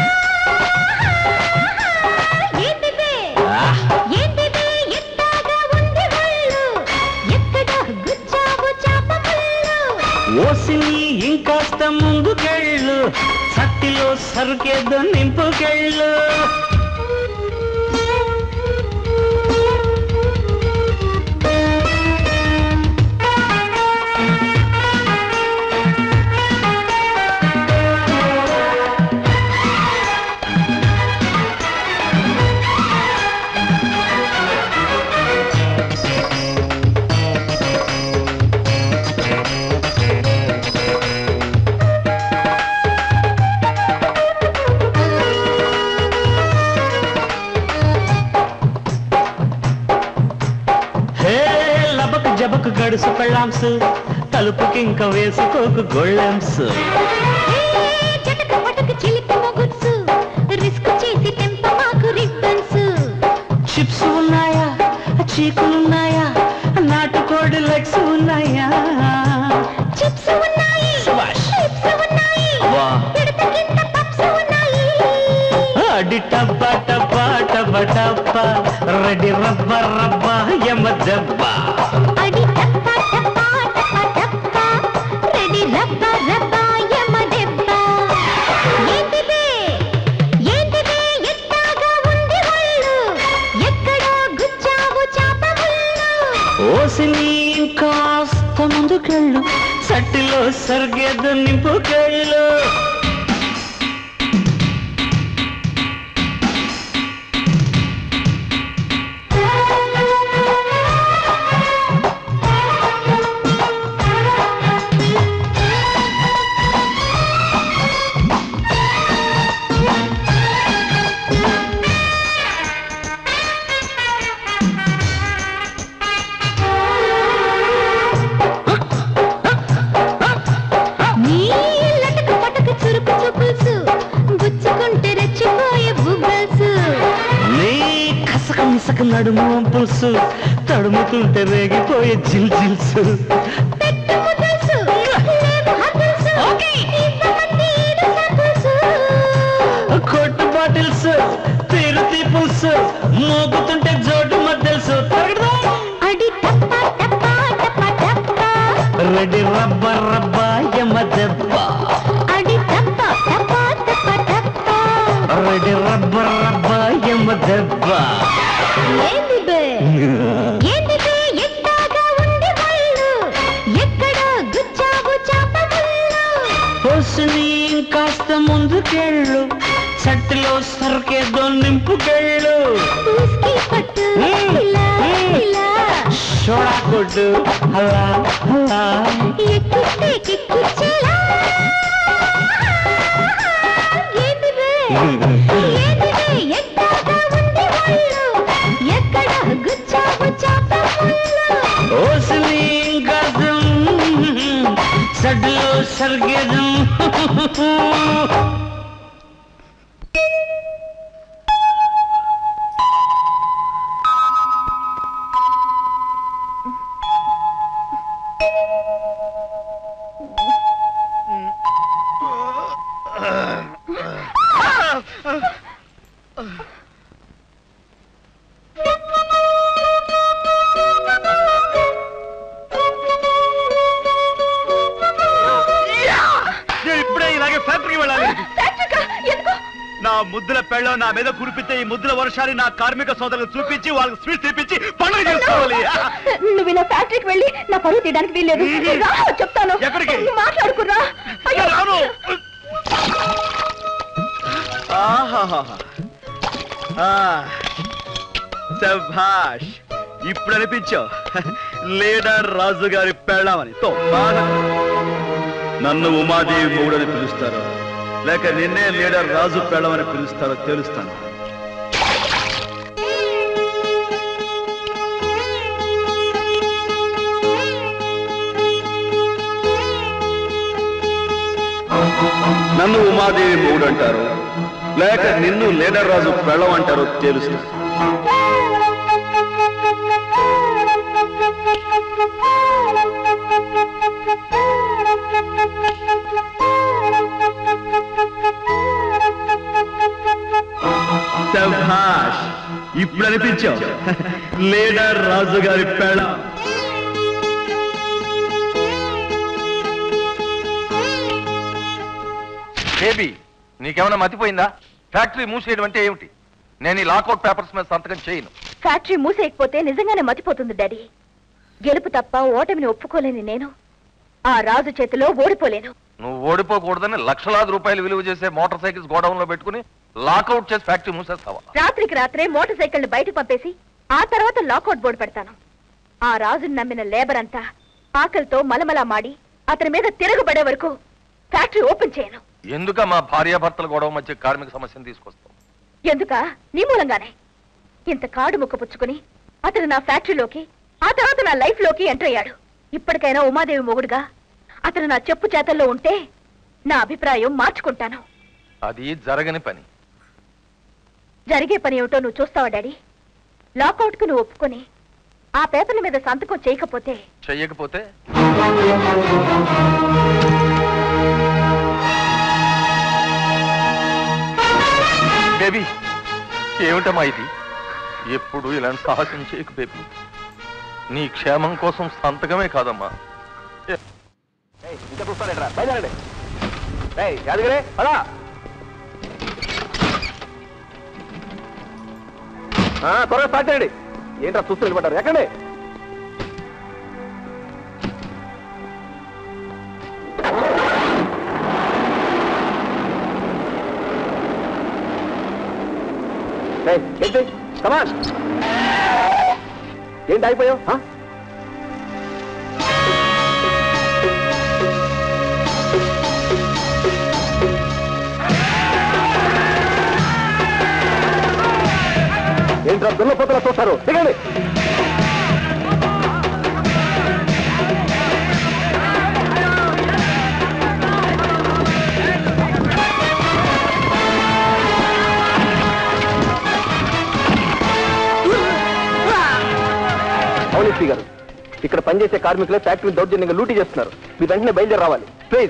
ఏంటిది ఏంటిది ఎట్టాగా ఉంది ఒళ్ళు ఎక్కడో గుచ్చావు చాప ముళ్ళు ఓసిని ఇంకాస్త ముందుకెళ్ళు చట్టిలో సరుకేదో నింపుకెళ్ళు హే లబకు జబకు గడుసు పెళ్ళాంసు తలుపుకి ఇంకా వేసుకోకు గొళ్ళెంస్ చటక పటక చిలిపి మొగుడ్సు రిస్క్ చేసి తెంప మాకు రిబ్బన్స్ చిప్స్ ఉన్నాయా చీకులున్నాయా నాటుకోడి లెగ్స్ ఉన్నాయా చిప్స్ ఉన్నాయి చిప్స్ ఉన్నాయి వా పిడత కింద పప్స్ ఉన్నాయి అడి టబ్బ టబ్బ టబ్బ టబ్బ రెడీ రబ్బ రబ్బ యమ దెబ్బ అడి టప్ప టప్ప టప్ప టప్ప రెడీ రబ్బ రబ్బ యమ దెబ్బ ఏంటిది ఏంటిది ఎట్టాగా ఉంది ఒళ్ళు ఎక్కడో గుచ్చావు చాప ముళ్ళు ఓసిని కాస్త ముందుకెళ్ళు సట్టిలో సరిగేదో నింపుకెళ్ళు నీ లటక పటక చురుకు చూపుల్సు గుచ్చుకుంటే రెచ్చిపోయే బుబ్బల్స్ నీ కసక మిసక నడుము వంపుల్సు తడుముతుంటే రేగిపోయే జిల్ జిల్స్ పెట్టు ముద్దల్సు లేవు హద్దుల్సు ఇవ్వమంది ఈడు సబ్బుల్సు కొట్టు బాటిల్స్ తీరు తీపుల్స్ మోగుతుంటే జోడు మద్దెల్సు అడి టప్ప టప్ప టప్ప టప్ప దెబ్బ ఏంది బే ఏంది బే ఎట్టాగా ఉంది వాళ్ళు ఎక్కడ గుచ్చావు చాప పొసుని కాస్త ముందుకెళ్ళు సట్టులో సరికేదో నింపుకెళ్ళు సోడా కొట్టు అలా అలా ఎక్కిస్తే కిక్కిచ్చేలా ఏంది బే ఏంది బే ఎట్టాగా ఉంది వాళ్ళు ఎక్కడ గుచ్చావు చాప ఓసుని కాస్త సట్టులో సరికేదో నేను ఇప్పుడే ఇలాగే ఫ్యాక్టరీకి వెళ్ళాలి నా ముద్దుల పెళ్ళం నా మీద కురిపితే ఈ ముద్దుల వర్షాన్ని నా కార్మిక సోదరులకు చూపించి వాళ్ళకి స్వీట్ తెప్పించి పండుగ చేసుకోవాలి నువ్వు ఇలా ఫ్యాక్టరీకి వెళ్ళి నా పరువు తీయడానికి వీల్లేదు రా, చెప్తాను ఎక్కడికి? నువ్వు మాట్లాడుకురా అయ్యో. రాను. ఆహాహా. ఆ, శభాష్ ఇప్పుడు అనిపించావు లీడర్ రాజు గారి పెళ్ళామని తో బాగా నన్ను ఉమాదేవి మూడని పిలుస్తారు లేక నిన్నే లీడర్ రాజు పెళ్ళమని పిలుస్తారో తెలుస్తాను నన్ను ఉమాదేవి మూడు అంటారు లేక నిన్ను లీడర్ రాజు పెళ్ళం అంటారో తెలుస్తుంది శభాష్ ఇప్పుడు అనిపించావు లీడర్ రాజు గారి పెళ్ళం బేబీ నీకేమైనా మతిపోయిందా ఫ్యాక్టరీ మూసేయడం అంటే ఏమిటి నేను ఈ లాకౌట్ పేపర్స్ మీద సంతకం చేయను ఫ్యాక్టరీ మూసేయకపోతే నిజంగానే మతిపోతుంది డాడీ గెలుపు తప్ప ఓటమిని ఒప్పుకోలేని నేను ఆ రాజు చేతిలో ఓడిపోలేను నువ్వు ఓడిపోకూడదని లక్షలాది రూపాయలు విలువ చేసే మోటార్ సైకిల్స్ గోడౌన్ లో పెట్టుకుని లాకౌట్ చేసి ఫ్యాక్టరీ మూసేస్తావా రాత్రికి రాత్రే మోటార్ సైకిల్ని బయటకు పంపేసి ఆ తర్వాత లాకౌట్ బోర్డు పెడతాను ఆ రాజుని నమ్మిన లేబర్ అంతా ఆకలితో మలమలా మాడి అతని మీద తిరగబడే వరకు ఫ్యాక్టరీ ఓపెన్ చేయను ఎందుక మా భార్యాభర్తల గొడవ మధ్య కార్మిక సమస్యను తీసుకొస్తావు ఎందుక నీ మూలంగానే ఇంత కాడు ముక్క పుచ్చుకుని అతను నా ఫ్యాక్టరీలోకి ఆ తర్వాత నా లైఫ్ లోకి ఎంటర్ అయ్యాడు ఇప్పటికైనా ఉమాదేవి మొగుడుగా అతను నా చెప్పు చేతల్లో ఉంటే నా అభిప్రాయం మార్చుకుంటాను అది జరగని పని జరిగే పని ఏమిటో నువ్వు చూస్తావా డాడీ లాకౌట్ కు నువ్వు ఒప్పుకొని ఆ పేపర్ల మీద సంతకం చేయకపోతే చెయ్యకపోతే బేబీ ఏమిటమ్మా ఇది ఎప్పుడు ఇలాంటి సాహసం చేయకు బేబీ నీ క్షేమం కోసం సంతకమే కాదమ్మా ఇంకా చూస్తారేట్రా బయలుదేరండి రేయ్ యాదగిరి పదా ఆ, త్వరగా స్టార్ట్ చేయండి ఏంట్రా చూస్తూ నిలబడ్డారు ఎక్కండి రేయ్, ఏంటి కమాన్ ఏంటి అయిపోయావు ఏంట్రా దున్నపోతలా చూస్తారు దిగండి అవునిస్తి గారు ఇక్కడ పనిచేసే కార్మికులే ఫ్యాక్టరీ దౌర్జన్యంగా లూటీ చేస్తున్నారు మీరు వెంటనే బయలుదేరి రావాలి ప్లీజ్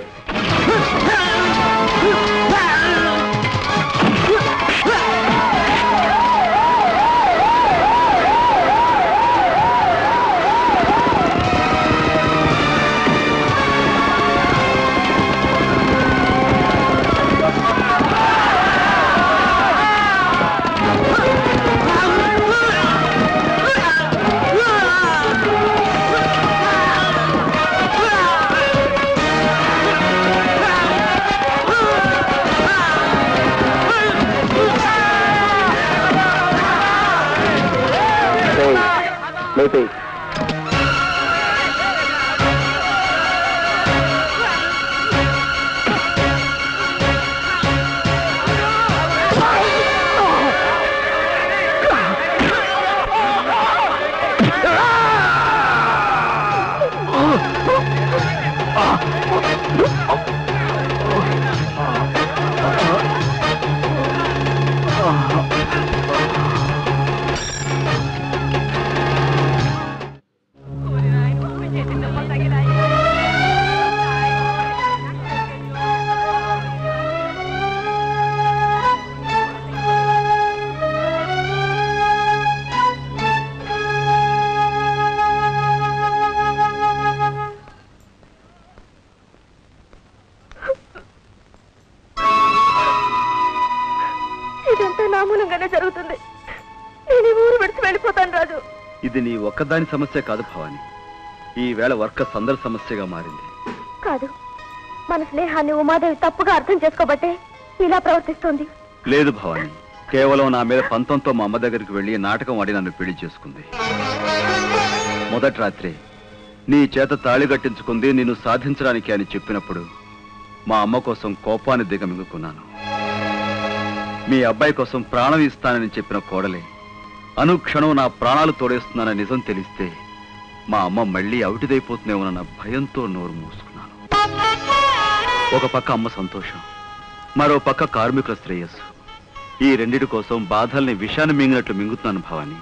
ఇదంతా నా మూలంగానే జరుగుతుంది నేను ఈ ఊరు విడిచి వెళ్ళిపోతాను రాజు ఇది నీ ఒక్కదాని సమస్య కాదు భవాని ఈ వేళ వర్కర్స్ అందరి సమస్యగా మారింది కాదు మన స్నేహాన్ని ఉమాదేవి తప్పుగా అర్థం చేసుకోబట్టే ఇలా ప్రవర్తిస్తోంది లేదు భవాని కేవలం నా మీద పంతంతో మా అమ్మ దగ్గరికి వెళ్ళి నాటకం ఆడి నన్ను పెళ్లి చేసుకుంది మొదటి రాత్రి నీ చేత తాళి కట్టించుకుంది నిన్ను సాధించడానికి అని చెప్పినప్పుడు మా అమ్మ కోసం కోపాన్ని దిగమింగుకున్నాను మీ అబ్బాయి కోసం ప్రాణం ఇస్తానని చెప్పిన కోడలే అనుక్షణం నా ప్రాణాలు తోడేస్తున్నానని నిజం తెలిస్తే మా అమ్మ మళ్ళీ అవిటిదైపోతుందేమోనన్న భయంతో నోరు మూసుకున్నాను ఒక పక్క అమ్మ సంతోషం మరో పక్క కార్మికుల శ్రేయస్సు ఈ రెండిటి కోసం బాధల్ని విషాన్ని మింగినట్లు మింగుతున్నాను భవాని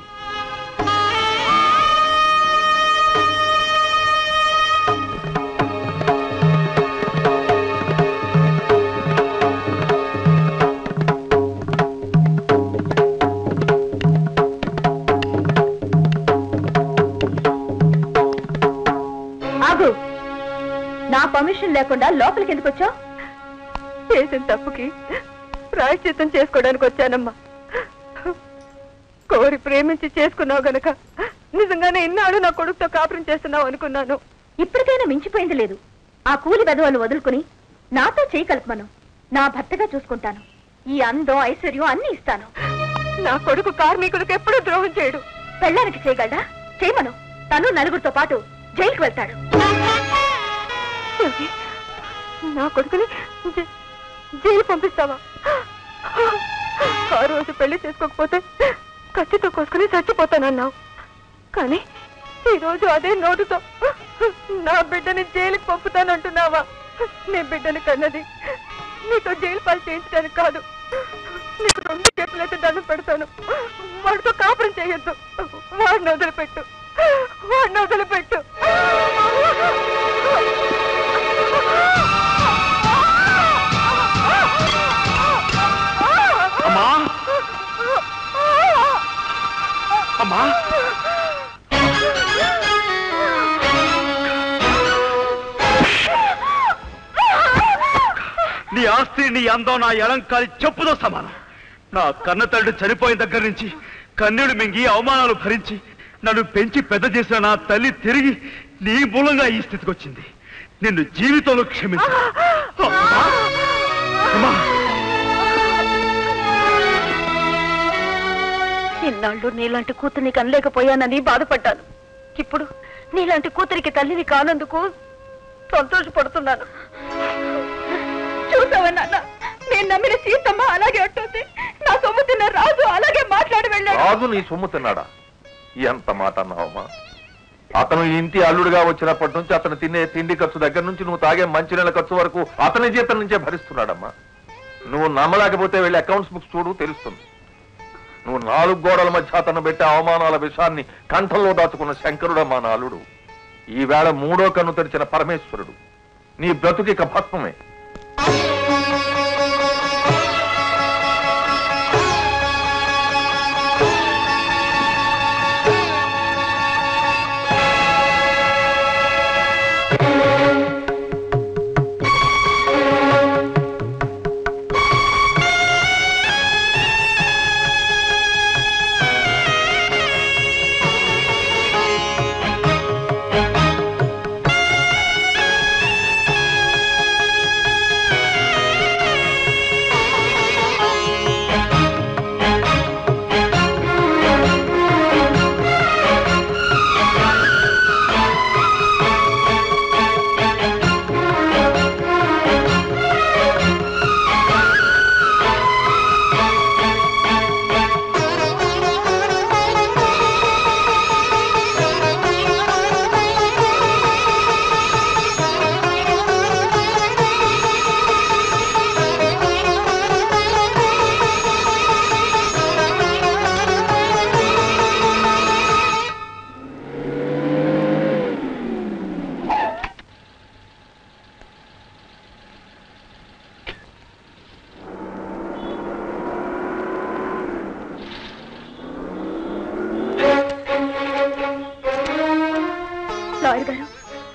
ఆగు నా పర్మిషన్ లేకుండా లోపలికి ఎందుకు వచ్చావు చేసిన తప్పుకి ప్రాయశ్చిత్తం చేసుకోవడానికి వచ్చానమ్మా కోరి ప్రేమించి చేసుకున్నావు గనక నిజంగానే ఇన్నాడు నా కొడుకుతో కాపురం చేస్తున్నావు అనుకున్నాను ఇప్పటికైనా మించిపోయింది లేదు ఆ కూలి బెదవలు వదులుకుని నాతో చేయి కలుపుమను నా భర్తగా చూసుకుంటాను ఈ అందం ఐశ్వర్యం అన్ని ఇస్తాను నా కొడుకు కార్మికులకు ఎప్పుడూ ద్రోహం చేయడు పెళ్ళానికి చేయగలడా చేయమను తను నలుగురితో పాటు జైలుకు వెళ్తాడు ఏమిటి? నా కొడుకుని జై- జైలు పంపిస్తావా ఆ రోజు పెళ్లి చేసుకోకపోతే కత్తితో కోసుకుని చచ్చిపోతానన్నావు కానీ ఈ రోజు అదే నోటుతో నా బిడ్డని జైలుకి పంపుతానంటున్నావా నీ బిడ్డని కన్నది నీతో జైలు పాలు చేయించడానికి కాదు నీకు రెండు చేతులైతే దండం పెడతాను వాడితో కాపురం చేయొద్దు వాడిని వదిలిపెట్టు వాడిని వదిలిపెట్టు అమ్మా అమ్మా నీ ఆస్తి నీ అందం నా ఎలంకాలి చెప్పుతో సమానం నా కన్న తల్లి చనిపోయిన దగ్గర నుంచి కన్నీళ్లు మింగి అవమానాలు భరించి నన్ను పెంచి పెద్ద చేసిన నా తల్లి తిరిగి నీ మూలంగా ఈ స్థితికి వచ్చింది నిన్ను జీవితంలో క్షమించు అమ్మా! అమ్మా! ఇన్నాళ్ళు నీలాంటి కూతుర్ని కనలేకపోయానని బాధపడ్డాను ఇప్పుడు నీలాంటి కూతురికి తల్లిని కానందుకు సంతోషపడుతున్నాను చూసావా నాన్న నేను నమ్మిన సీతమ్మ అలాగే అంటుంది నా సొమ్ము తిన్న రాజు అలాగే మాట్లాడి వెళ్ళాడు రాజు నీ సొమ్ము తిన్నాడా ఎంత మాట అన్నావమ్మా అతను ఈ ఇంటి అల్లుడుగా వచ్చినప్పటి నుంచి అతను తినే తిండి ఖర్చు దగ్గర నుంచి నువ్వు తాగే మంచినీళ్ళ ఖర్చు వరకు అతని జీతం నుంచే భరిస్తున్నాడమ్మా నువ్వు నమ్మలేకపోతే వెళ్ళి అకౌంట్స్ బుక్స్ చూడు తెలుస్తుంది నువ్వు నాలుగు గోడల మధ్య అతను పెట్టే అవమానాల విషయాన్ని కంఠంలో దాచుకున్న శంకరుడమ్మా నా అల్లుడు ఈవేళ మూడో కన్ను తెరిచిన పరమేశ్వరుడు నీ బ్రతుకిక భస్మమే ఆ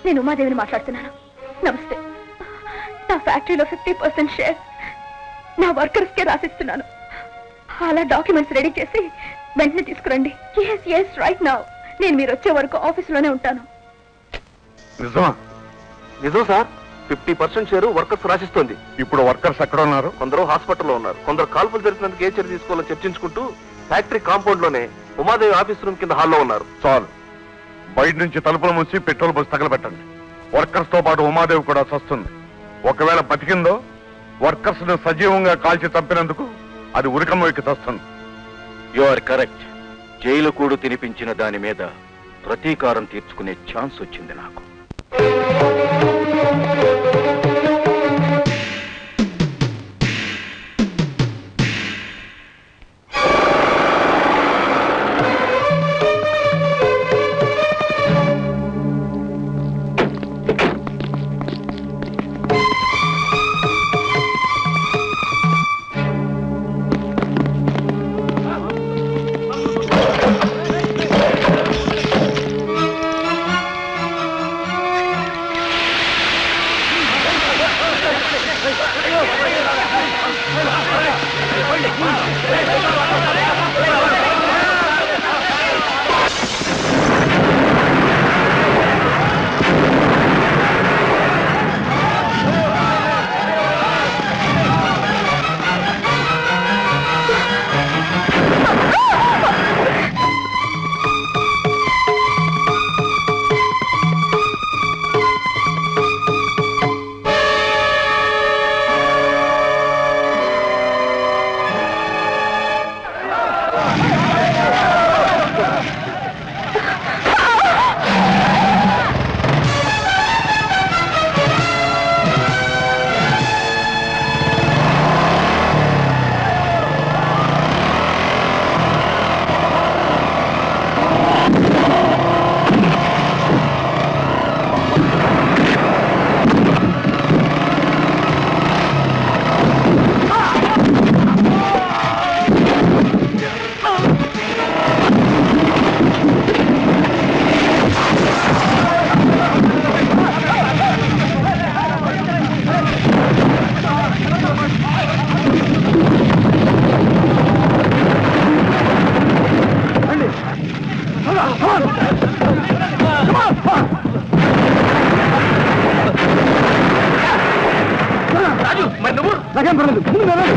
నేను ఉమాదేవిని మాట్లాడుతున్నాను నమస్తే నా ఫ్యాక్టరీలో ఫిఫ్టీ పర్సెంట్ షేర్ నా వర్కర్స్ కే రాసిస్తున్నాను అలా డాక్యుమెంట్స్ రెడీ చేసి వెంటనే తీసుకురండి ఎస్ ఎస్ రైట్ నౌ నేను మీరు వచ్చే వరకు ఆఫీసులోనే ఉంటాను నిజమా నిజం sir fifty percent share workers రాసిస్తుంది ఇప్పుడు వర్కర్స్ ఎక్కడ ఉన్నారు కొందరు హాస్పిటల్లో ఉన్నారు కొందరు కాల్పులు జరిపినందుకు ఏ చర్య తీసుకోవాలో చర్చించుకుంటూ ఫ్యాక్టరీ కాంపౌండ్ లోనే ఉమాదేవి ఆఫీస్ రూమ్ కింద హాల్లో ఉన్నారు చాలు బయట నుంచి తలుపులు మూసి పెట్రోల్ పోసి తగలబెట్టండి వర్కర్స్ తో పాటు ఉమాదేవి కూడా సస్తుంది ఒకవేళ బతికిందో వర్కర్స్ ను సజీవంగా కాల్చి చంపినందుకు అది ఉరికమ్మ ఎక్కి తస్తుంది యు ఆర్ కరెక్ట్ జైలు కూడు తినిపించిన దాని మీద ప్రతీకారం తీర్చుకునే ఛాన్స్ వచ్చింది నాకు రాజు మరి నువ్వు నాకేం పర్లేదు ముందు వెళ్ళండి.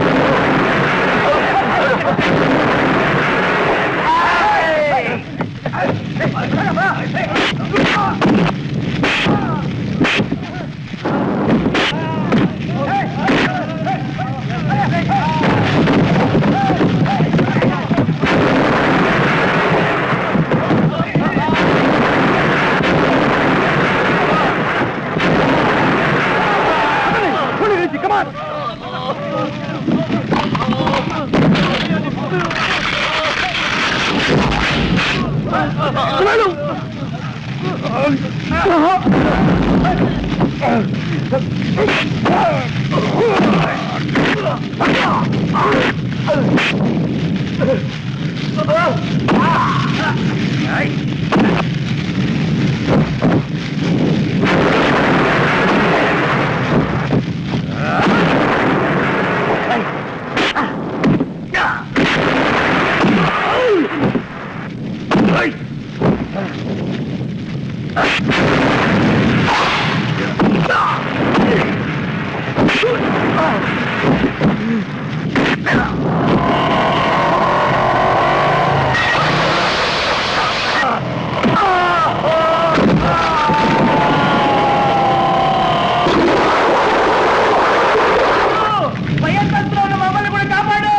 Come on! మమ్మల్ని కూడా కాపాడు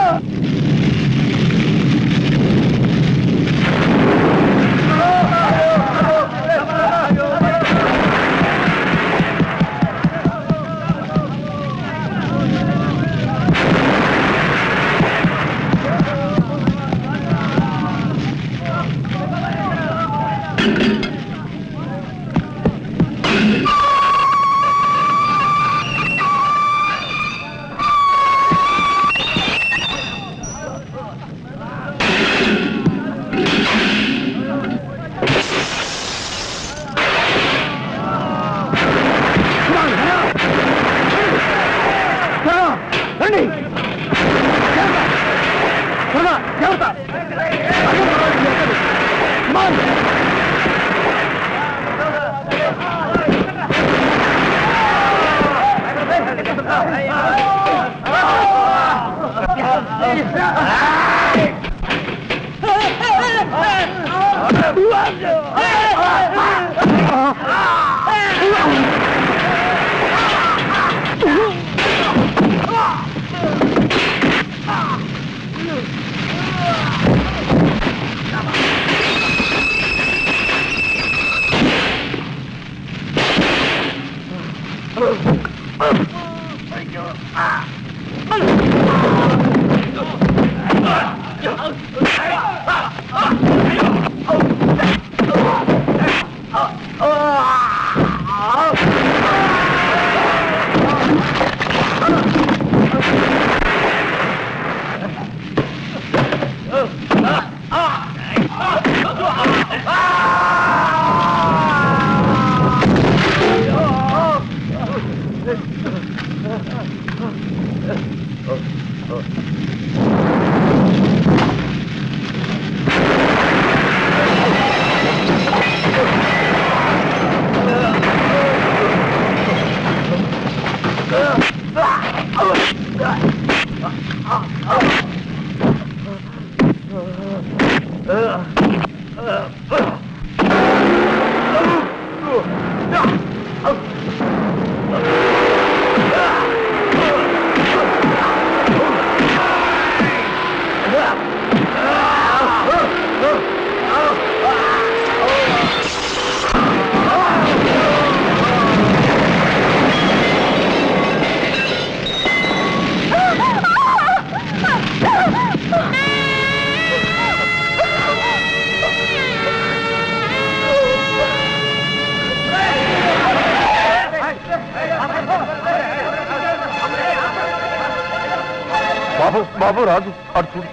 బాబు బాబు రాజు అటు చూడు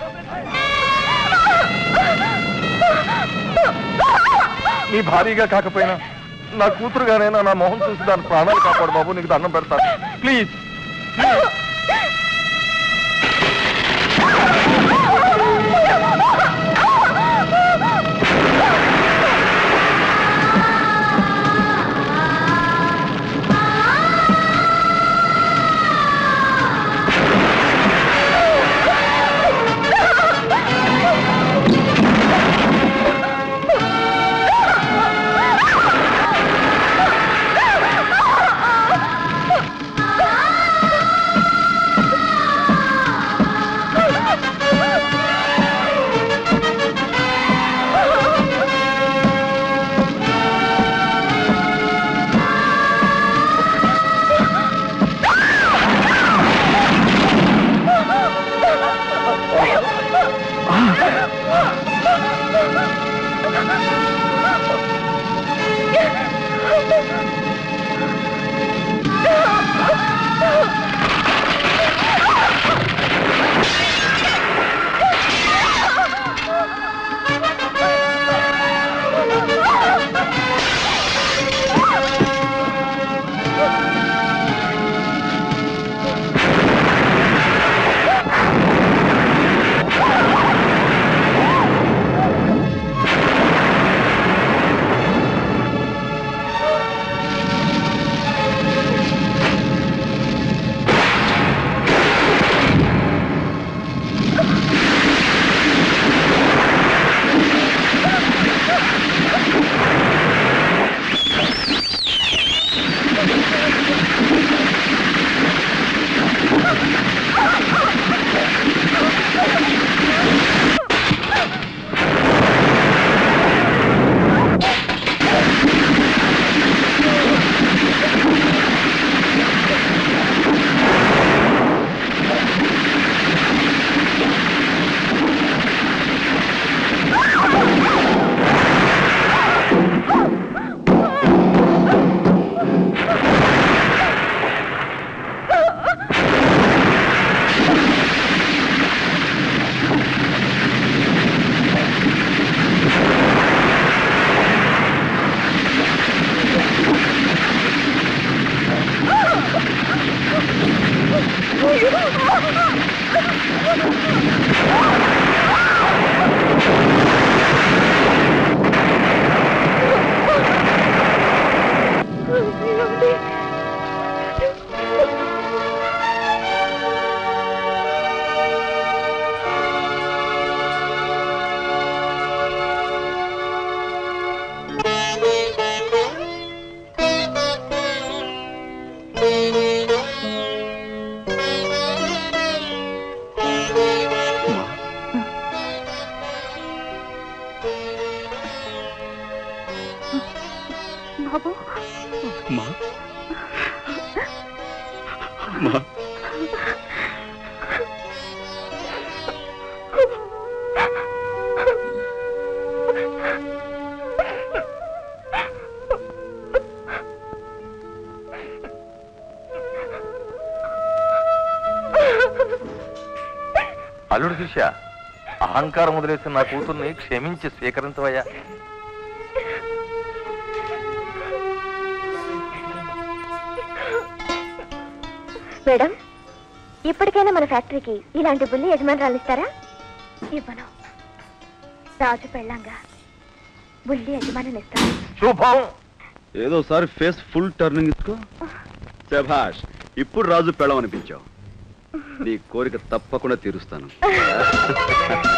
నీ భారీగా కాకపోయినా నా కూతురుగానైనా నా మొహం చూసి దాని ప్రాణాలు కాపాడు బాబు నీకు దండం పెడతాను ప్లీజ్ ఆ అమ్మా అల్లుడు శిష్య అహంకారం వదిలేసి నా కూతుర్ని క్షమించి స్వీకరించవయ్యా మేడం ఇప్పటికైనా మన ఫ్యాక్టరీకి ఇలాంటి బుల్లి యజమానురాలు ఇస్తారా ఇవ్వను రాజు పెళ్ళంగా బుల్లి యజమానిని ఇస్తాను శుభం ఏదోసారి ఫేస్ ఫుల్ టర్నింగ్ ఇచ్చుకో శభాష్ ఇప్పుడు రాజు పెళ్ళం అనిపించావు నీ కోరిక తప్పకుండా తీరుస్తాను